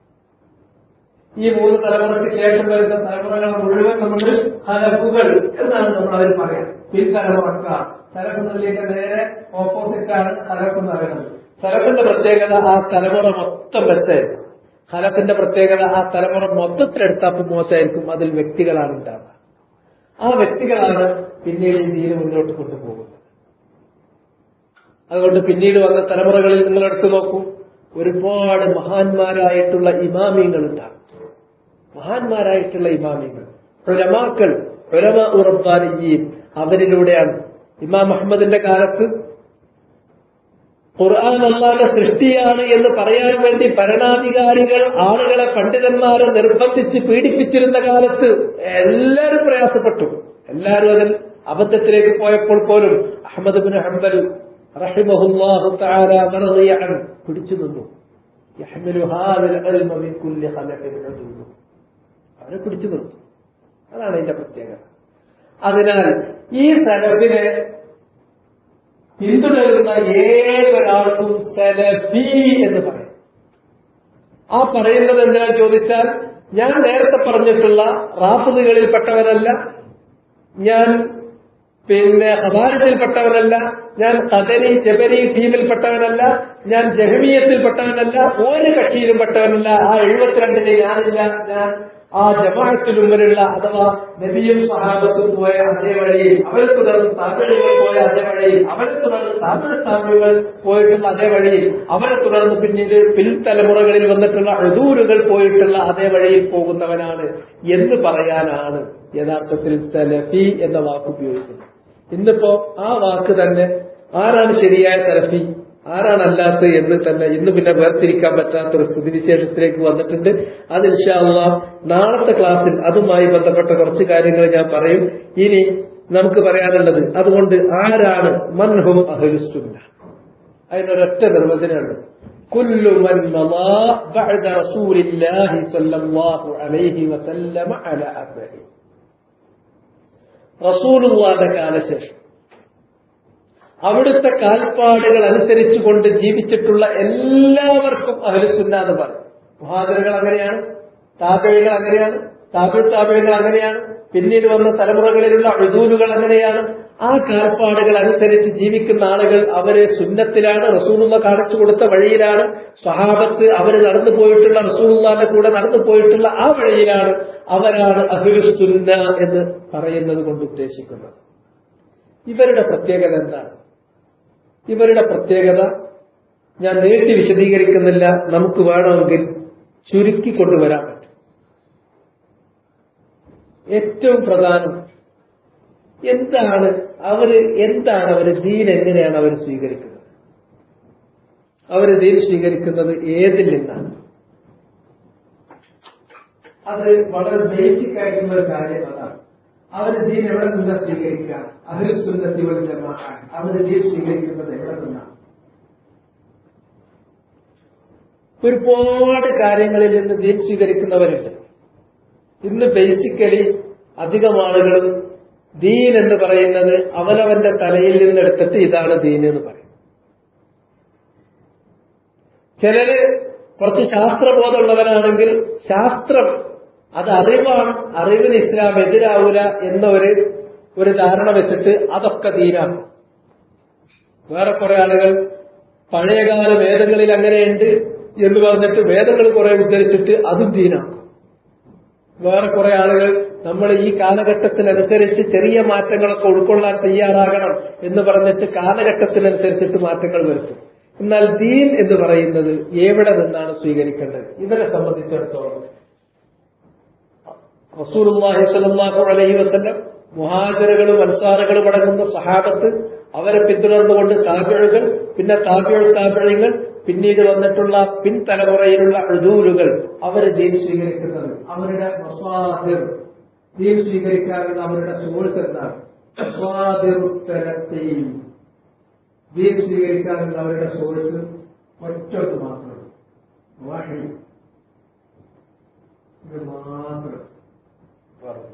ഈ മൂന്ന് തലമുറയ്ക്ക് ശേഷം വരുന്ന തലമുറകൾ മുഴുവൻ നമ്മൾ ഹലഫുകൾ എന്നാണ് നമ്മൾ അതിൽ പറയാം പിൻതലമുറക്ക തലക്കുന്നതിലേക്ക് നേരെ ഓപ്പോസിറ്റ് ആണ് ഹലഫ് എന്ന് പറയുന്നത് സലഫിന്റെ പ്രത്യേകത ആ തലമുറ മൊത്തം വെച്ചായിരിക്കും ഹലഫിന്റെ പ്രത്യേകത ആ തലമുറ മൊത്തത്തിലെടുത്താപ്പ് മോശമായിരിക്കും അതിൽ വ്യക്തികളാണ് ഉണ്ടാവുക ആ വ്യക്തികളാണ് പിന്നീട് ഈ ദീന് മുന്നോട്ട് കൊണ്ടുപോകുന്നത് അതുകൊണ്ട് പിന്നീട് വന്ന തലമുറകളിൽ നിങ്ങൾ എടുത്തു നോക്കൂ ഒരുപാട് മഹാന്മാരായിട്ടുള്ള ഇമാമിയങ്ങൾ ഉണ്ടാകും മഹാന്മാരായിട്ടുള്ള ഇമാമിയങ്ങൾ ഉലമാക്കൾ ഉലമ ഉറബാനിയീൻ അവരിലൂടെയാണ് ഇമാം അഹമ്മദിന്റെ കാലത്ത് ഖുർആൻ അള്ളാന്റെ സൃഷ്ടിയാണ് എന്ന് പറയാൻ വേണ്ടി ഭരണാധികാരികൾ ആളുകളെ പണ്ഡിതന്മാരെ നിർബന്ധിച്ച് പീഡിപ്പിച്ചിരുന്ന കാലത്ത് എല്ലാവരും പ്രയാസപ്പെട്ടു എല്ലാവരും അതിൽ അബദ്ധത്തിലേക്ക് പോയപ്പോൾ പോലും അഹമ്മദ് ബിൻ ഹംബൽ റഹിമഹുല്ലാഹു തആല മറദിയ അൻ പിടിച്ചു നിന്നു യഹ്മിലു ഹാദൽ ഇൽമ മിൻ കുല്ലി ഖലഖിൻ ഉദൂദ് അവരെ പിടിച്ചു നിർത്തും അതാണ് അതിന്റെ പ്രത്യേകത അതിനാൽ ഈ സലഫിനെ പിന്തുടരുന്ന ഏതൊരാൾക്കും സലഫി എന്ന് പറയും ആ പറയുന്നത് എന്തിനാ ചോദിച്ചാൽ ഞാൻ നേരത്തെ പറഞ്ഞിട്ടുള്ള റാഫുകളിൽപ്പെട്ടവനല്ല ഞാൻ പിന്നെ ഹബാരത്തിൽപ്പെട്ടവനല്ല ഞാൻ കദരി ജബരി ടീമിൽപ്പെട്ടവനല്ല ഞാൻ ജഹമീയത്തിൽപ്പെട്ടവനല്ല ഒരു കക്ഷിയിലും പെട്ടവനല്ല ആ എഴുപത്തിരണ്ടിന് ഞാനില്ല ഞാൻ ആ ജമാഅത്തിലുമ്മലുള്ള അഥവാ നബിയും സഹാബത്തും പോയ അതേ വഴിയിൽ അവരെ തുടർന്ന് താമിഴുകൾ പോയ അതേ വഴിയിൽ അവരെ തുടർന്ന് താമിഴ് താമിഴുകൾ പോയിട്ടുള്ള അതേ വഴിയിൽ അവരെ തുടർന്ന് പിന്നീട് പിൽത്തലമുറകളിൽ വന്നിട്ടുള്ള എഴുതൂരുകൾ പോയിട്ടുള്ള അതേ വഴിയിൽ പോകുന്നവനാണ് എന്ന് പറയാനാണ് യഥാർത്ഥത്തിൽ സലഫി എന്ന വാക്ക് ഉപയോഗിക്കുന്നത് ഇന്നിപ്പോ ആ വാക്ക് തന്നെ ആരാണ് ശരിയായ സലഫി ആരാണ് അല്ലാത്തത് എന്ന് തന്നെ ഇന്ന് പിന്നെ വേർതിരിക്കാൻ പറ്റാത്ത ഒരു സ്ഥിതിവിശേഷത്തിലേക്ക് വന്നിട്ടുണ്ട് അത് ഇൻഷാല്ല നാളത്തെ ക്ലാസ്സിൽ അതുമായി ബന്ധപ്പെട്ട കുറച്ച് കാര്യങ്ങൾ ഞാൻ പറയും ഇനി നമുക്ക് പറയാനുള്ളത് അതുകൊണ്ട് ആരാണ് മൻഹും അഹലുസുന്ന അതിനൊരൊറ്റ നിർവചനമുണ്ട് كل من مضى بعد رسول الله صلى الله عليه وسلم على أثره رسول الله കാലശേഷം അവിടുത്തെ കാൽപ്പാടുകൾ അനുസരിച്ചുകൊണ്ട് ജീവിച്ചിട്ടുള്ള എല്ലാവർക്കും അഹലുസുന്ന എന്ന് പറയും മുഹാദറുകൾ അങ്ങനെയാണ് താപഴികൾ അങ്ങനെയാണ് താപിൾ താപിഴങ്ങൾ അങ്ങനെയാണ് പിന്നീട് വന്ന തലമുറകളിലുള്ള അഴുതൂലുകൾ അങ്ങനെയാണ് ആ കാൽപ്പാടുകൾ അനുസരിച്ച് ജീവിക്കുന്ന ആളുകൾ അവര് സുന്നത്തിലാണ് റസൂലുള്ള കാണിച്ചു കൊടുത്ത വഴിയിലാണ് സഹാബത്ത് അവര് നടന്നു പോയിട്ടുള്ള റസൂലുള്ളാന്റെ കൂടെ നടന്നു പോയിട്ടുള്ള ആ വഴിയിലാണ് അവരാണ് അഹുലുസുന്ന എന്ന് പറയുന്നത് കൊണ്ട് ഉദ്ദേശിക്കുന്നത് ഇവരുടെ പ്രത്യേകത എന്താണ് ഇവരുടെ പ്രത്യേകത ഞാൻ നീട്ടി വിശദീകരിക്കുന്നില്ല നമുക്ക് വേണമെങ്കിൽ ചുരുക്കി കൊണ്ടുവരാൻ പറ്റും ഏറ്റവും പ്രധാനം എന്താണ് അവര് എന്താണ് അവര് ദീൻ എങ്ങനെയാണ് അവർ സ്വീകരിക്കുന്നത് അവര് ദീൻ സ്വീകരിക്കുന്നത് ഏതിൽ നിന്നാണ് അത് വളരെ ബേസിക് ആയിട്ടുള്ള ഒരു കാര്യം അതാണ് അവര് ദീൻ എവിടെ നിന്നാ സ്വീകരിക്കുക അതിൽ സുന്നത്തി ജമാഅ അവര് ദീൻ സ്വീകരിക്കുന്നത് എവിടെ നിന്നാണ് ഒരുപാട് കാര്യങ്ങളിൽ നിന്ന് ദീൻ സ്വീകരിക്കുന്നവരുണ്ട് ഇന്ന് ബേസിക്കലി അധികം ആളുകളും ദീൻ എന്ന് പറയുന്നത് അവനവന്റെ തലയിൽ നിന്നെടുത്തിട്ട് ഇതാണ് ദീൻ എന്ന് പറയും ചിലര് കുറച്ച് ശാസ്ത്രബോധമുള്ളവരാണെങ്കിൽ ശാസ്ത്രം അത് അറിവാണ് അറിവിന് ഇസ്ലാം എതിരാവൂല എന്ന ഒരു ഒരു ധാരണ വെച്ചിട്ട് അതൊക്കെ ദീനാക്കും വേറെ കുറെ ആളുകൾ പഴയകാല വേദങ്ങളിൽ അങ്ങനെയുണ്ട് എന്ന് പറഞ്ഞിട്ട് വേദങ്ങൾ കുറെ ഉദ്ധരിച്ചിട്ട് അതും ദീനാക്കും വേറെ കുറെ ആളുകൾ നമ്മൾ ഈ കാലഘട്ടത്തിനനുസരിച്ച് ചെറിയ മാറ്റങ്ങളൊക്കെ ഉൾക്കൊള്ളാൻ തയ്യാറാകണം എന്ന് പറഞ്ഞിട്ട് കാലഘട്ടത്തിനനുസരിച്ചിട്ട് മാറ്റങ്ങൾ വരുത്തും എന്നാൽ ദീൻ എന്ന് പറയുന്നത് എവിടെ നിന്നാണ് സ്വീകരിക്കേണ്ടത് ഇവരെ സംബന്ധിച്ചിടത്തോളം റസൂലുള്ളാഹി സ്വല്ലല്ലാഹു അലൈഹി വസല്ലം മുഹാജറുകളും അൻസാറുകളും അടങ്ങുന്ന സഹാബത്ത് അവരെ പിന്തുടർന്നുകൊണ്ട് താപിഴകൾ പിന്നെ താപിഴ താപിഴങ്ങൾ പിന്നീട് വന്നിട്ടുള്ള പിൻതലമുറയിലുള്ള എഴുതൂലുകൾ അവർ ദീൻ സ്വീകരിക്കുന്നത് അവരുടെ മസ്വാദിർ ദീൻ സ്വീകരിക്കാനുള്ള അവരുടെ സോഴ്സ് എന്താണ് മസ്വാദിറുത്തരത്തിൽ ദീൻ സ്വീകരിക്കാനുള്ള അവരുടെ സോഴ്സ് ഒറ്റൊന്ന് മാത്രം വഹി ഇത് മാത്രം പറഞ്ഞു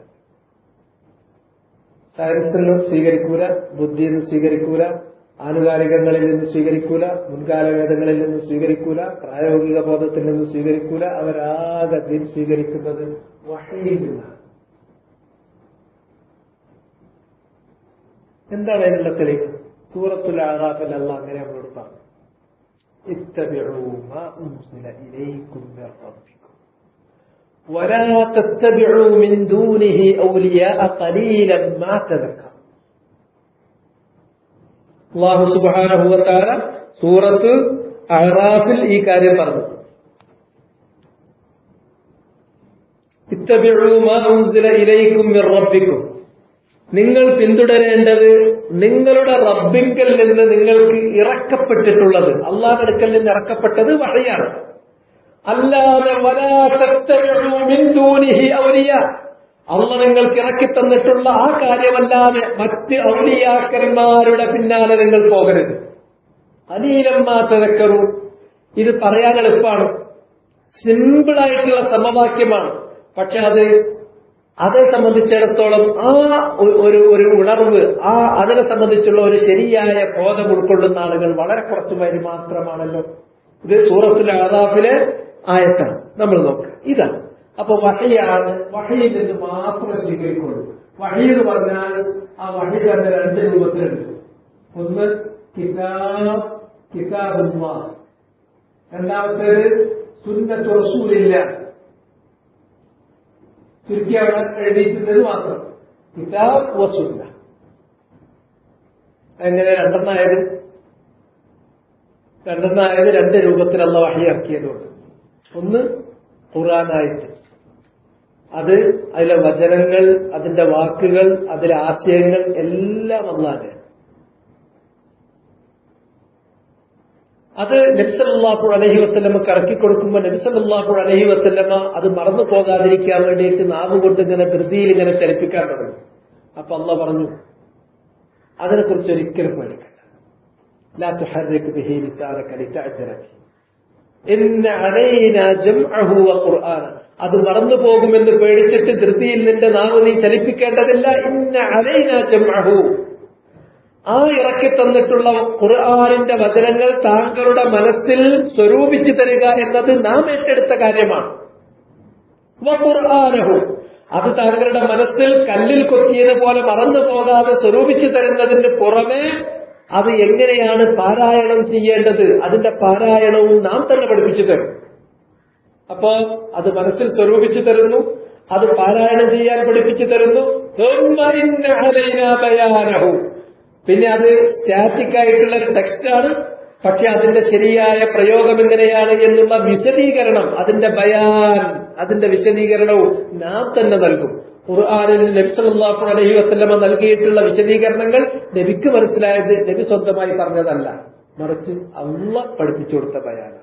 സയൻസിൽ നിന്ന് സ്വീകരിക്കൂല ബുദ്ധിയിൽ നിന്ന് സ്വീകരിക്കൂല ആനുകാലികങ്ങളിൽ നിന്ന് സ്വീകരിക്കൂല മുൻകാല വേദങ്ങളിൽ നിന്ന് സ്വീകരിക്കൂല പ്രായോഗിക ബോധത്തിൽ നിന്ന് സ്വീകരിക്കൂല അവരാകെ ദീൻ സ്വീകരിക്കുന്നത് വഹയിൽ നിന്നാണ് എന്താണ് അതിനുള്ള തെളിവ് സൂറത്തുൽ ആറാഫിൽ അല്ല അങ്ങനെ നമ്മളോട് പറഞ്ഞു اتبعوا ما أنزل إليكم من ربكم ولا تتبعوا من دونه أولياء قليلا ما تذكرون അള്ളാഹു സുബാനഹുവത്താല സൂറത്ത് അഹ്റാഫിൽ ഈ കാര്യം പറഞ്ഞു ഇലയിക്കും റബ്ബിക്കും നിങ്ങൾ പിന്തുടരേണ്ടത് നിങ്ങളുടെ റബ്ബിങ്കൽ നിന്ന് നിങ്ങൾക്ക് ഇറക്കപ്പെട്ടിട്ടുള്ളത് അള്ളാഹ് അടുക്കൽ നിന്ന് ഇറക്കപ്പെട്ടത് വഴയാണ് അല്ലാതെ ഔലിയ അള്ള നിങ്ങൾക്ക് ഇറക്കി തന്നിട്ടുള്ള ആ കാര്യമല്ലാതെ മറ്റ് ഔലിയാക്കന്മാരുടെ പിന്നാലെ നിങ്ങൾ പോകരുത് അനീലമ്മാ തിരക്കറു ഇത് പറയാൻ എളുപ്പമാണ് സിമ്പിളായിട്ടുള്ള സമവാക്യമാണ് പക്ഷെ അത് അതേ സംബന്ധിച്ചിടത്തോളം ആ ഒരു ഒരു ഉണർവ് ആ അതിനെ സംബന്ധിച്ചുള്ള ഒരു ശരിയായ ബോധം ഉൾക്കൊള്ളുന്ന ആളുകൾ വളരെ കുറച്ചു പേര് മാത്രമാണല്ലോ ഇത് സൂറത്തുൽ ആദാഫിലെ ആയത്താണ് നമ്മൾ നോക്കുക ഇതാണ് അപ്പൊ വഹയാണ് വഹയിൽ നിന്ന് മാത്രം സ്വീകരിക്കുള്ളൂ വഹി എന്ന് പറഞ്ഞാൽ ആ വഹി തന്നെ രണ്ട് രൂപത്തിലുണ്ട് ഒന്ന് കിതാബ് കിതാബുമ്മ രണ്ടാമത്തേത് സുന്നത്ത് റസൂലില്ല ചുരുക്കി അവിടെ എഴുതിയിട്ടുള്ളത് മാത്രം കിതാബ് വസുല്ല എങ്ങനെ രണ്ടെണ്ണായത് രണ്ടെണ്ണായത് രണ്ട് രൂപത്തിലുള്ള വഹി ഇറക്കിയതുകൊണ്ട് ഒന്ന് ഖുറാനായിട്ട് അത് അതിലെ വചനങ്ങൾ അതിന്റെ വാക്കുകൾ അതിലെ ആശയങ്ങൾ എല്ലാം അല്ലാതെ അത് നബ്സല്ലാഹു അലഹി വസ്ലമക്ക് ഇറക്കി കൊടുക്കുമ്പോൾ നബ്സല്ലാഹു അലഹി വസ്ലമ അത് മറന്നു പോകാതിരിക്കാൻ വേണ്ടിയിട്ട് നാവ് കൊണ്ട് ഇങ്ങനെ ധൃതിയിൽ ഇങ്ങനെ ചലിപ്പിക്കാൻ തുടങ്ങി അപ്പൊ അള്ള പറഞ്ഞു അതിനെക്കുറിച്ച് ഒരിക്കലും പേടിക്കണ്ട ലാ തുഹർരിക് ബിഹി ലിസാനക ലിതഅജല ബിഹി ഇന്ന അലൈന ജംഅഹു വഖുർആന അത് മറന്നു പോകുമെന്ന് പേടിച്ചിട്ട് ധൃതിയിൽ നിന്റെ നാവ് നീ ചലിപ്പിക്കേണ്ടതില്ല ഇന്ന അലൈന ജംഅഹു ആ ഇറക്കി തന്നിട്ടുള്ള ഖുർആാനിന്റെ വചനങ്ങൾ താങ്കളുടെ മനസ്സിൽ സ്വരൂപിച്ചു തരിക എന്നത് നാം ഏറ്റെടുത്ത കാര്യമാണ് ഖുർആാനഹു അത് താങ്കളുടെ മനസ്സിൽ കല്ലിൽ കൊത്തിയതുപോലെ മറന്നു പോകാതെ സ്വരൂപിച്ചു തരുന്നതിന് പുറമെ അത് എങ്ങനെയാണ് പാരായണം ചെയ്യേണ്ടത് അതിന്റെ പാരായണവും നാം തന്നെ പഠിപ്പിച്ചു തരും അപ്പോ അത് മനസ്സിൽ സ്വരൂപിച്ചു തരുന്നു അത് പാരായണം ചെയ്യാൻ പഠിപ്പിച്ചു തരുന്നു പിന്നെ അത് സ്റ്റാറ്റിക് ആയിട്ടുള്ള ഒരു ടെക്സ്റ്റാണ് പക്ഷെ അതിന്റെ ശരിയായ പ്രയോഗം എങ്ങനെയാണ് എന്നുള്ള വിശദീകരണം അതിന്റെ ബയാൻ അതിന്റെ വിശദീകരണവും നാം തന്നെ നൽകും ഖുർആാനിൽ നബി സല്ലല്ലാഹു അലൈഹി വസല്ലമ നൽകിയിട്ടുള്ള വിശദീകരണങ്ങൾ നബിക്ക് മനസ്സിലായത് നബി സ്വന്തമായി പറഞ്ഞതല്ല മറിച്ച് അള്ള പഠിപ്പിച്ചു കൊടുത്ത ബയാനാണ്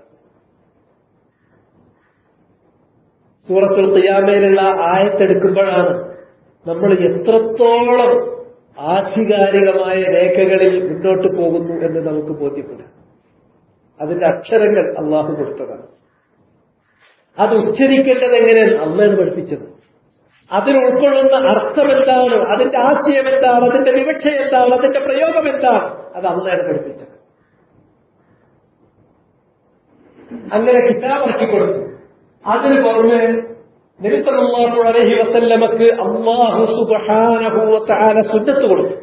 സൂറത്തുൽ ഖിയാമയിലുള്ള ആയത്തെടുക്കുമ്പോഴാണ് നമ്മൾ എത്രത്തോളം ആധികാരികമായ രേഖകളിൽ മുന്നോട്ട് പോകുന്നു എന്ന് നമുക്ക് ബോധ്യപ്പെടും അതിന്റെ അക്ഷരങ്ങൾ അള്ളാഹു കൊടുത്തതാണ് അത് ഉച്ചരിക്കേണ്ടത് എങ്ങനെയാണ് അള്ളാണ് പഠിപ്പിച്ചത് അതിൽ ഉൾക്കൊള്ളുന്ന അർത്ഥം എന്താണ് അതിന്റെ ആശയം എന്താണ് അതിന്റെ വിവക്ഷ എന്താണ് അതിന്റെ പ്രയോഗം എന്താണ് അത് അള്ളാണ് പഠിപ്പിച്ചത് അങ്ങനെ കിതാബ് ഇറക്കി കൊടുത്തു അതിന് പുറമെ നബിസല്ലാഹു അലഹി വസല്ലമക്ക് അള്ളാഹു സുബാനഹു തആല സുന്നത്ത് കൊടുത്തു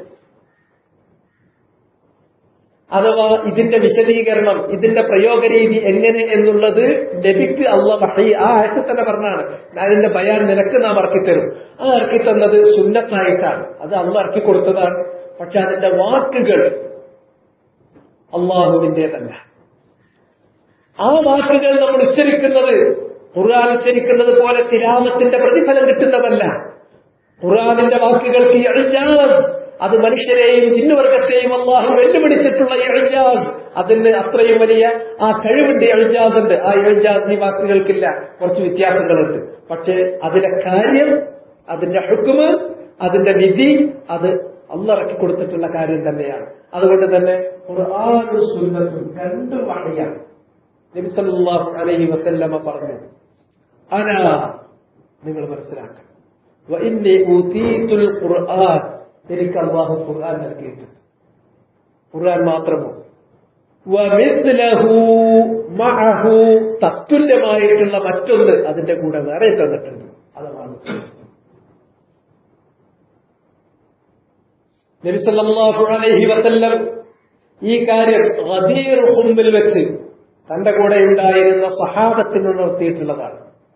അഥവാ ഇതിന്റെ വിശദീകരണം ഇതിന്റെ പ്രയോഗ രീതി എങ്ങനെ എന്നുള്ളത് നബിക്ക് അള്ള വഹി ആ ആയത്തിൽ തന്നെ പറഞ്ഞാണ് അതിന്റെ ബയാൻ നിനക്ക് നാം ഇറക്കിത്തരും ആ ഇറക്കി തന്നത് സുന്നത്തായിട്ടാണ് അത് അള്ള ഇറക്കി കൊടുത്തതാണ് പക്ഷെ അതിന്റെ വാക്കുകൾ അള്ളാഹുവിൻ്റെതല്ല ആ വാക്കുകൾ നമ്മൾ ഉച്ചരിക്കുന്നത് ഖുർആൻ ഉച്ചരിക്കുന്നത് പോലെ തിരാമത്തിന്റെ പ്രതിഫലം കിട്ടുന്നതല്ല ഖുർആാനിന്റെ വാക്കുകൾക്ക് എഴുജാസ് അത് മനുഷ്യരെയും ചിന്നുവർഗത്തെയും അള്ളാഹു വെല്ലുവിളിച്ചിട്ടുള്ള എഴുജാസ് അതിന് അത്രയും വലിയ ആ കഴിവിന്റെ എഴുജാസ് ഉണ്ട് ആ എഴുജാസ് ഈ വാക്കുകൾക്കില്ല കുറച്ച് വ്യത്യാസങ്ങളുണ്ട് പക്ഷേ അതിലെ കാര്യം അതിന്റെ ഹുക്കുമ് അതിന്റെ വിധി അത് അന്നിറക്കി കൊടുത്തിട്ടുള്ള കാര്യം തന്നെയാണ് അതുകൊണ്ട് തന്നെ ഖുർആാനും സുന്നത്തും രണ്ടും വഴിയാണ് നബിസല്ലാഹു അലൈഹി വസല്ലമ പറഞ്ഞു അന നിങ്ങൾ മനസ്സിലാക്കണം ഖുർആൻ എനിക്ക് അള്ളാഹു ഖുർആൻ നൽകിയിട്ടുണ്ട് ഖുർആൻ മാത്രമോ തത്തുല്യമായിട്ടുള്ള മറ്റൊന്ന് അതിന്റെ കൂടെ വേറെ തന്നിട്ടുണ്ട് അതാണ് നബിസല്ലാഹു അലൈഹി വസല്ലം ഈ കാര്യം ഗദീർ ഹുമ്മിൽ വെച്ച് തന്റെ കൂടെ ഉണ്ടായിരുന്ന സഹാബത്തിന് ഉണർത്തിയിട്ടുള്ളതാണ്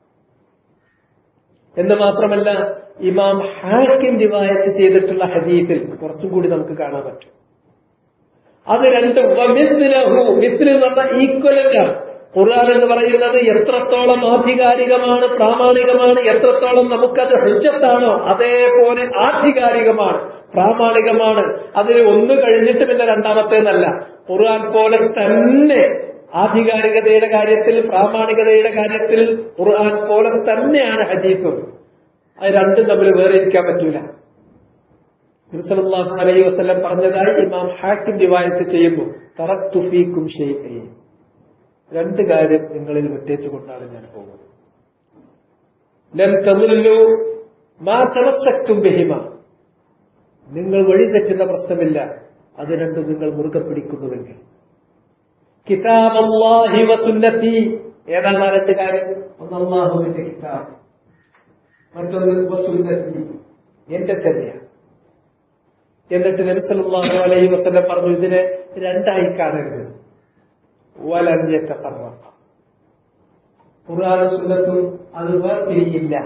എന്ന് മാത്രമല്ല ഇമാം ഹാക്കിം റിവായത്ത് ചെയ്തിട്ടുള്ള ഹദീഫിൽ കുറച്ചും കൂടി നമുക്ക് കാണാൻ പറ്റും അത് രണ്ടും മിത്തിൽ എന്ന് പറഞ്ഞ ഈക്വലന്റാണ് ഖുർആൻ എന്ന് പറയുന്നത് എത്രത്തോളം ആധികാരികമാണ് പ്രാമാണികമാണ് എത്രത്തോളം നമുക്കത് ഹൃജത്താണോ അതേപോലെ ആധികാരികമാണ് പ്രാമാണികമാണ് അതിന് ഒന്ന് കഴിഞ്ഞിട്ട് പിന്നെ രണ്ടാമത്തേന്നല്ല ഖുർആൻ പോലെ തന്നെ ആധികാരികതയുടെ കാര്യത്തിൽ പ്രാമാണികതയുടെ കാര്യത്തിൽ ഖുർആൻ പോലെ തന്നെയാണ് ഹദീഫും അത് രണ്ടും തമ്മിൽ വേറെ ഇരിക്കാൻ പറ്റൂല നബിസല്ലാഹു അലൈഹി വസ്ലം പറഞ്ഞതായി ഇമാം ഹാക്കിം റിവായത്ത് ചെയ്യുന്നു തറക്തു ഫീക്കും ഷെയ്ഖയും രണ്ട് കാര്യം നിങ്ങളിൽ വിട്ടേച്ചു കൊണ്ടാണ് ഞാൻ പോകുന്നത് ലം തമില്ലു മാ തമസ്സക്തും ബഹിമ നിങ്ങൾ വഴി തെറ്റുന്ന പ്രശ്നമില്ല അത് രണ്ടും നിങ്ങൾ മുറുകെ പിടിക്കുന്നുവെങ്കിൽ കിതാബ് അള്ളാഹി വസുന്നത്തി ഏതാണ് ആ രണ്ട് കാര്യം ഒന്ന് അള്ളാഹുവിന്റെ കിതാബ് മറ്റൊന്ന് വസുന്നത്തി എന്റെ ചര്യ എന്നിട്ട് നബിസല്ലാഹു അലൈഹി വസ്ലം പറഞ്ഞു ഇതിനെ രണ്ടായി കാണരുത് വലഞ്ഞത്തെ പറഞ്ഞ ഖുർആാനും സുന്നത്തും അത് വേർതിരിയില്ല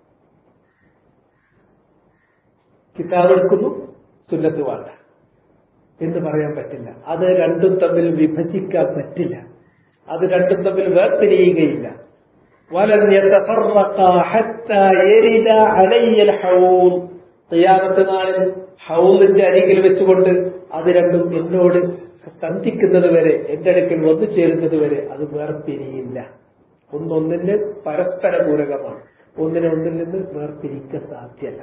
കിതാബ് എടുക്കുന്നു സുന്നത്ത് വേണ്ട എന്ന് പറയാൻ പറ്റില്ല അത് രണ്ടും തമ്മിൽ വിഭജിക്കാൻ പറ്റില്ല അത് രണ്ടും തമ്മിൽ വേർതിരിയുകയില്ല ഖിയാമത്ത് നാളിൽ ഹൗലിന്റെ അരികിൽ വെച്ചുകൊണ്ട് അത് രണ്ടും എന്നോട് സന്ധിക്കുന്നത് വരെ എന്റെ അടുക്കൽ വന്നു ചേരുന്നത് വരെ അത് വേർപിരിയില്ല ഒന്നൊന്നിന് പരസ്പര പൂരകമാണ് ഒന്നിനെ ഒന്നിൽ നിന്ന് വേർപിരിക്ക സാധ്യല്ല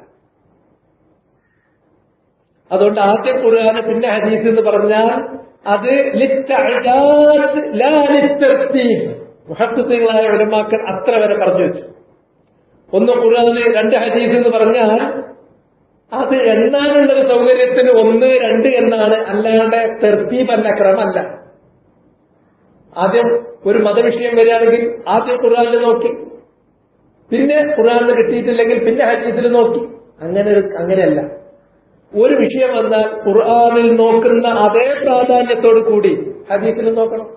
അതുകൊണ്ട് ആദ്യം ഖുർആാന് പിന്നെ ഹദീസ് എന്ന് പറഞ്ഞാൽ അത് മുഹത്തുകളായ ഉലമാക്കൾ അത്ര വരെ പറഞ്ഞു വെച്ചു ഒന്ന് ഖുർആാന് രണ്ട് ഹദീസ് എന്ന് പറഞ്ഞാൽ അത് എണ്ണാനുള്ള ഒരു സൗകര്യത്തിന് ഒന്ന് രണ്ട് എന്നാണ് അല്ലാണ്ട് തെർത്തീപല്ല ക്രമല്ല ആദ്യം ഒരു മതവിഷയം വരികയാണെങ്കിൽ ആദ്യം ഖുർആാനിൽ നോക്കി പിന്നെ ഖുർആാനിൽ കിട്ടിയിട്ടില്ലെങ്കിൽ പിന്നെ ഹദീസിൽ നോക്കി അങ്ങനെ ഒരു അങ്ങനെയല്ല ഒരു വിഷയം വന്നാൽ ഖുർആാനിൽ നോക്കുന്ന അതേ പ്രാധാന്യത്തോടു കൂടി ഹദീസിൽ നോക്കണം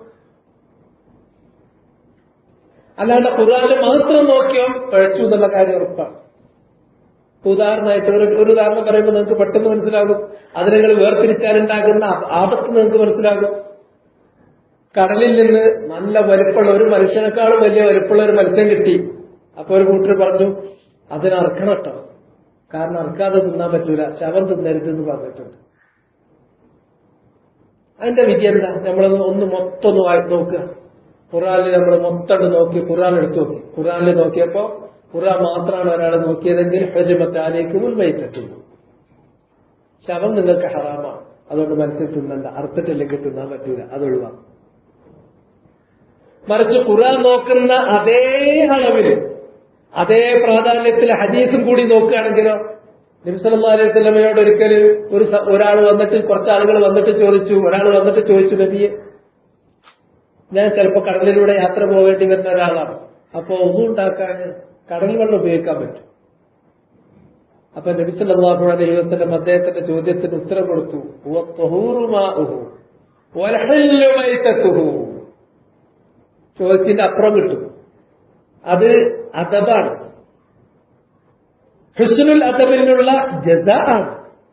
അല്ലാണ്ട് ഖുർആാനിൽ മാത്രം നോക്കിയോ പഴച്ചു എന്നുള്ള കാര്യം ഉറപ്പാണ് ഉദാഹരണമായിട്ട് ഒരു ഒരു ഉദാഹരണം പറയുമ്പോൾ നിങ്ങൾക്ക് പെട്ടെന്ന് മനസ്സിലാകും അത് നിങ്ങൾ വേർതിരിച്ചാലുണ്ടാകുന്ന ആപത്ത് നിങ്ങൾക്ക് മനസ്സിലാകും കടലിൽ നിന്ന് നല്ല വലുപ്പമുള്ള ഒരു മനുഷ്യനേക്കാളും വലിയ വലുപ്പമുള്ള ഒരു മത്സ്യം കിട്ടി അപ്പൊ ഒരു കൂട്ടർ പറഞ്ഞു അതിന് അറക്കണം കേട്ടോ കാരണം അറക്കാതെ തിന്നാൻ പറ്റൂല ശവം തിന്നരുത് എന്ന് പറഞ്ഞിട്ടുണ്ട് അതിന്റെ വിധി എന്താ നമ്മളൊന്ന് ഒന്ന് മൊത്തം ഒന്ന് വായി നോക്കുക ഖുറാനിൽ നമ്മൾ മൊത്തം നോക്കി ഖുറാൻ എടുത്തു നോക്കി ഖുറാനിൽ നോക്കിയപ്പോ ഖുറാൻ മാത്രമാണ് ഒരാൾ നോക്കിയതെങ്കിൽ ഹരിമത്താലേക്ക് മുൻവൈത്തെത്തുന്നു ശവം നിങ്ങൾക്ക് ഹറാമാണ് അതുകൊണ്ട് മത്സ്യം തിന്നണ്ട അറുത്തിട്ടില്ലെങ്കിൽ തിന്നാൻ പറ്റൂല അത് ഒഴിവാക്കും മറിച്ച് ഖുറാൻ നോക്കുന്ന അതേ അളവില് അതേ പ്രാധാന്യത്തിൽ ഹദീസും കൂടി നോക്കുകയാണെങ്കിലോ നബിസല്ലാ അലൈഹി സ്വലമയോട് ഒരിക്കൽ ഒരു ഒരാൾ വന്നിട്ട് കുറച്ച് ആളുകൾ വന്നിട്ട് ചോദിച്ചു ഒരാൾ വന്നിട്ട് ചോദിച്ചു നബിയെ ഞാൻ ചിലപ്പോൾ കടലിലൂടെ യാത്ര പോകേണ്ടി വരുന്ന ഒരാളാണ് അപ്പോ ഒന്നും ഉണ്ടാക്കാൻ കടൽ വെള്ളം ഉപയോഗിക്കാൻ പറ്റും അപ്പൊ നബിസല്ലാഹു അലൈഹി വസ്ലം അദ്ദേഹത്തിന്റെ ചോദ്യത്തിന് ഉത്തരം കൊടുത്തു ചോദിച്ചതിന്റെ അപ്പുറം കിട്ടും അത് അദബാണ് ഹുസ്നുൽ അദബിനുള്ള ജസ ആണ്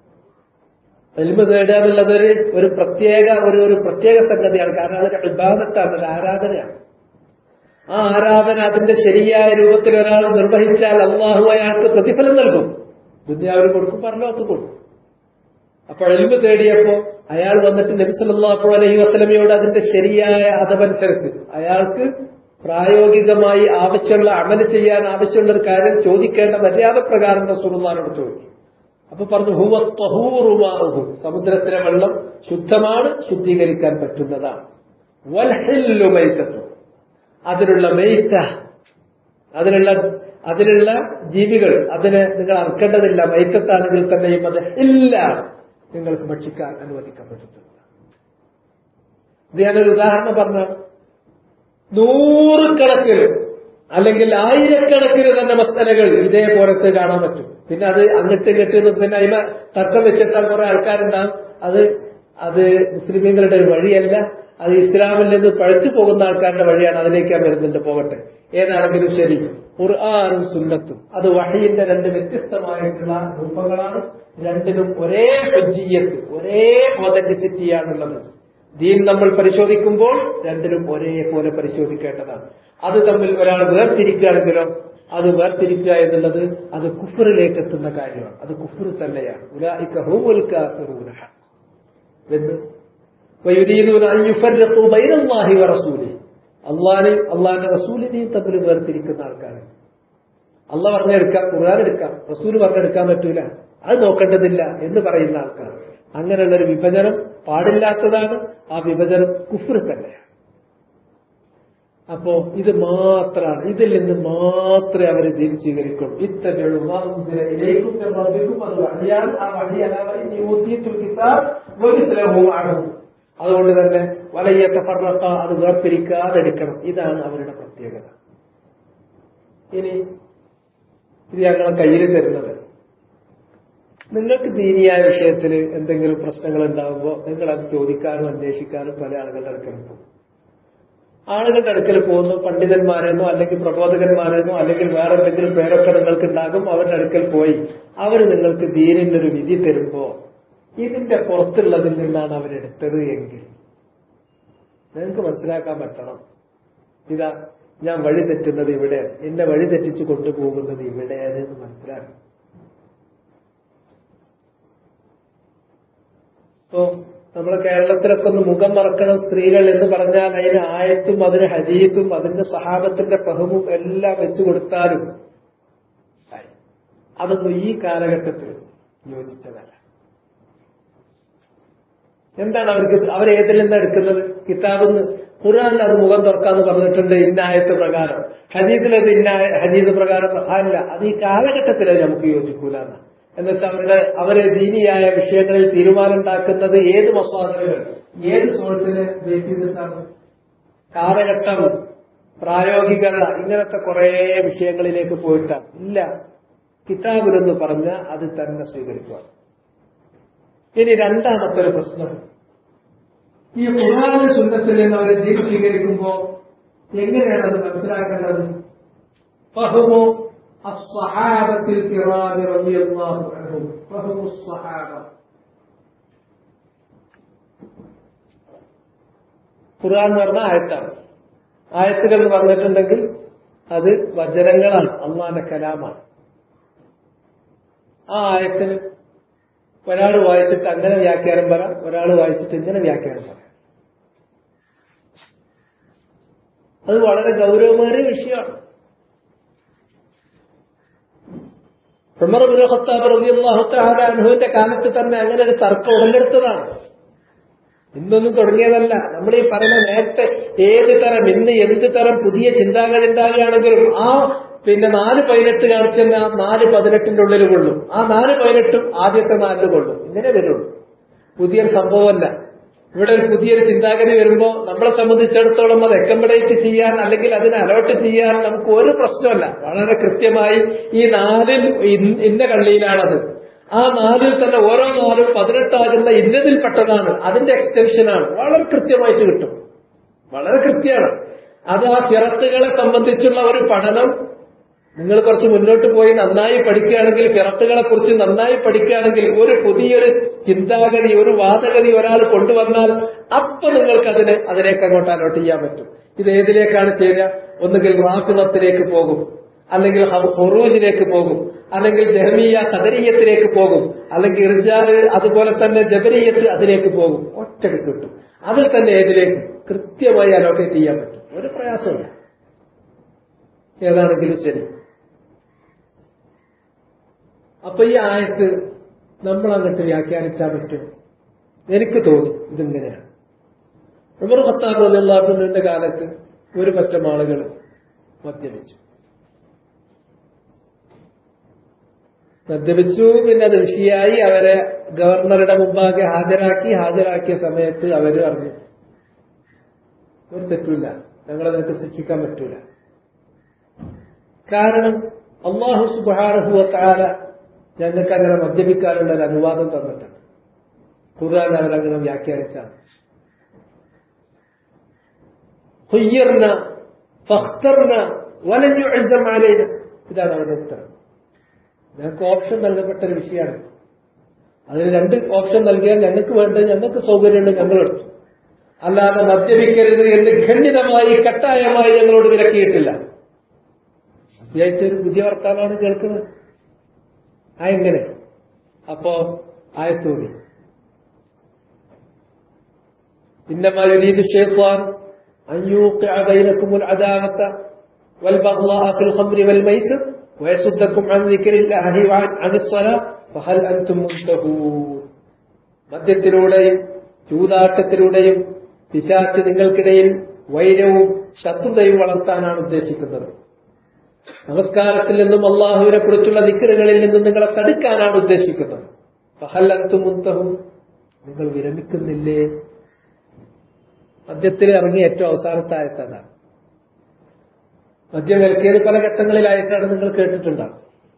എൽമ നേടുക എന്നുള്ളത് ഒരു ഒരു പ്രത്യേക ഒരു ഒരു പ്രത്യേക സംഗതിയാണ് കാരണം അതൊരു വിഭാഗത്താണ് ഒരു ആരാധനയാണ് ആ ആരാധന അതിന്റെ ശരിയായ രൂപത്തിൽ ഒരാൾ നിർവഹിച്ചാൽ അള്ളാഹു അയാൾക്ക് പ്രതിഫലം നൽകും ദുന്യാവിന് കൊടുക്കും പരലോകത്ത് കൊടുക്കും അപ്പോൾ എൽമ തേടിയപ്പോ അയാൾ വന്നിട്ട് നബിസല്ലാഹു അലൈഹി വസ്ലമയോട് അതിന്റെ ശരിയായ അതമനുസരിച്ച് അയാൾക്ക് പ്രായോഗികമായി ആവശ്യമുള്ള അമല് ചെയ്യാൻ ആവശ്യമുള്ള ഒരു കാര്യം ചോദിക്കേണ്ട മര്യാദ പ്രകാരം റസൂറുമാനോട് ചോദിച്ചു അപ്പൊ പറഞ്ഞു ഹുവ ത്വഹൂറുമാഹു സമുദ്രത്തിലെ വെള്ളം ശുദ്ധമാണ് ശുദ്ധീകരിക്കാൻ പറ്റുന്നതാണ് വൽഹില്ലു മൈത്തത്വം അതിലുള്ള മെയ്ത്ത അതിലുള്ള അതിലുള്ള ജീവികൾ അതിനെ നിങ്ങൾ അർക്കേണ്ടതില്ല മൈത്തത്താണെങ്കിൽ തന്നെയും അത് ഇല്ല നിങ്ങൾക്ക് ഭക്ഷിക്കാൻ അനുവദിക്കപ്പെട്ടിട്ടുണ്ട് ഇത് ഞാനൊരു ഉദാഹരണം പറഞ്ഞാണ് നൂറുകണക്കിന് അല്ലെങ്കിൽ ആയിരക്കണക്കിന് തന്നെ മസ്തലകൾ ഇതേപോലത്തെ കാണാൻ പറ്റും പിന്നെ അത് അങ്ങോട്ട് ഇങ്ങോട്ട് പിന്നെ അതിമ തർക്കം വെച്ചിട്ടാൽ കുറെ ആൾക്കാരുണ്ടാകും അത് അത് മുസ്ലിമീങ്ങളുടെ ഒരു വഴിയല്ല അത് ഇസ്ലാമിൽ നിന്ന് പഴച്ചു പോകുന്ന ആൾക്കാരുടെ വഴിയാണ് അതിലേക്ക് വരുന്നുണ്ട് പോകട്ടെ ഏതാണെങ്കിലും ശരി ഖുർആാനും സുന്നത്തും അത് വഹയിന്റെ രണ്ട് വ്യത്യസ്തമായിട്ടുള്ള രൂപങ്ങളാണ് രണ്ടിനും ഒരേ ഹജ്ജീയത്ത് ഒരേ ഓതന്റിസിറ്റിയാണുള്ളത് ദീൻ നമ്മൾ പരിശോധിക്കുമ്പോൾ രണ്ടിലും ഒരേപോലെ പരിശോധിക്കേണ്ടതാണ് അത് തമ്മിൽ ഒരാൾ വേർതിരിക്കുകയാണെങ്കിലോ അത് വേർതിരിക്കുക എന്നുള്ളത് അത് കുഫറിലേക്ക് എത്തുന്ന കാര്യമാണ് അത് കുഫർ തന്നെയാണ് ഉലായിക്ക ഹൂമുൽ കാഫിറൂന എന്ന് ويريدون أن يفرقوا بين الله ورسوله അള്ളാനെ അള്ളാന്റെ റസൂലിനെയും തമ്മിൽ വേർതിരിക്കുന്ന ആൾക്കാരാണ് അള്ളാഹ് പറഞ്ഞെടുക്കാം ഖുർആൻ എടുക്കാം റസൂൽ പറഞ്ഞെടുക്കാൻ പറ്റൂല അത് നോക്കേണ്ടതില്ല എന്ന് പറയുന്ന ആൾക്കാർ അങ്ങനെയുള്ള ഒരു വിഭജനം പാടില്ലാത്തതാണ് ആ വിഭജനം കുഫർ തന്നെയാണ് അപ്പോ ഇത് മാത്രമാണ് ഇതിൽ നിന്ന് മാത്രമേ അവർ ദീൻ സ്വീകരിക്കുള്ളൂ ഇത്തരവും അത് വഴിയാണ് ആ വഴിയാണ് അതുകൊണ്ട് തന്നെ വലയ്യത്തെ ഫറക്ക അത് വേർപിരിക്കാതെ എടുക്കണം ഇതാണ് അവരുടെ പ്രത്യേകത ഇനി ഇത് ഞങ്ങളെ കയ്യിൽ തരുന്നത് നിങ്ങൾക്ക് ദീനിയായ വിഷയത്തിൽ എന്തെങ്കിലും പ്രശ്നങ്ങൾ ഉണ്ടാകുമ്പോൾ നിങ്ങൾ അത് ചോദിക്കാനും അന്വേഷിക്കാനും പല ആളുകളുടെ അടുക്കൽ പോകും ആളുകളുടെ അടുക്കൽ പോകുന്നു പണ്ഡിതന്മാരെന്നോ അല്ലെങ്കിൽ പ്രബോധകന്മാരെന്നോ അല്ലെങ്കിൽ വേറെ എന്തെങ്കിലും പേരൊക്കെ നിങ്ങൾക്ക് ഉണ്ടാകും അവരുടെ അടുക്കൽ പോയി അവർ നിങ്ങൾക്ക് ദീനിന്റെ ഒരു വിധി തരുമ്പോ ഇതിന്റെ പുറത്തുള്ളതിൽ നിന്നാണ് അവരെടുത്തത് എങ്കിൽ നിങ്ങൾക്ക് മനസ്സിലാക്കാൻ പറ്റണം ഇതാ ഞാൻ വഴി തെറ്റുന്നത് ഇവിടെയാണ് എന്നെ വഴി തെറ്റിച്ചു കൊണ്ടുപോകുന്നത് ഇവിടെയാണ് എന്ന് മനസ്സിലാക്കണം ഇപ്പോ നമ്മളെ കേരളത്തിലൊക്കെ ഒന്ന് മുഖം മറക്കണം സ്ത്രീകൾ എന്ന് പറഞ്ഞാൽ അതിന് ആയത്തും അതിന് ഹരീത്തും അതിന്റെ സഹാബത്തിന്റെ പഹമും എല്ലാം വെച്ചു കൊടുത്താലും അതൊന്നും ഈ കാലഘട്ടത്തിൽ യോജിച്ചതല്ല എന്താണ് അവർക്ക് അവരേതിൽ നിന്ന് എടുക്കുന്നത് കിതാബിന്ന് ഖുറാനിൽ അത് മുഖം തുറക്കാന്ന് പറഞ്ഞിട്ടുണ്ട് ഇന്ന ആയത്ത് പ്രകാരം ഹജീദിൽ അത് ഇന്ന ഹജീദ് പ്രകാരം അല്ല അത് ഈ കാലഘട്ടത്തിൽ നമുക്ക് യോജിക്കൂല എന്നാ എന്നുവെച്ചാൽ അവരുടെ അവര് ദീനിയായ വിഷയങ്ങളിൽ തീരുമാനമുണ്ടാക്കുന്നത് ഏത് മസ്വാദകൾ ഏത് സോഴ്സിനെ ബേസ് ചെയ്തിട്ടാണ് കാലഘട്ടം പ്രായോഗികത ഇങ്ങനത്തെ കുറെ വിഷയങ്ങളിലേക്ക് പോയിട്ടാണ് ഇല്ല കിതാബിലെന്ന് പറഞ്ഞ അത് തന്നെ സ്വീകരിക്കുക ഇനി രണ്ടാമത്തെ ഒരു പ്രശ്നം ഈ ഖുർആാനും സുന്നത്തിൽ നിന്ന് അവരെ ദീൻ സ്വീകരിക്കുമ്പോ എങ്ങനെയാണ് അത് മനസ്സിലാക്കേണ്ടത് ഫഹ്മു അസ്സഹാബത്തിൽ കിറാമി റളിയല്ലാഹു അൻഹും ഫഹ്മു അസ്സഹാബ ഖുർആൻ എന്ന് പറഞ്ഞ ആയത്താണ് ആയത്തുകൾ എന്ന് പറഞ്ഞിട്ടുണ്ടെങ്കിൽ അത് വചനങ്ങളാണ് അള്ളാന്റെ കലാമാണ് ആ ആയത്തിന് ഒരാൾ വായിച്ചിട്ട് അങ്ങനെ വ്യാഖ്യാനം പറയാം ഒരാൾ വായിച്ചിട്ട് ഇങ്ങനെ വ്യാഖ്യാനം പറയാം അത് വളരെ ഗൗരവമേറിയ വിഷയമാണ് ഉമർ ബിൻ ഖത്താബ് റളിയല്ലാഹു തആല അൻഹുവിന്റെ കാലത്ത് തന്നെ അങ്ങനെ ഒരു തർക്കം ഉടലെടുത്തതാണ് ഇന്നൊന്നും തുടങ്ങിയതല്ല നമ്മൾ ഈ പറയുന്ന നേരത്തെ ഏത് തരം ഇന്ന് എന്ത് തരം പുതിയ ചിന്താഗതി ഉണ്ടാകുകയാണെങ്കിലും ആ പിന്നെ നാല് പതിനെട്ട് കാണിച്ചെന്ന നാല് പതിനെട്ടിന്റെ ഉള്ളിൽ കൊള്ളും ആ നാല് പതിനെട്ടും ആദ്യത്തെ നാലിൽ കൊള്ളും ഇങ്ങനെ വരുള്ളൂ പുതിയൊരു സംഭവമല്ല ഇവിടെ ഒരു പുതിയൊരു ചിന്താഗതി വരുമ്പോൾ നമ്മളെ സംബന്ധിച്ചിടത്തോളം അത് അക്കമഡേറ്റ് ചെയ്യാൻ അല്ലെങ്കിൽ അതിനെ അലോട്ട് ചെയ്യാൻ നമുക്ക് ഒരു പ്രശ്നമല്ല വളരെ കൃത്യമായി ഈ നാലിൽ ഇന്ന- ഇന്ന കള്ളിയിലാണത് ആ നാലിൽ തന്നെ ഓരോ നാലും പതിനെട്ടാകുന്ന ഇന്നതിൽപ്പെട്ടതാണ് അതിന്റെ എക്സ്റ്റൻഷനാണ് വളരെ കൃത്യമായിട്ട് കിട്ടും വളരെ കൃത്യമാണ് അത് ആ ഫിറത്തുകളെ സംബന്ധിച്ചുള്ള ഒരു പഠനം നിങ്ങൾ കുറച്ച് മുന്നോട്ട് പോയി നന്നായി പഠിക്കുകയാണെങ്കിൽ ഫിറത്തുകളെ കുറിച്ച് നന്നായി പഠിക്കുകയാണെങ്കിൽ ഒരു പുതിയൊരു ചിന്താഗതി ഒരു വാദഗതി ഒരാൾ കൊണ്ടുവന്നാൽ അപ്പൊ നിങ്ങൾക്ക് അതിനെ അതിലേക്ക് അങ്ങോട്ട് അലോട്ട് ചെയ്യാൻ പറ്റും ഇത് ഏതിലേക്കാണ് ചേരുക ഒന്നുകിൽ റാഫിളത്തിലേക്ക് പോകും അല്ലെങ്കിൽ ഹ- ഹുറൂജിലേക്ക് പോകും അല്ലെങ്കിൽ ജഹമീയ കദരീയത്തിലേക്ക് പോകും അല്ലെങ്കിൽ ഇർജാല് അതുപോലെ തന്നെ ജബരീയത്ത് അതിലേക്ക് പോകും ഒറ്റക്ക് കിട്ടും അതിൽ തന്നെ ഏതിലേക്ക് കൃത്യമായി അലോക്കേറ്റ് ചെയ്യാൻ പറ്റും ഒരു പ്രയാസമില്ല ഏതാണെങ്കിലും ശരി അപ്പൊ ഈ ആയത്ത് നമ്മൾ അങ്ങോട്ട് വ്യാഖ്യാനിച്ചാൽ പറ്റും എനിക്ക് തോന്നി ഇതിങ്ങനെയാണ് ഉമർ ഖത്താബ് റളിയല്ലാഹുവിന്റെ കാലത്ത് ഒരു പറ്റം ആളുകൾ മദ്യപിച്ചു മദ്യപിച്ചു പിന്നെ അത് വിഷയായി അവരെ ഗവർണറുടെ മുമ്പാകെ ഹാജരാക്കി ഹാജരാക്കിയ സമയത്ത് അവര് അറിഞ്ഞു ഒരു തെറ്റില്ല ഞങ്ങളെ നിനക്ക് ശിക്ഷിക്കാൻ പറ്റൂല കാരണം അള്ളാഹു സുബാനഹുവ താര ഞങ്ങൾക്ക് അങ്ങനെ മദ്യപിക്കാനുള്ള ഒരു അനുവാദം തന്നിട്ടുണ്ട് ഖുർആൻ അവരങ്ങനെ വ്യാഖ്യാനിച്ചാണ് ഹുയ്യർന ഫഖ്തർന വലൻ യുഅസ്സം അലൈന ഇതാണ് അവരുടെ ഉത്തരം ഞങ്ങൾക്ക് ഓപ്ഷൻ നൽകപ്പെട്ട ഒരു വിഷയമാണ് അതിന് രണ്ട് ഓപ്ഷൻ നൽകിയാൽ ഞങ്ങൾക്ക് വേണ്ടത് ഞങ്ങൾക്ക് സൗകര്യമുണ്ട് ഞങ്ങൾ എടുത്തു അല്ലാതെ മദ്യപിക്കരുത് എന്ന് ഖണ്ഡിതമായി കട്ടായമായി ഞങ്ങളോട് വിലക്കിയിട്ടില്ല അത്യാവശ്യം ഒരു പുതിയ വർത്താനാണ് കേൾക്കുന്നത് ആ എങ്ങനെ അപ്പോ ആയത്തോടി إنما يريد الشيطان أن يوقع بينكم العداوة والبغضاء في الخمر والميسر ويصدكم عن ذكر الله وعن عن الصلاة فهل أنتم منتهون മദ്യത്തിലൂടെയും ചൂതാട്ടത്തിലൂടെയും പിശാച്ച് നിങ്ങൾക്കിടയിൽ വൈരവും ശത്രുതയും വളർത്താനാണ് ഉദ്ദേശിക്കുന്നത് നമസ്കാരത്തിൽ നിന്നും അള്ളാഹുവിനെ കുറിച്ചുള്ള നിക്കറുകളിൽ നിന്നും നിങ്ങളെ തടുക്കാനാണ് ഉദ്ദേശിക്കുന്നത് ഫഹല്ലത്തും മുന്തഹും നിങ്ങൾ വിരമിക്കുന്നില്ലേ മദ്യത്തിൽ ഇറങ്ങി ഏറ്റവും അവസാനത്തെ ആയത്തതാണ് മദ്യം വിലക്കിയത് പല ഘട്ടങ്ങളിലായിട്ടാണ് നിങ്ങൾ കേട്ടിട്ടുണ്ടാവും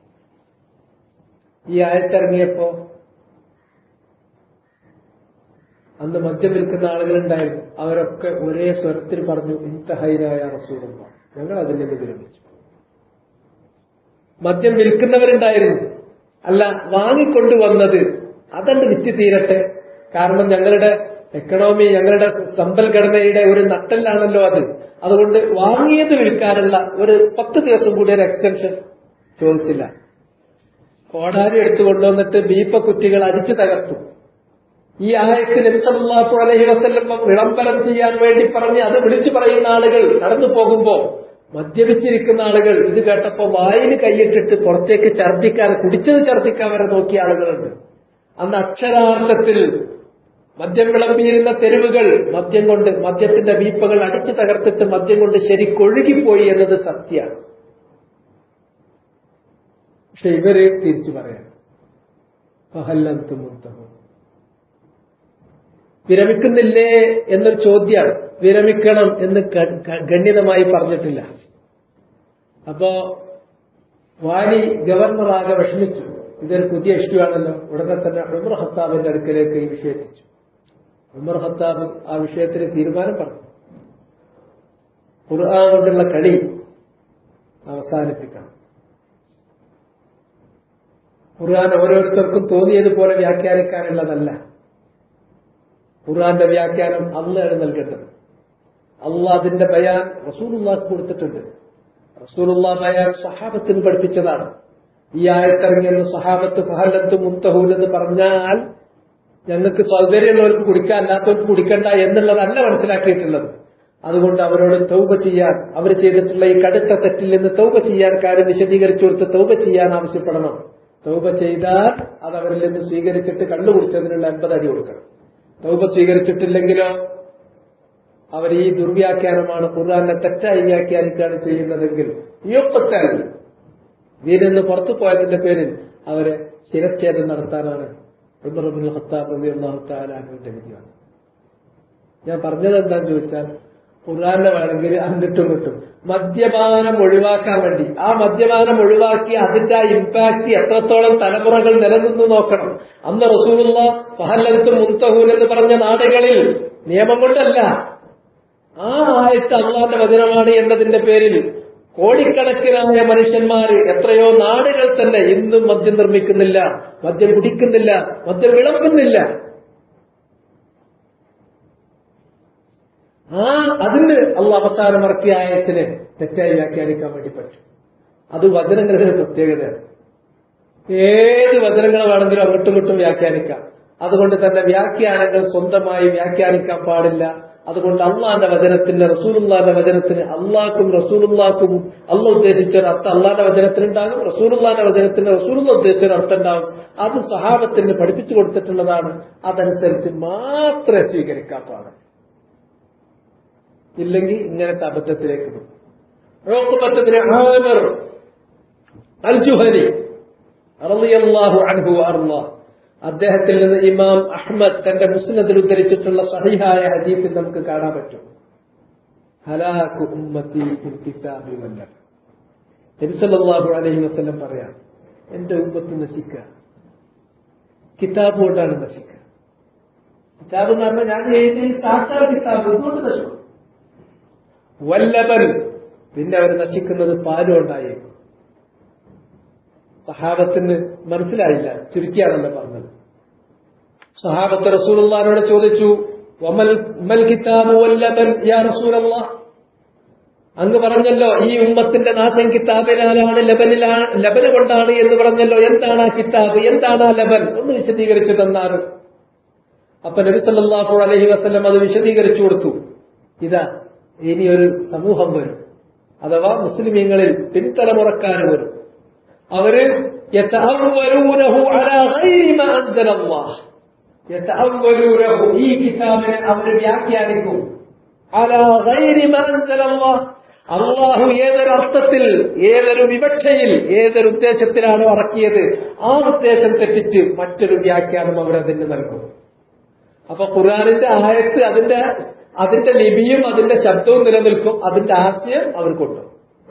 ഈ ആയത്തിറങ്ങിയപ്പോ അന്ന് മദ്യം വിൽക്കുന്ന ആളുകളുണ്ടായിരുന്നു അവരൊക്കെ ഒരേ സ്വരത്തിൽ പറഞ്ഞു ഇന്തഹൈരായ റസൂലുള്ള ഞങ്ങൾ അതിൽ നിന്ന് വിരമിച്ചു മദ്യം വിൽക്കുന്നവരുണ്ടായിരുന്നു അല്ല വാങ്ങിക്കൊണ്ടുവന്നത് അതണ്ട് വിറ്റ് തീരട്ടെ കാരണം ഞങ്ങളുടെ എക്കണോമി ഞങ്ങളുടെ സമ്പൽഘടനയുടെ ഒരു നട്ടല്ലാണല്ലോ അത് അതുകൊണ്ട് വാങ്ങിയത് വിൽക്കാനുള്ള ഒരു പത്ത് ദിവസം കൂടി ഒരു എക്സ്റ്റൻഷൻ ചോദിച്ചില്ല കോടാരി എടുത്തു കൊണ്ടുവന്നിട്ട് ബീപ്പ കുറ്റികൾ അരിച്ചു തകർത്തു ഈ ആയത്തിൽ നബിസല്ലാഹു അലഹി വസ്ല്ലം വിളംബരം ചെയ്യാൻ വേണ്ടി പറഞ്ഞ് അത് വിളിച്ചു പറയുന്ന ആളുകൾ നടന്നു പോകുമ്പോ മദ്യപിച്ചിരിക്കുന്ന ആളുകൾ ഇത് കേട്ടപ്പോ വായിന് കൈയിട്ടിട്ട് പുറത്തേക്ക് ഛർദ്ദിക്കാൻ കുടിച്ചത് ഛർദ്ദിക്കാൻ വരെ നോക്കിയ ആളുകളുണ്ട് അന്ന് അക്ഷരാർത്ഥത്തിൽ മദ്യം വിളമ്പിയിരുന്ന തെരുവുകൾ മദ്യം കൊണ്ട് മദ്യത്തിന്റെ വീപ്പകൾ അടിച്ചു തകർത്തിട്ട് മദ്യം കൊണ്ട് ശരിക്കൊഴുകിപ്പോയി എന്നത് സത്യമാണ് പക്ഷെ ഇവര് തിരിച്ചു പറയാം ഫഹല്ലന്തു മുത്തഹു വിരമിക്കുന്നില്ലേ എന്നൊരു ചോദ്യമാണ് വിരമിക്കണം എന്ന് ക- ക- ഗണ്യതമായി പറഞ്ഞിട്ടില്ല അപ്പോ വാലി ഗവർണറാകെ വിഷമിച്ചു ഇതൊരു പുതിയ ഇഷ്യൂ ആണല്ലോ ഉടനെ തന്നെ ഉമർ ഹത്താബിന്റെ അടുക്കലേക്ക് ഈ വിഷയത്തിച്ചു ഉമർ ഹത്താബ് ആ വിഷയത്തിന് തീരുമാനം പറഞ്ഞു ഖുർആൻ കൊണ്ടുള്ള കളി അവസാനിപ്പിക്കണം ഖുർആൻ ഓരോരുത്തർക്കും തോന്നിയതുപോലെ വ്യാഖ്യാനിക്കാനുള്ളതല്ല ഖുർആന്റെ വ്യാഖ്യാനം അള്ളയാണ് നൽകേണ്ടത് അള്ളാഹ് അതിന്റെ ബയാൻ റസൂലുള്ളാഹ് കൊടുത്തിട്ടുണ്ട് റസൂലുള്ള ബയാൻ സഹാബത്തിന് പഠിപ്പിച്ചതാണ് ഈ ആയത്തിറങ്ങിയെന്ന് സഹാബത്ത് ഫഹലത്ത് മുത്തഹൂൽ എന്ന് പറഞ്ഞാൽ ഞങ്ങൾക്ക് സൗകര്യമുള്ളവർക്ക് കുടിക്കാൻ അല്ലാത്തവർക്ക് കുടിക്കണ്ട എന്നുള്ളതല്ല മനസ്സിലാക്കിയിട്ടുള്ളത് അതുകൊണ്ട് അവരോട് തൗബ ചെയ്യാൻ അവർ ചെയ്തിട്ടുള്ള ഈ കടുത്ത തെറ്റിൽ നിന്ന് തൗബ ചെയ്യാൻ കാര്യം വിശദീകരിച്ചു കൊടുത്ത് തൗബ ചെയ്യാൻ ആവശ്യപ്പെടണം തൗബ ചെയ്താൽ അത് അവരിൽ നിന്ന് സ്വീകരിച്ചിട്ട് കള്ളു കുടിച്ചതിനുള്ള എൺപത് അടി കൊടുക്കണം തൗബ സ്വീകരിച്ചിട്ടില്ലെങ്കിലോ അവർ ഈ ദുർവ്യാഖ്യാനമാണ് ഖുർആാനെ തെറ്റായി വ്യാഖ്യാനിക്കുകയാണ് ചെയ്യുന്നതെങ്കിൽ യുക്തൽ വീരിന്ന് പുറത്തു പോയതിന്റെ പേരിൽ അവരെ ശിരച്ഛേദം നടത്താനാണ് ഉമർബുൽ ഖത്താബ് റളിയല്ലാഹു തആല അൻഹുവിന്റെ വിധിയാണ് ഞാൻ പറഞ്ഞത് എന്താന്ന് ചോദിച്ചാൽ ഖുർആാനെ വേണമെങ്കിൽ അങ്ങോട്ടും ഇങ്ങോട്ടും മദ്യപാനം ഒഴിവാക്കാൻ വേണ്ടി ആ മദ്യപാനം ഒഴിവാക്കി അതിന്റെ ആ ഇമ്പാക്ട് എത്രത്തോളം തലമുറകൾ നിലനിന്നു നോക്കണം അന്ന് റസൂലുള്ള ഫഹല്ലത്തും മുൻതഹൂൻ എന്ന് പറഞ്ഞ നാടുകളിൽ നിയമം കൊണ്ടല്ല ആ ആയത്ത് അള്ളാന്റെ വചനമാണ് എന്നതിന്റെ പേരിൽ കോടിക്കണക്കിനായ മനുഷ്യന്മാർ എത്രയോ നാടുകൾ തന്നെ ഇന്നും മദ്യം നിർമ്മിക്കുന്നില്ല മദ്യം കുടിക്കുന്നില്ല മദ്യം വിളമ്പുന്നില്ല ആ അതിന് അള്ള അവസാനം ഇറക്കിയ ആയത്തിന് തെറ്റായി വ്യാഖ്യാനിക്കാൻ വേണ്ടി പറ്റും അത് വചനങ്ങളുടെ ഒരു പ്രത്യേകതയാണ് ഏത് വചനങ്ങൾ വേണമെങ്കിലും അങ്ങോട്ടും ഇങ്ങോട്ടും വ്യാഖ്യാനിക്കാം അതുകൊണ്ട് തന്നെ വ്യാഖ്യാനങ്ങൾ സ്വന്തമായി വ്യാഖ്യാനിക്കാൻ പാടില്ല അതുകൊണ്ട് അള്ളാന്റെ വചനത്തിന് റസൂലുള്ളാന്റെ വചനത്തിന് അള്ളാഹ്ക്കും റസൂലുള്ളാഹ്ക്കും അള്ള ഉദ്ദേശിച്ച ഒരു അർത്ഥം അള്ളാന്റെ വചനത്തിനുണ്ടാകും റസൂലുള്ളാന്റെ വചനത്തിന് റസൂലുള്ള ഉദ്ദേശിച്ച ഒരു അർത്ഥം ഉണ്ടാകും അത് സഹാബത്തിന് പഠിപ്പിച്ചു കൊടുത്തിട്ടുള്ളതാണ് അതനുസരിച്ച് മാത്രമേ സ്വീകരിക്കാൻ പാടുള്ളൂ ഇല്ലെങ്കിൽ ഇങ്ങനത്തെ അബദ്ധത്തിലേക്ക് പോകും ഉഖബത്തിന് ആമിർ അൽ ജുഹനി റളിയല്ലാഹു അൻഹു അർളാഹ് അദ്ദേഹത്തിൽ നിന്ന് ഇമാം അഹ്മദ് തന്റെ മുസ്ലിത്തിൽ ഉദ്ധരിച്ചിട്ടുള്ള സഹിഹായ ഹദീഫിൽ നമുക്ക് കാണാൻ പറ്റും ഹലാഖു ഉമ്മത്തി ഫിൽ കിതാബി വല്ലം നബി സല്ലല്ലാഹു അലൈഹി വസല്ലം പറയാം എന്റെ ഉമ്മത്ത് നശിക്കുക കിതാബ് കൊണ്ടാണ് നശിക്കുക കിതാബ് എന്ന് പറഞ്ഞാൽ ഞാൻ എഴുതിയ സാക്ഷാൽ കിതാബ് ഇതുകൊണ്ട് നശിക്കും വല്ലബൻ പിന്നെ അവർ നശിക്കുന്നത് പാലുകൊണ്ടായേക്കും സഹാബത്തിന് മനസ്സിലായില്ല ചുരുക്കിയാണല്ലോ പറഞ്ഞത് സഹാബത്ത് റസൂലുള്ളാഹിനോട് ചോദിച്ചു വമൽ മൽ കിതാബു വല്ലബൻ യാ റസൂലല്ലാഹ് അങ്ങ് പറഞ്ഞല്ലോ ഈ ഉമ്മത്തിന്റെ നാശം കിതാബിനാലാണ് ലബനിലാണ് ലബന് കൊണ്ടാണ് എന്ന് പറഞ്ഞല്ലോ എന്താണ് ആ കിതാബ് എന്താണ് ആ ലബൻ ഒന്ന് വിശദീകരിച്ചു തന്നാലും അപ്പൊ നബി സല്ലല്ലാഹു അലൈഹി വസല്ലം അത് വിശദീകരിച്ചു കൊടുത്തു ഇതാ ഇനി ഒരു സമൂഹം വരും അഥവാ മുസ്ലിമീങ്ങളിൽ പിൻതലമുറക്കാർ വരും അവര് യതഅവ്വലൂനഹു അലാ ഗൈരി മാ അൻസലല്ലാഹ് യതഅവ്വലൂനഹു ഈ കിതാബിനെ അവർ വ്യാഖ്യാനിക്കും അലാ ഗൈരി മാ അൻസലല്ലാഹ് അള്ളാഹു ഏതൊരു അർത്ഥത്തിൽ ഏതൊരു വിവക്ഷയിൽ ഏതൊരു ഉദ്ദേശത്തിലാണോ ഇറക്കിയത് ആ ഉദ്ദേശം തെറ്റിച്ച് മറ്റൊരു വ്യാഖ്യാനം അവരതിന് നൽകും അപ്പൊ ഖുർആാനിന്റെ ആയത്ത് അതിന്റെ അതിന്റെ ലിപിയും അതിന്റെ ശബ്ദവും നിലനിൽക്കും അതിന്റെ ആശയം അവർക്കുണ്ട്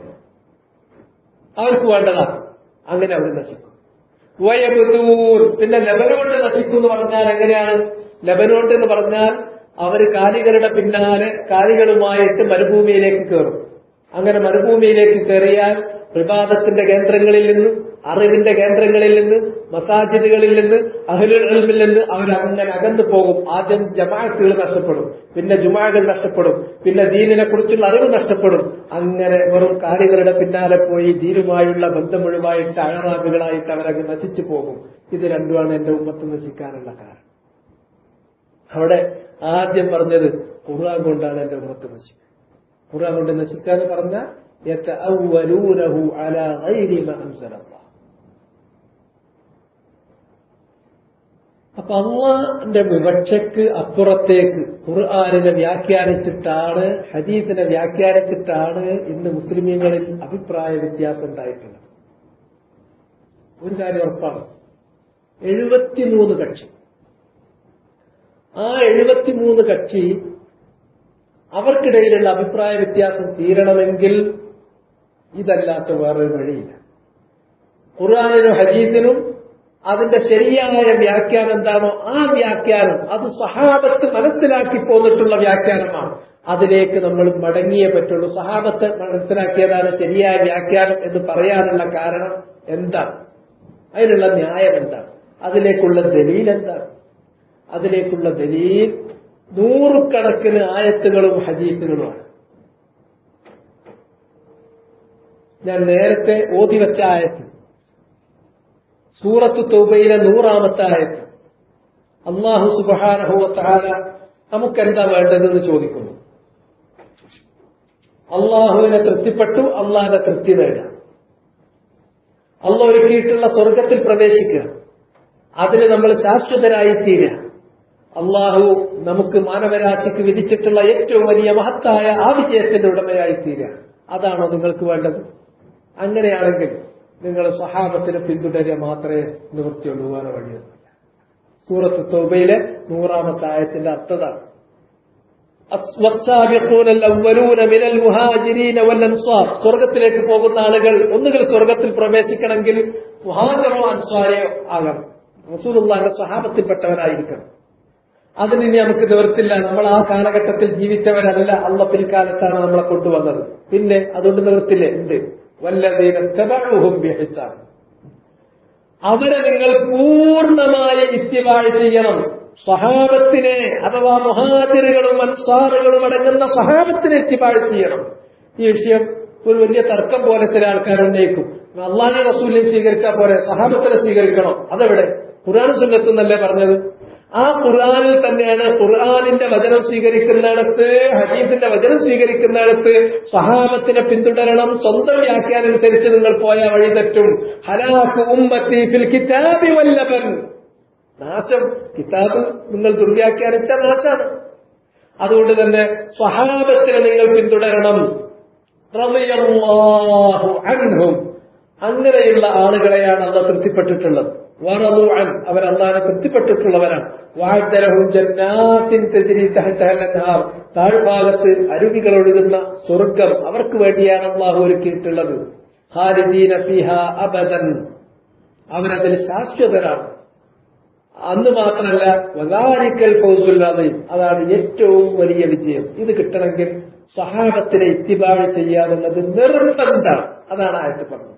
അവർക്ക് വേണ്ടതാണ് അങ്ങനെ അവർ നശിക്കും വയബുദൂർ പിന്നെ ലബനോണ്ട് നശിക്കും എന്ന് പറഞ്ഞാൽ എങ്ങനെയാണ് ലബനോണ്ട് എന്ന് പറഞ്ഞാൽ അവർ കാലികളുടെ പിന്നാലെ കാലികളുമായിട്ട് മരുഭൂമിയിലേക്ക് കയറും അങ്ങനെ മരുഭൂമിയിലേക്ക് കയറിയാൽ വിവാദത്തിന്റെ കേന്ദ്രങ്ങളിൽ നിന്ന് അറിവിന്റെ കേന്ദ്രങ്ങളിൽ നിന്ന് മസാജിദുകളിൽ നിന്ന് അഹ്ലുൽ നിന്ന് അവരങ്ങനെ അകന്നു പോകും ആദ്യം ജമാഅത്തുകൾ നഷ്ടപ്പെടും പിന്നെ ജുമാകൾ നഷ്ടപ്പെടും പിന്നെ ദീനിനെ കുറിച്ചുള്ള അറിവ് നഷ്ടപ്പെടും അങ്ങനെ വെറും കാര്യങ്ങളുടെ പിന്നാലെ പോയി ദീനുമായുള്ള ബന്ധം ഒഴിവായിട്ട് അഴറാബുകളായിട്ട് അവരങ്ങ് നശിച്ചു പോകും ഇത് രണ്ടുമാണ് എന്റെ ഉമ്മത്ത് നശിക്കാനുള്ള കാരണം അവിടെ ആദ്യം പറഞ്ഞത് ഖുർആൻ കൊണ്ടാണ് എന്റെ ഉമ്മത്ത് നശിക്കുക ഖുർആൻ കൊണ്ട് നശിക്കുക എന്ന് പറഞ്ഞാൽ يتأولونه على غير ما أنزل الله അപ്പൊ അള്ളാന്റെ വിവക്ഷയ്ക്ക് അപ്പുറത്തേക്ക് ഖുർആാനിനെ വ്യാഖ്യാനിച്ചിട്ടാണ് ഹദീസിനെ വ്യാഖ്യാനിച്ചിട്ടാണ് ഇന്ന് മുസ്ലിമീങ്ങളിൽ അഭിപ്രായ വ്യത്യാസം ഉണ്ടായിട്ടുള്ളത് ഒരു കാര്യം ഉറപ്പാണ് എഴുപത്തിമൂന്ന് കക്ഷി ആ എഴുപത്തിമൂന്ന് കക്ഷി അവർക്കിടയിലുള്ള അഭിപ്രായ വ്യത്യാസം തീരണമെങ്കിൽ ഇതല്ലാത്ത വേറൊരു വഴിയില്ല ഖുർആാനിനും ഹദീസിനും അതിന്റെ ശരിയായ വ്യാഖ്യാനം എന്താണോ ആ വ്യാഖ്യാനം അത് സഹാബത്ത് മനസ്സിലാക്കി പോന്നിട്ടുള്ള വ്യാഖ്യാനമാണ് അതിലേക്ക് നമ്മൾ മടങ്ങിയേ പറ്റുള്ളൂ സഹാബത്ത് മനസ്സിലാക്കിയതാണ് ശരിയായ വ്യാഖ്യാനം എന്ന് പറയാനുള്ള കാരണം എന്താണ് അതിനുള്ള ന്യായം എന്താണ് അതിലേക്കുള്ള ദലീൽ എന്താണ് അതിലേക്കുള്ള ദലീൽ നൂറുകണക്കിന് ആയത്തുകളും ഹദീസുകളുമാണ് ഞാൻ നേരത്തെ ഓതി വെച്ച ആയത്ത് സൂറത്ത് തൗബയിലെ നൂറാമത്തെ ആയത്ത് അള്ളാഹു സുബാനഹുവത്താല നമുക്കെന്താ വേണ്ടതെന്ന് ചോദിക്കുന്നു അള്ളാഹുവിനെ തൃപ്തിപ്പെട്ടു അള്ളാഹിനെ തൃപ്തി നേടുക അള്ള ഒരുക്കിയിട്ടുള്ള സ്വർഗത്തിൽ പ്രവേശിക്കുക അതിന് നമ്മൾ ശാശ്വതരായി തീരുക അള്ളാഹു നമുക്ക് മാനവരാശിക്ക് വിധിച്ചിട്ടുള്ള ഏറ്റവും വലിയ മഹത്തായ ആ വിജയത്തിന്റെ ഉടമയായി തീരുക അതാണോ നിങ്ങൾക്ക് വേണ്ടത് അങ്ങനെയാണെങ്കിൽ നിങ്ങൾ സഹാബത്തിന് പിന്തുടരുക മാത്രമേ നിവൃത്തിയുള്ളൂ വേറെ വഴിയൊന്നുമില്ല സൂറത്ത് തൗബയിലെ നൂറാമത്തെ ആയത്തിന്റെ അർത്ഥതാണ് والسابقون الأولون من المهاجرين والأنصار സ്വർഗത്തിലേക്ക് പോകുന്ന ആളുകൾ ഒന്നുകിൽ സ്വർഗത്തിൽ പ്രവേശിക്കണമെങ്കിൽ മുഹാജറോ അൻസ്വാരയോ ആകണം റസൂലുള്ളാന്റെ സഹാബത്തിൽപ്പെട്ടവരായിരിക്കണം അതിന് ഇനി നമുക്ക് നിവർത്തില്ല നമ്മൾ ആ കാലഘട്ടത്തിൽ ജീവിച്ചവരല്ല അള്ള പിൽക്കാലത്താണ് നമ്മളെ കൊണ്ടുവന്നത് പിന്നെ അതുകൊണ്ട് നിവർത്തില്ലേ ഉണ്ട് വല്ലതീനും ബിഹിസാൻ അവരെ നിങ്ങൾ പൂർണ്ണമായി ഇത്തിവാഴ് ചെയ്യണം സഹാബത്തിനെ അഥവാ മുഹാജിറുകളും അൻസാറുകളും അടങ്ങുന്ന സഹാബത്തിനെ ഇത്തിവാഴ് ചെയ്യണം ഈ വിഷയം ഒരു വലിയ തർക്കം പോലെ ചില ആൾക്കാർ ഉന്നയിക്കും അള്ളാഹെ റസൂലിനെ സ്വീകരിച്ചാൽ പോരെ സഹാബത്തിനെ സ്വീകരിക്കണം അതെവിടെ ഖുർആൻ സുന്നത്തെന്നല്ലേ പറഞ്ഞത് ആ ഖുർആാനിൽ തന്നെയാണ് ഖുർആാനിന്റെ വചനം സ്വീകരിക്കുന്നിടത്ത് ഹദീസിന്റെ വചനം സ്വീകരിക്കുന്നിടത്ത് സഹാബത്തിനെ പിന്തുടരണം സ്വന്തം വ്യാഖ്യാനനുസരിച്ച് നിങ്ങൾ പോയ വഴി തെറ്റും ഹലാക്ക് ഉമ്മത്തി ഫിൽ കിതാബി വല്ലഭൻ നാശം കിതാബ് നിങ്ങൾ ദുർവ്യാഖ്യാനിച്ച നാശാണ് അതുകൊണ്ട് തന്നെ സഹാബത്തിനെ നിങ്ങൾ പിന്തുടരണം റളിയല്ലാഹു അൻഹും അങ്ങനെയുള്ള ആളുകളെയാണ് അന്ന് തൃപ്തിപ്പെട്ടിട്ടുള്ളത് വറദുഅൻ അവർ അള്ളാഹിനെ തൃപ്തിപ്പെട്ടിട്ടുള്ളവരാണ് വാഴ്ത്തലഹും ജന്നാത്തിൻ തെജിരി തഹത്തഹല്ലൻഹാർ താഴ്ഭാഗത്ത് അരുവികൾ ഒഴുകുന്ന സ്വർഗം അവർക്ക് വേണ്ടിയാണ് അള്ളാഹു ഒരുക്കിയിട്ടുള്ളത് ഖാലിദീന ഫിഹ അബദൻ അവരതിൽ ശാശ്വതരാണ് അന്ന് മാത്രമല്ല വലാരിക്കൽ ഫൗസുല്ലാതെയും അതാണ് ഏറ്റവും വലിയ വിജയം ഇത് കിട്ടണമെങ്കിൽ സഹാബത്തിനെ ഇത്തിബാഴ് ചെയ്യാന്നുള്ളത് നിർബന്ധമാണ് അതാണ് ആയത്ത് പറഞ്ഞത്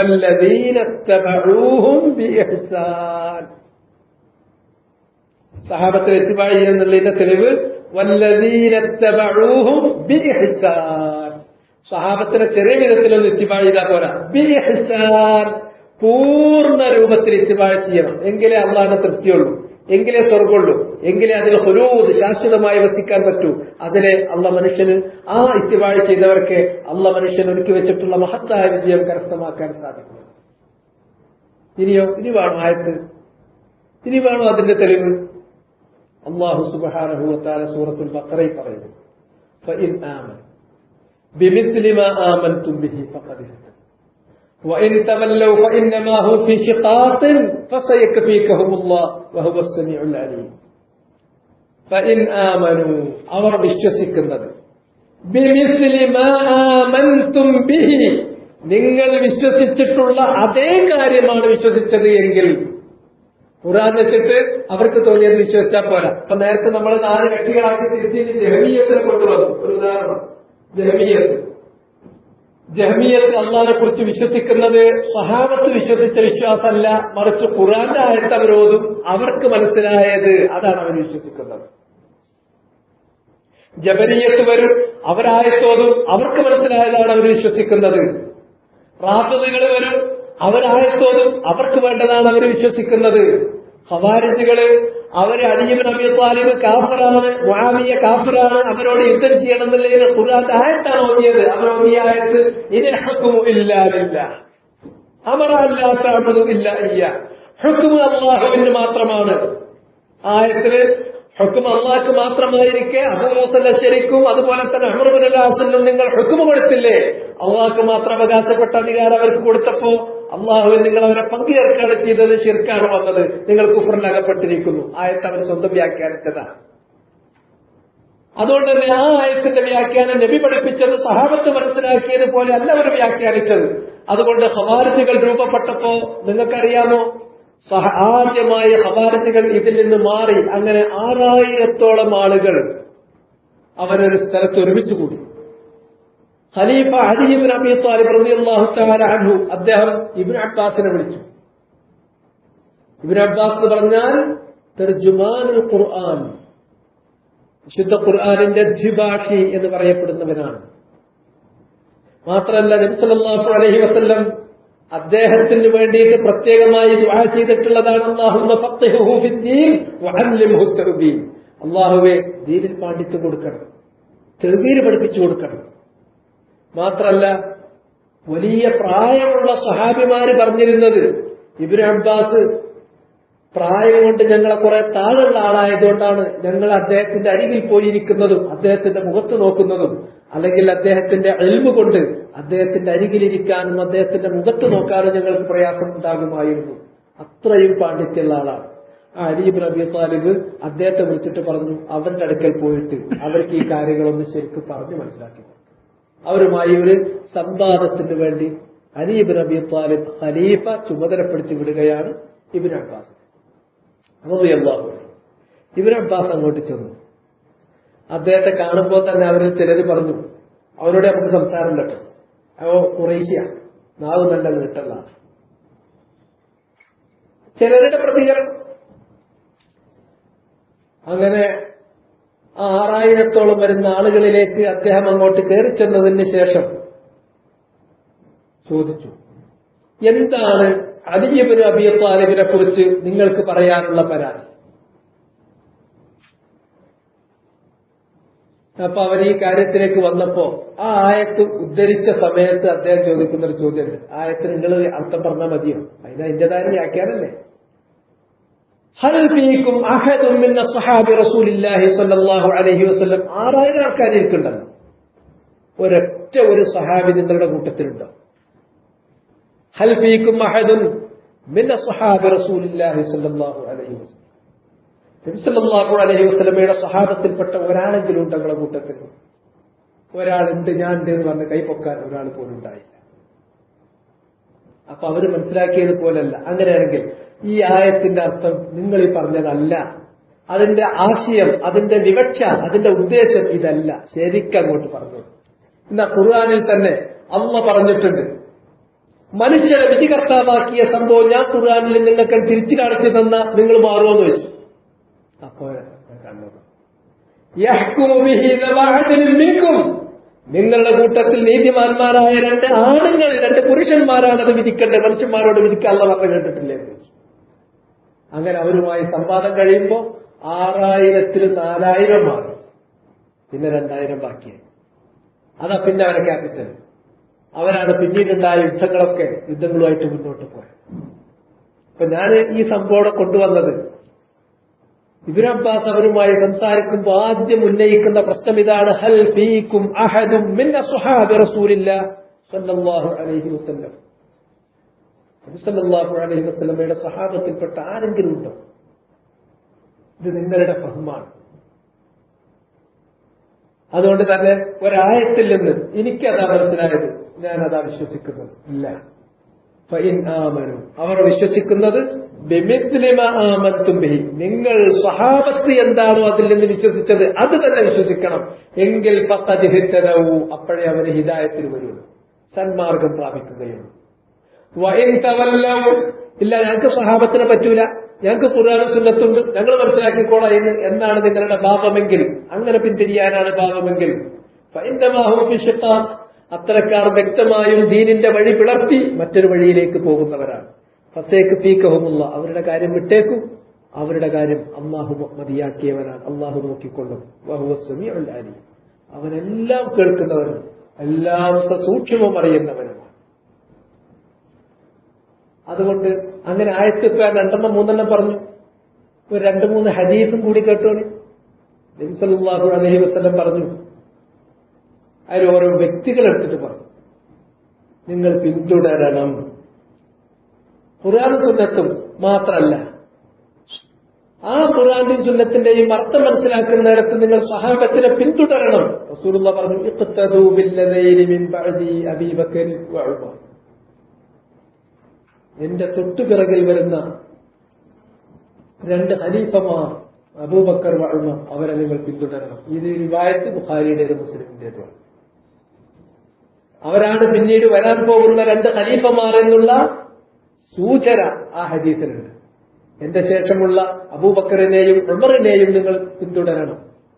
വല്ലതീനത്തബഊഹും ബിഇഹ്സാൻ സഹാബത്തിനെ ഇത്തിബാഴ് ചെയ്യുന്നുള്ളതിന്റെ തെളിവ് വല്ലതീനത്തബഊഹും ബിഇഹ്സാൻ സഹാബത്തിനെ ചെറിയ വിധത്തിലൊന്നും ഇത്തിബാഴ് ചെയ്താൽ പോരാ ബിഇഹ്സാൻ പൂർണ്ണ രൂപത്തിൽ ഇത്തിബാഴ് ചെയ്യണം എങ്കിലേ അള്ളാഹിനെ തൃപ്തിയുള്ളൂ എങ്കിലേ സ്വർഗമുള്ളൂ എങ്കിലേ അതിൽ ഹുരൂത് ശാശ്വതമായി വസിക്കാൻ പറ്റൂ അതിലെ അള്ള മനുഷ്യന് ആ ഇത്തിബാഴ് ചെയ്തവർക്ക് അള്ള മനുഷ്യൻ ഒരുക്കി വെച്ചിട്ടുള്ള മഹത്തായ വിജയം കരസ്ഥമാക്കാൻ സാധിക്കും ഇനിയോ ഇനി വേണോ ആയത്ത് ഇനി വേണോ അതിന്റെ തെളിവ് അള്ളാഹു സുബാനഹുവത്താല സൂറത്തുൽ ബക്കറയിൽ പറയുന്നു فإن آمن بمثل ما آمنتم به فقد اهتدوا وإن تولوا فإنما هم في شقاق فسيكفيكهم الله وهو السميع العليم فإن آمنوا അവർ വിശ്വസിക്കുന്നത് بمثل ما آمنتم به നിങ്ങൾ വിശ്വസിച്ചിട്ടുള്ള അതേ കാര്യമാണ് വിശ്വസിച്ചത് എങ്കിൽ ഖുറാൻ വെച്ചിട്ട് അവർക്ക് തോന്നിയത് വിശ്വസിച്ചാൽ പോരാ അപ്പൊ നേരത്തെ നമ്മൾ നാല് കക്ഷികളാക്കി തിരിച്ച് ജഹമീയത്തിനെ കൊണ്ടുവന്നു ഒരു ഉദാഹരണം ജഹമീയത്ത് ജഹമിയത്ത് അള്ളാഹിനെ കുറിച്ച് വിശ്വസിക്കുന്നത് സഹാബത്ത് വിശ്വസിച്ച വിശ്വാസമല്ല മറിച്ച് ഖുറാന്റെ ആയത്ത് അവരോതും അവർക്ക് മനസ്സിലായത് അതാണ് അവർ വിശ്വസിക്കുന്നത് ജബരിയത്ത് വരും അവരായത്തോതും അവർക്ക് മനസ്സിലായതാണ് അവർ വിശ്വസിക്കുന്നത് റാഫിദുകൾ വരും അവരായത്തോതും അവർക്ക് വേണ്ടതാണ് അവർ വിശ്വസിക്കുന്നത് ഹവാരിജുകള് അവര് അലിയബിൻ അബി താലിബ് കാഫറാണ് മുഹാമിയ കാഫറാണ് അവരോട് യുദ്ധം ചെയ്യണം എന്നുള്ളതിന് ഖുർആന്റെ ആയത്താണ് ഓതിയത് അവർ ഓതിയ ആയത്ത് ഇനി ഹക്കുമു ഇല്ലാതില്ല അമറല്ലാത്ത അമതും ഇല്ല ഇല്ല ഹുക്കുമ് അള്ളാഹുവിന് മാത്രമാണ് ആയത്തിന് ഹുക്കും അള്ളാഹ്ക്ക് മാത്രമായിരിക്കെ അബൂമൂസല്ല ശരിക്കും അതുപോലെ തന്നെ അഹ്മറുബുലാസിനും നിങ്ങൾ ഹുക്കുമ് കൊടുത്തില്ലേ അള്ളാഹ്ക്ക് മാത്രം അവകാശപ്പെട്ട അധികാരം അവർക്ക് കൊടുത്തപ്പോ അള്ളാഹുവിൽ നിങ്ങൾ അവരെ പങ്കുചേർക്കാണ് ചെയ്തത് ശിർക്കാണ് വന്നത് നിങ്ങൾ കുഫറിൽ അകപ്പെട്ടിരിക്കുന്നു ആയത്ത് അവർ സ്വന്തം വ്യാഖ്യാനിച്ചതാണ് അതുകൊണ്ട് തന്നെ ആ ആയത്തിന്റെ വ്യാഖ്യാനം നബി പഠിപ്പിച്ചത് സഹാബത്ത് മനസ്സിലാക്കിയത് പോലെ അല്ല അവർ വ്യാഖ്യാനിച്ചത് അതുകൊണ്ട് ഹവാരിജുകൾ രൂപപ്പെട്ടപ്പോ നിങ്ങൾക്കറിയാമോ സഹ ആദ്യമായ ഹവാരിജുകൾ ഇതിൽ നിന്ന് മാറി അങ്ങനെ ആറായിരത്തോളം ആളുകൾ അവരൊരു സ്ഥലത്ത് ഒരുമിച്ച് കൂടി ഖലീഫ അലിബിൻ അബി താലിബ് റളിയല്ലാഹു തആല അൻഹു അദ്ദേഹം ഇബ്നു അബ്ബാസിനെ വിളിച്ചു ഇബ്നു അബ്ബാസ് എന്ന് പറഞ്ഞാൽ തർജുമാനുൽ ഖുർആൻ വിശുദ്ധ ഖുർആാനിന്റെ ദ്വിഭാഷി എന്ന് പറയപ്പെടുന്നവനാണ് മാത്രമല്ല നബി സല്ലല്ലാഹു അലൈഹി വസല്ലം അദ്ദേഹത്തിന് വേണ്ടിയിട്ട് പ്രത്യേകമായി ദുആ ചെയ്തിട്ടുള്ളതാണ് അല്ലാഹുമ്മ ഫഖിഹുഹു ഫിദ്ദീൻ വഅല്ലിംഹു തഅ്ബീൻ അല്ലാഹുവേ ദീനിൽ പാണ്ഡിത്യം കൊടുക്കണം തെർബീർ പഠിപ്പിച്ചു കൊടുക്കണം മാത്രമല്ല വലിയ പ്രായമുള്ള സഹാബിമാര് പറഞ്ഞിരുന്നത് ഇബ്നു അബ്ബാസ് പ്രായം കൊണ്ട് ഞങ്ങളെ കുറെ താഴെയുള്ള ആളായതുകൊണ്ടാണ് ഞങ്ങൾ അദ്ദേഹത്തിന്റെ അരികിൽ പോയിരിക്കുന്നതും അദ്ദേഹത്തിന്റെ മുഖത്ത് നോക്കുന്നതും അല്ലെങ്കിൽ അദ്ദേഹത്തിന്റെ അഴിവ് കൊണ്ട് അദ്ദേഹത്തിന്റെ അരികിലിരിക്കാനും അദ്ദേഹത്തിന്റെ മുഖത്ത് നോക്കാനും ഞങ്ങൾക്ക് പ്രയാസം ഉണ്ടാകുമായിരുന്നു അത്രയും പാണ്ഡിത്യമുള്ള ആളാണ് ആ അലീബ് നബി താലിബ് അദ്ദേഹത്തെ വിളിച്ചിട്ട് പറഞ്ഞു അവരുടെ അടുക്കൽ പോയിട്ട് അവർക്ക് ഈ കാര്യങ്ങളൊന്ന് ശരിക്കും പറഞ്ഞു മനസ്സിലാക്കി അവരുമായി ഒരു സംവാദത്തിന് വേണ്ടി അലീബ് നബി താലിബ് ഖലീഫ ചുമതലപ്പെടുത്തി വിടുകയാണ് ഇബിൻ അബ്ബാസ് റളിയല്ലാഹു അൻഹു. ഇബ്നു അബ്ബാസ് അങ്ങോട്ട് ചെന്നു അദ്ദേഹത്തെ കാണുമ്പോൾ തന്നെ അവരിൽ ചിലർ പറഞ്ഞു അവരോട് നമുക്ക് സംസാരം കേട്ടോ അവ കുറേശ്യ നാവ് നല്ല നീട്ടലാണ് ചിലരുടെ പ്രതികരണം അങ്ങനെ ആ ആറായിരത്തോളം വരുന്ന ആളുകളിലേക്ക് അദ്ദേഹം അങ്ങോട്ട് കയറി ചെന്നതിന് ശേഷം ചോദിച്ചു എന്താണ് അലിയബിന് അബി താലിബിനെ കുറിച്ച് നിങ്ങൾക്ക് പറയാനുള്ള പരാതി അപ്പൊ അവർ ഈ കാര്യത്തിലേക്ക് വന്നപ്പോ ആ ആയത്ത് ഉദ്ധരിച്ച സമയത്ത് അദ്ദേഹം ചോദിക്കുന്ന ഒരു ചോദ്യമുണ്ട് ആയത്ത് നിങ്ങൾ അർത്ഥം പറഞ്ഞാൽ മതിയോ അതിന് അതിൻ്റെതായ വ്യാഖ്യാനല്ലേ ഹൽ ഫീക്കും അഹദും മിൻ അസ്ഹാബി റസൂലില്ലാഹി സ്വല്ലല്ലാഹു അലൈഹി വസല്ലം ആറായിരം ആൾക്കാർ ഇരിക്കുന്നുണ്ടല്ലോ ഒരൊറ്റ ഒരു സഹാബി നിങ്ങളുടെ കൂട്ടത്തിലുണ്ടോ ഹൽ ഫീക്കും അഹദുൻ മിൻ അസ്ഹാബി റസൂലില്ലാഹി സ്വല്ലല്ലാഹു അലൈഹി വസല്ലം നബി സല്ലല്ലാഹു അലൈഹി വസല്ലമയുടെ സഹാബത്തിൽപ്പെട്ട ഒരാളെങ്കിലും ഉണ്ട് ഞങ്ങളുടെ കൂട്ടത്തിൽ ഒരാളുണ്ട് ഞാൻ ഉണ്ട് എന്ന് പറഞ്ഞ് കൈപ്പൊക്കാൻ ഒരാൾ പോലും ഉണ്ടായില്ല അപ്പൊ അവര് മനസ്സിലാക്കിയത് പോലല്ല അങ്ങനെയാണെങ്കിൽ ഈ ആയത്തിന്റെ അർത്ഥം നിങ്ങൾ ഈ പറഞ്ഞതല്ല അതിന്റെ ആശയം അതിന്റെ വിവക്ഷ അതിന്റെ ഉദ്ദേശം ഇതല്ല ശരിക്കും അങ്ങോട്ട് പറഞ്ഞു എന്നാ ഖുർആാനിൽ തന്നെ അള്ള പറഞ്ഞിട്ടുണ്ട് മനുഷ്യരെ വിധികർത്താവാക്കിയ സംഭവം ഞാൻ ഖുർആാനിൽ നിങ്ങൾക്ക് തിരിച്ചു കാണിച്ചു തന്ന നിങ്ങൾ മാറുമെന്ന് വെച്ചു അപ്പോൾ കണ്ടത് യഹ്കുമു ബിഹി ദവാ അദ്ലിൻ മിൻകും നിങ്ങളുടെ കൂട്ടത്തിൽ നീതിമാന്മാരായ രണ്ട് ആണുങ്ങൾ രണ്ട് പുരുഷന്മാരാണ് അത് വിധിക്കേണ്ടത് മനുഷ്യന്മാരോട് വിധിക്കാനുള്ള പറഞ്ഞു കേട്ടിട്ടില്ലേ എന്ന് ചോദിച്ചു. അങ്ങനെ അവരുമായി സംവാദം കഴിയുമ്പോൾ ആറായിരത്തിൽ നാലായിരം മാറി പിന്നെ രണ്ടായിരം ബാക്കിയായി അതാ പിന്നെ അവരെ ക്യാപിറ്റൽ അവരാണ് പിന്നീടുണ്ടായ യുദ്ധങ്ങളൊക്കെ യുദ്ധങ്ങളുമായിട്ട് മുന്നോട്ട് പോയത് അപ്പൊ ഞാൻ ഈ സംഭവം കൊണ്ടുവന്നത് ഇബിൻ അബ്ബാസ് അവരുമായി സംസാരിക്കുമ്പോൾ ആദ്യം ഉന്നയിക്കുന്ന പ്രശ്നം ഇതാണ് ഹൽ ഫീക്കും അഹദും മിൻ അസ്ഹാബി റസൂലില്ല സല്ലല്ലാഹു അലൈഹി വസല്ലം നബി സല്ലല്ലാഹു അലൈഹി വസല്ലമയുടെ സഹാബത്തിൽപ്പെട്ട ആരെങ്കിലും ഉണ്ടോ ഇത് നിങ്ങളുടെ ഫഹമാണ് അതുകൊണ്ട് തന്നെ ഒരായത്തിൽ നിന്ന് എനിക്കതാ മനസ്സിലായത് ഞാൻ അതാ വിശ്വസിക്കുന്നത് ഇല്ല ഫഇൻ ആമനു അവർ വിശ്വസിക്കുന്നത് ബിമിസ്ലിമ ആമൻതും ബിഹി നിങ്ങൾ സ്വഹാബത്ത് എന്താണോ അതിൽ നിന്ന് വിശ്വസിച്ചത് അത് തന്നെ വിശ്വസിക്കണം എങ്കിൽ ഫഖദ് ഹിതദവു അപ്പോഴേ അവർ ഹിദായത്തിൽ വരുള്ളൂ സന്മാർഗം പ്രാപിക്കുകയുള്ളൂ വഇൻ തവല്ലൗ ഇല്ല ഞങ്ങൾക്ക് സ്വഹാബത്തിനെ പറ്റൂല ഞങ്ങൾക്ക് ഖുർആാനും സുന്നത്തുണ്ട് ഞങ്ങൾ മനസ്സിലാക്കിക്കോളാം എന്ന് എന്നാണ് നിങ്ങളുടെ ഭാവമെങ്കിൽ അങ്ങനെ പിന്തിരിയാനാണ് ഭാവമെങ്കിൽ ഫഇന്നമാഹു ഫി ഷിഖാഖ് അത്തരക്കാർ വ്യക്തമായും ദീനിന്റെ വഴി പിളർത്തി മറ്റൊരു വഴിയിലേക്ക് പോകുന്നവരാണ് ഫസേക്ക് പീക്കഹുമുള്ള അവരുടെ കാര്യം വിട്ടേക്കും അവരുടെ കാര്യം അള്ളാഹു മതിയാക്കിയവനാണ് അള്ളാഹു നോക്കിക്കൊള്ളും വഹുവ സമീഉൽ അലീം അവനെല്ലാം കേൾക്കുന്നവനും എല്ലാം സസൂക്ഷ്മം അറിയുന്നവനുമാണ് അതുകൊണ്ട് അങ്ങനെ ആയത്തിപ്പ രണ്ടെണ്ണം മൂന്നെണ്ണം പറഞ്ഞു ഒരു രണ്ട് മൂന്ന് ഹദീസും കൂടി കേട്ടോളി നബിസല്ലാഹു അലഹി വസ്ലം പറഞ്ഞു അതിൽ ഓരോ വ്യക്തികൾ എടുത്തിട്ട് പറഞ്ഞു നിങ്ങൾ പിന്തുടരണം ഖുർആൻ സുന്നത്തും മാത്രമല്ല ആ ഖുർആന്റെയും സുന്നത്തിന്റെയും അർത്ഥം മനസ്സിലാക്കുന്നിടത്ത് നിങ്ങൾ സഹാബത്തിനെ പിന്തുടരണം റസൂലുള്ള പറഞ്ഞു ഇഖ്തദൂ ബില്ലദൈനി മിൻ ബഅദി അബീ ബക്കർ വ ഉമർ എന്റെ തൊട്ടുപിറകിൽ വരുന്ന രണ്ട് ഖലീഫമാർ അബൂബക്കർ വ ഉമർ അവരെ നിങ്ങൾ പിന്തുടരണം ഇത് റിവായത്ത് ബുഖാരിയുടേത് മുസ്ലിമിന്റേതുമാണ് അവരാണ് പിന്നീട് വരാൻ പോകുന്ന രണ്ട് ഖലീഫമാർ എന്നുള്ള സൂചന ആ ഹദീസിലുണ്ട് എന്റെ ശേഷമുള്ള അബൂബക്കറിനെയും ഉമറിനെയും നിങ്ങൾ പിന്തുടരണം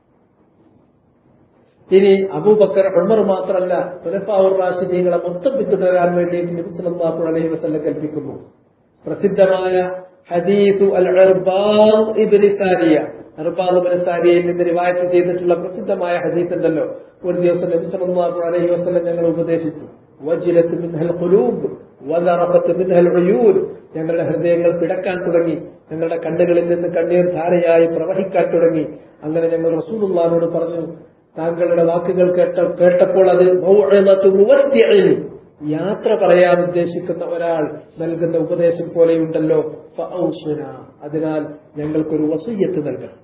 ഇനി അബൂബക്കർ ഉമർ മാത്രമല്ല തുലഫാവുർ റാഷിദീങ്ങളെ മൊത്തം പിന്തുടരാൻ വേണ്ടിയിട്ട് നബി സല്ലല്ലാഹു അലൈഹി വസല്ലം കൽപ്പിക്കുന്നു പ്രസിദ്ധമായ ഹദീസു അൽ അർബാദ് ഇബ്നു സാരിയ അർബാദ് ഇബ്നു സാരിയയിൽ നിന്ന് റിവായത്ത് ചെയ്തിട്ടുള്ള പ്രസിദ്ധമായ ഹദീസ് ഉണ്ടല്ലോ ഒരു ദിവസം നബി സല്ലല്ലാഹു അലൈഹി വസല്ലം ഞങ്ങൾ ഉപദേശിച്ചു വജിലത്ത് മിൻഹൽ ഖുലൂബ് വദറഫത്ത് മിൻഹൽ ഉയൂൻ ഞങ്ങളുടെ ഹൃദയങ്ങൾ പിടക്കാൻ തുടങ്ങി ഞങ്ങളുടെ കണ്ണുകളിൽ നിന്ന് കണ്ണീർ ധാരയായി പ്രവഹിക്കാൻ തുടങ്ങി അങ്ങനെ ഞങ്ങൾ റസൂലുള്ളാഹിനോട് പറഞ്ഞു താങ്കളുടെ വാക്കുകൾ കേട്ട കേട്ടപ്പോൾ അത് മൗഇളത്തു മുവദ്ദിഇൻ യാത്ര പറയാൻ ഉദ്ദേശിക്കുന്ന ഒരാൾ നൽകുന്ന ഉപദേശം പോലെയുണ്ടല്ലോ ഫഔസുന അതിനാൽ ഞങ്ങൾക്കൊരു വസൂയത്ത് നൽകണം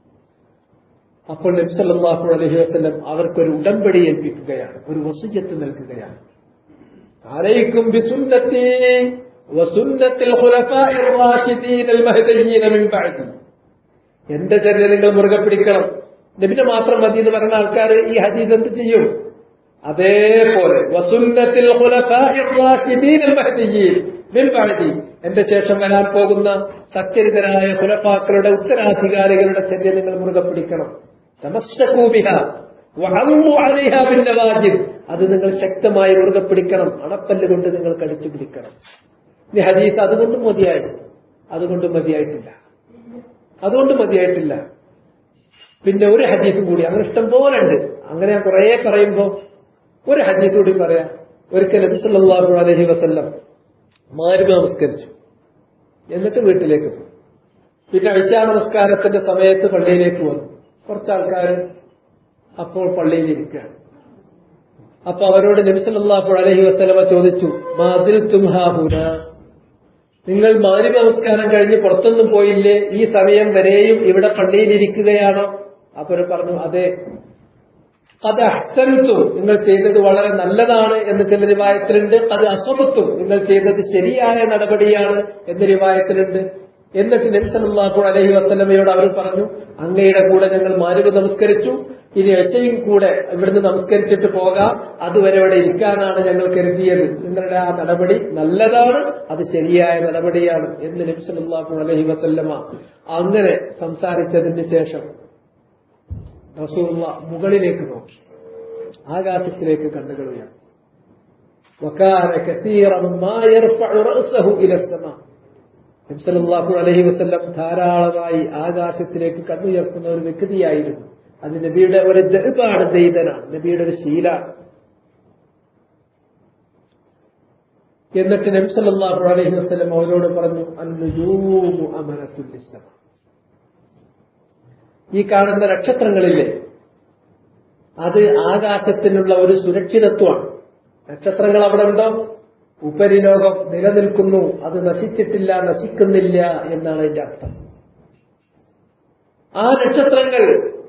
അപ്പോൾ നബി സല്ലല്ലാഹു അലൈഹി വസല്ലം അവർക്കൊരു ഉടമ്പടി ഏൽപ്പിക്കുകയാണ് ഒരു വസൂയത്ത് നൽകുകയാണ് عليكم بسنتي وسنة الخلفاء الراشدين المهديين من بعدي എന്റെ ചര്യ നിങ്ങൾ മുറുകെ പിടിക്കണം നബിനെ മാത്രം മതി എന്ന് പറയുന്ന ആൾക്കാർ ഈ ഹദീസ് എന്ത് ചെയ്യും അതേപോലെ വസുന്നത്തിൽ ഖുലഫാഇർ റാഷിദീൻ മഹ്ദിയീൻ മിൻ ബഅദി എന്റെ ശേഷം വരാൻ പോകുന്ന സച്ചരിതരായ ഖുലഫാക്കളുടെ ഉത്തരാധികാരികളുടെ ചര്യ നിങ്ങൾ മുറുകെ പിടിക്കണം തമസ്സകൂ ബിഹാ വഅന്നു അലൈഹാ ബിന്നവാജിദ് അത് നിങ്ങൾ ശക്തമായി മുറുകെ പിടിക്കണം അണപ്പല്ല് കൊണ്ട് നിങ്ങൾ കടിച്ചു പിടിക്കണം ഈ ഹദീസ് അതുകൊണ്ടും മതിയായി അതുകൊണ്ടും മതിയായിട്ടില്ല അതുകൊണ്ട് മതിയായിട്ടില്ല പിന്നെ ഒരു ഹദീസും കൂടി അങ്ങനെ ഇഷ്ടം പോലെ ഉണ്ട് അങ്ങനെ ഞാൻ കുറെ പറയുമ്പോ ഒരു ഹദീസ് കൂടി പറയാം ഒരിക്കൽ നബി സല്ലല്ലാഹു അലൈഹി വസല്ലം മാരിബ് നമസ്കരിച്ചു എന്നിട്ട് വീട്ടിലേക്ക് പോയി പിന്നെ അഴിച്ചാ നമസ്കാരത്തിന്റെ സമയത്ത് പള്ളിയിലേക്ക് വന്നു കുറച്ച് ആൾക്കാർ അപ്പോൾ പള്ളിയിൽ ഇരിക്കുകയാണ് അപ്പൊ അവരോട് നബിസല്ലാഹു അലഹി വസ്ലമ ചോദിച്ചു മാസിൽ തുംഹാഹുന നിങ്ങൾ മാരിബ് നമസ്കാരം കഴിഞ്ഞ് പുറത്തൊന്നും പോയില്ലേ ഈ സമയം വരെയും ഇവിടെ പള്ളിയിൽ ഇരിക്കുകയാണോ അപ്പൊ അവര് പറഞ്ഞു അതെ അത് അഹ്സൻത്തും നിങ്ങൾ ചെയ്തത് വളരെ നല്ലതാണ് എന്ന് ചില റിവായത്തിലുണ്ട് അത് അസ്വബത്തും നിങ്ങൾ ചെയ്തത് ശരിയായ നടപടിയാണ് എന്ന് റിവായത്തിലുണ്ട് എന്നിട്ട് നബിസല്ലാഹു അലഹി വസ്ലമയോട് അവർ പറഞ്ഞു അങ്ങയുടെ കൂടെ ഞങ്ങൾ മാരിബ് നമസ്കരിച്ചു ഇനി എശയും കൂടെ ഇവിടുന്ന് നമസ്കരിച്ചിട്ട് പോകാം അതുവരെ ഇവിടെ ഇരിക്കാനാണ് ഞങ്ങൾ കരുതിയത് നിങ്ങളുടെ ആ നടപടി നല്ലതാണ് അത് ശരിയായ നടപടിയാണ് എന്ന് നബിസല്ലാഹു അലഹി വസല്ലമ അങ്ങനെ സംസാരിച്ചതിന് ശേഷം റസൂള്ള മുകളിലേക്ക് നോക്കി ആകാശത്തിലേക്ക് കണ്ണുകൾ ഉയർന്നു وكان كثيرا ما يرفع رأسه إلى السماء നബ്സലാഹു അലഹി വസ്ല്ലം ധാരാളമായി ആകാശത്തിലേക്ക് കണ്ണുയർത്തുന്ന ഒരു വ്യക്തിയായിരുന്നു അത് നബിയുടെ ഒരു ദഹബാണ് ദൈതനാണ് നബിയുടെ ഒരു ശീലാണ് എന്നിട്ട് നബ്സല്ലാഹു അലഹി വസ്ലം അവരോട് പറഞ്ഞു അന്നുജൂമു അമനത്തുൽ ഇസ്ലാം ഈ കാണുന്ന നക്ഷത്രങ്ങളില്ലേ അത് ആകാശത്തിനുള്ള ഒരു സുരക്ഷിതത്വമാണ് നക്ഷത്രങ്ങൾ അവിടെ ഉണ്ടോ ഉപരിലോകം നിലനിൽക്കുന്നു അത് നശിച്ചിട്ടില്ല നശിക്കുന്നില്ല എന്നാണ് അതിന്റെ അർത്ഥം ആ നക്ഷത്രങ്ങൾ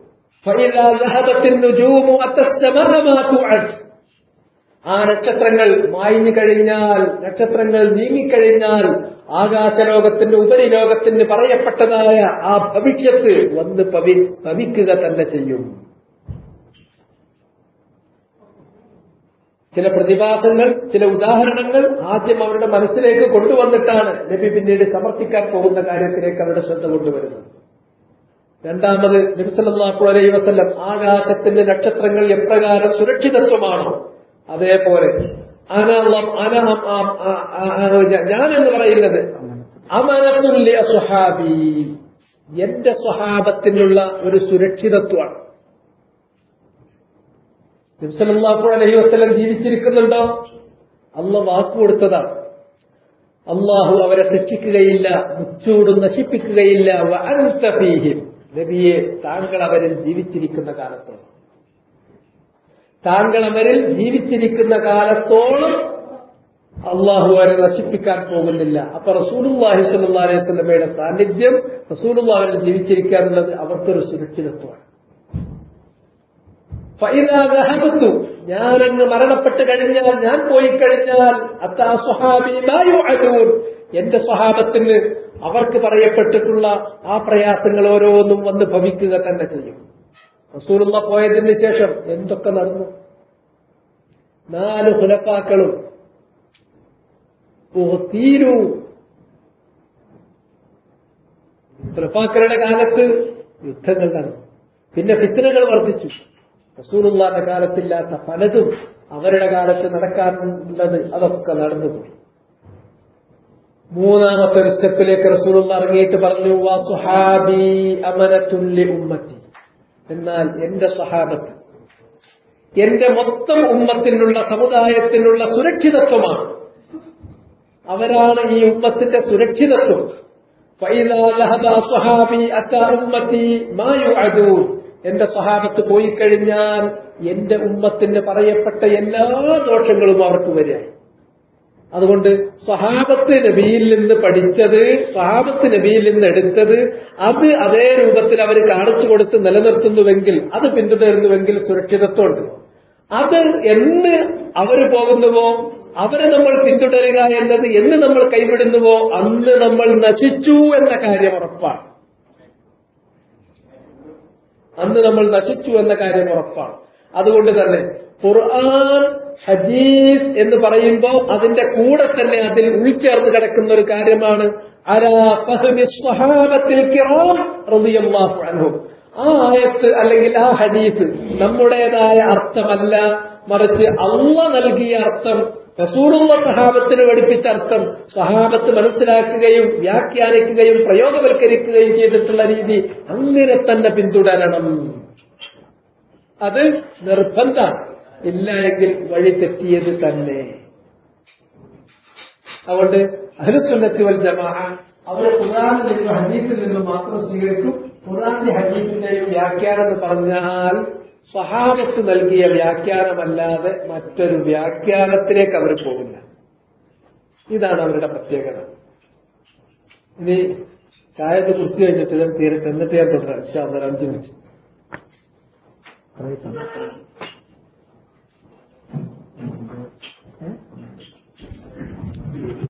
ആ നക്ഷത്രങ്ങൾ മായിഞ്ഞു കഴിഞ്ഞാൽ നക്ഷത്രങ്ങൾ നീങ്ങിക്കഴിഞ്ഞാൽ ആകാശലോകത്തിന്റെ ഉപരിലോകത്തിന് പറയപ്പെട്ടതായ ആ ഭവിഷ്യത്ത് വന്ന് പവി ഭവിക്കുക തന്നെ ചെയ്യും ചില പ്രതിഭാസങ്ങൾ ചില ഉദാഹരണങ്ങൾ ആദ്യം അവരുടെ മനസ്സിലേക്ക് കൊണ്ടുവന്നിട്ടാണ് നബി പിന്നീട് സമർത്ഥിക്കാൻ പോകുന്ന കാര്യത്തിലേക്ക് അവരുടെ ശ്രദ്ധ കൊണ്ടുവരുന്നത് രണ്ടാമത് നബിസല്ലാഹു അലൈഹി വസ്ല്ലം ആകാശത്തിന്റെ നക്ഷത്രങ്ങൾ എപ്രകാരം സുരക്ഷിതത്വമാണോ അതേപോലെ ഞാൻ എന്ന് പറയുന്നത് അമനത്തുല്യ സ്വഹാബി എന്റെ സ്വഹാബത്തിനുള്ള ഒരു സുരക്ഷിതത്വമാണ് നബ്സലാഹു അലഹി വസ്ലം ജീവിച്ചിരിക്കുന്നുണ്ടോ അല്ല വാക്കുകൊടുത്തതാണ് അള്ളാഹു അവരെ ശിക്ഷിക്കുകയില്ല മുച്ചൂടും നശിപ്പിക്കുകയില്ല വഅൻതഫീഹിം നബിയെ താങ്കൾ അവരിൽ ജീവിച്ചിരിക്കുന്ന കാലത്തോളം താങ്കൾ അവരിൽ ജീവിച്ചിരിക്കുന്ന കാലത്തോളം അള്ളാഹു അവരെ നശിപ്പിക്കാൻ പോകുന്നില്ല അപ്പൊ റസൂലുല്ലാഹി സല്ലല്ലാഹു അലൈഹി വസല്ലമയുടെ സാന്നിധ്യം റസൂലുള്ളാഹിൽ ജീവിച്ചിരിക്കുക എന്നുള്ളത് അവർക്കൊരു സുരക്ഷിതത്വമാണ് ഫൈദാ ദഹബത്തു ഞാനങ്ങ് മരണപ്പെട്ട് കഴിഞ്ഞാൽ ഞാൻ പോയി കഴിഞ്ഞാൽ അത്താ സ്വഹാബി മാ യുഅദൂൻ എന്റെ സ്വഹാബത്തിന് അവർക്ക് പറയപ്പെട്ടിട്ടുള്ള ആ പ്രയാസങ്ങൾ ഓരോന്നും വന്ന് ഭവിക്കുക തന്നെ ചെയ്യും റസൂലുള്ള പോയതിന് ശേഷം എന്തൊക്കെ നടന്നു നാല് ഹുലപ്പാക്കളും ഓ തീരൂ ഹുലപ്പാക്കളുടെ കാലത്ത് യുദ്ധങ്ങൾ നടന്നു പിന്നെ ഫിത്തനകൾ വർദ്ധിച്ചു റസൂലുള്ളാന്റെ കാലത്തില്ലാത്ത പലതും അവരുടെ കാലത്ത് നടക്കാനുള്ളത് അതൊക്കെ നടന്നുപോയി മൂന്നാമത്തെ ഒരു സ്റ്റെപ്പിലേക്ക് റസൂലുള്ള ഇറങ്ങിയിട്ട് പറഞ്ഞു വാ സുഹാബി അമനത്തുല്ലി ഉമ്മത്തി എന്നാൽ എന്റെ സഹാബത്ത് എന്റെ മൊത്തം ഉമ്മത്തിനുള്ള സമുദായത്തിനുള്ള സുരക്ഷിതത്വമാണ് അവരാണ് ഈ ഉമ്മത്തിന്റെ സുരക്ഷിതത്വം ഫൈദാ ദഹബ സ്വഹാബി അത്താ ഉമ്മത്തി മാ യുഅദൂൻ എന്റെ സഹാബത്ത് പോയി കഴിഞ്ഞാൽ എന്റെ ഉമ്മത്തിന് പറയപ്പെട്ട എല്ലാ ദോഷങ്ങളും അവർക്ക് വരിക അതുകൊണ്ട് സഹാബത്ത് നബിയിൽ നിന്ന് പഠിച്ചത് സഹാബത്ത് നബിയിൽ നിന്ന് എടുത്തത് അത് അതേ രൂപത്തിൽ അവർ കാണിച്ചു കൊടുത്ത് നിലനിർത്തുന്നുവെങ്കിൽ അത് പിന്തുടരുന്നുവെങ്കിൽ സുരക്ഷിതത്വമുണ്ട് അത് എന്ന് അവർ പോകുന്നുവോ അവരെ നമ്മൾ പിന്തുടരുക എന്നത് എന്ന് നമ്മൾ കൈവിടുന്നുവോ അന്ന് നമ്മൾ നശിച്ചു എന്ന കാര്യം ഉറപ്പാണ് അന്ന് നമ്മൾ നശിച്ചു എന്ന കാര്യം ഉറപ്പാണ് അതുകൊണ്ട് തന്നെ ഖുർആൻ ഹദീസ് എന്ന് പറയുമ്പോൾ അതിന്റെ കൂടെ തന്നെ അതിൽ ഉൾച്ചേർന്ന് കിടക്കുന്ന ഒരു കാര്യമാണ് അലാ ഫഹ്മി സ്വഹാബത്തിൽ കിറാം റളിയല്ലാഹു അൻഹും ആ ആയത്ത് അല്ലെങ്കിൽ ആ ഹദീസ് നമ്മുടേതായ അർത്ഥമല്ല മറിച്ച് അള്ള നൽകിയ അർത്ഥം റസൂലുള്ള സഹാബത്തിന് പഠിപ്പിച്ച അർത്ഥം സഹാബത്ത് മനസ്സിലാക്കുകയും വ്യാഖ്യാനിക്കുകയും പ്രയോഗവൽക്കരിക്കുകയും ചെയ്തിട്ടുള്ള രീതി അങ്ങനെ തന്നെ പിന്തുടരണം അത് നിർബന്ധ ഇല്ല എങ്കിൽ വഴി തെറ്റിയത് തന്നെ അതുകൊണ്ട് അഹ്ലുസുന്നത്തി വൽ ജമാഅ അവർ ഖുർആനിൽ നിന്നും ഹദീസിൽ നിന്നും മാത്രം സ്വീകരിക്കും ഖുർആന്റെ ഹദീസിന്റെയും വ്യാഖ്യാനം എന്ന് പറഞ്ഞാൽ സഹാബത്ത് നൽകിയ വ്യാഖ്യാനമല്ലാതെ മറ്റൊരു വ്യാഖ്യാനത്തിലേക്ക് അവർ പോകില്ല ഇതാണ് അവരുടെ പ്രത്യേകത ഇനി ചായത്ത് കുറിച്ച് കഴിഞ്ഞിട്ട് ഞാൻ തീരട്ടെ എന്നിട്ട് ഞാൻ തുടരാം ഇൻഷാ അല്ലാഹ് ഒരു അഞ്ച് മിനിറ്റ്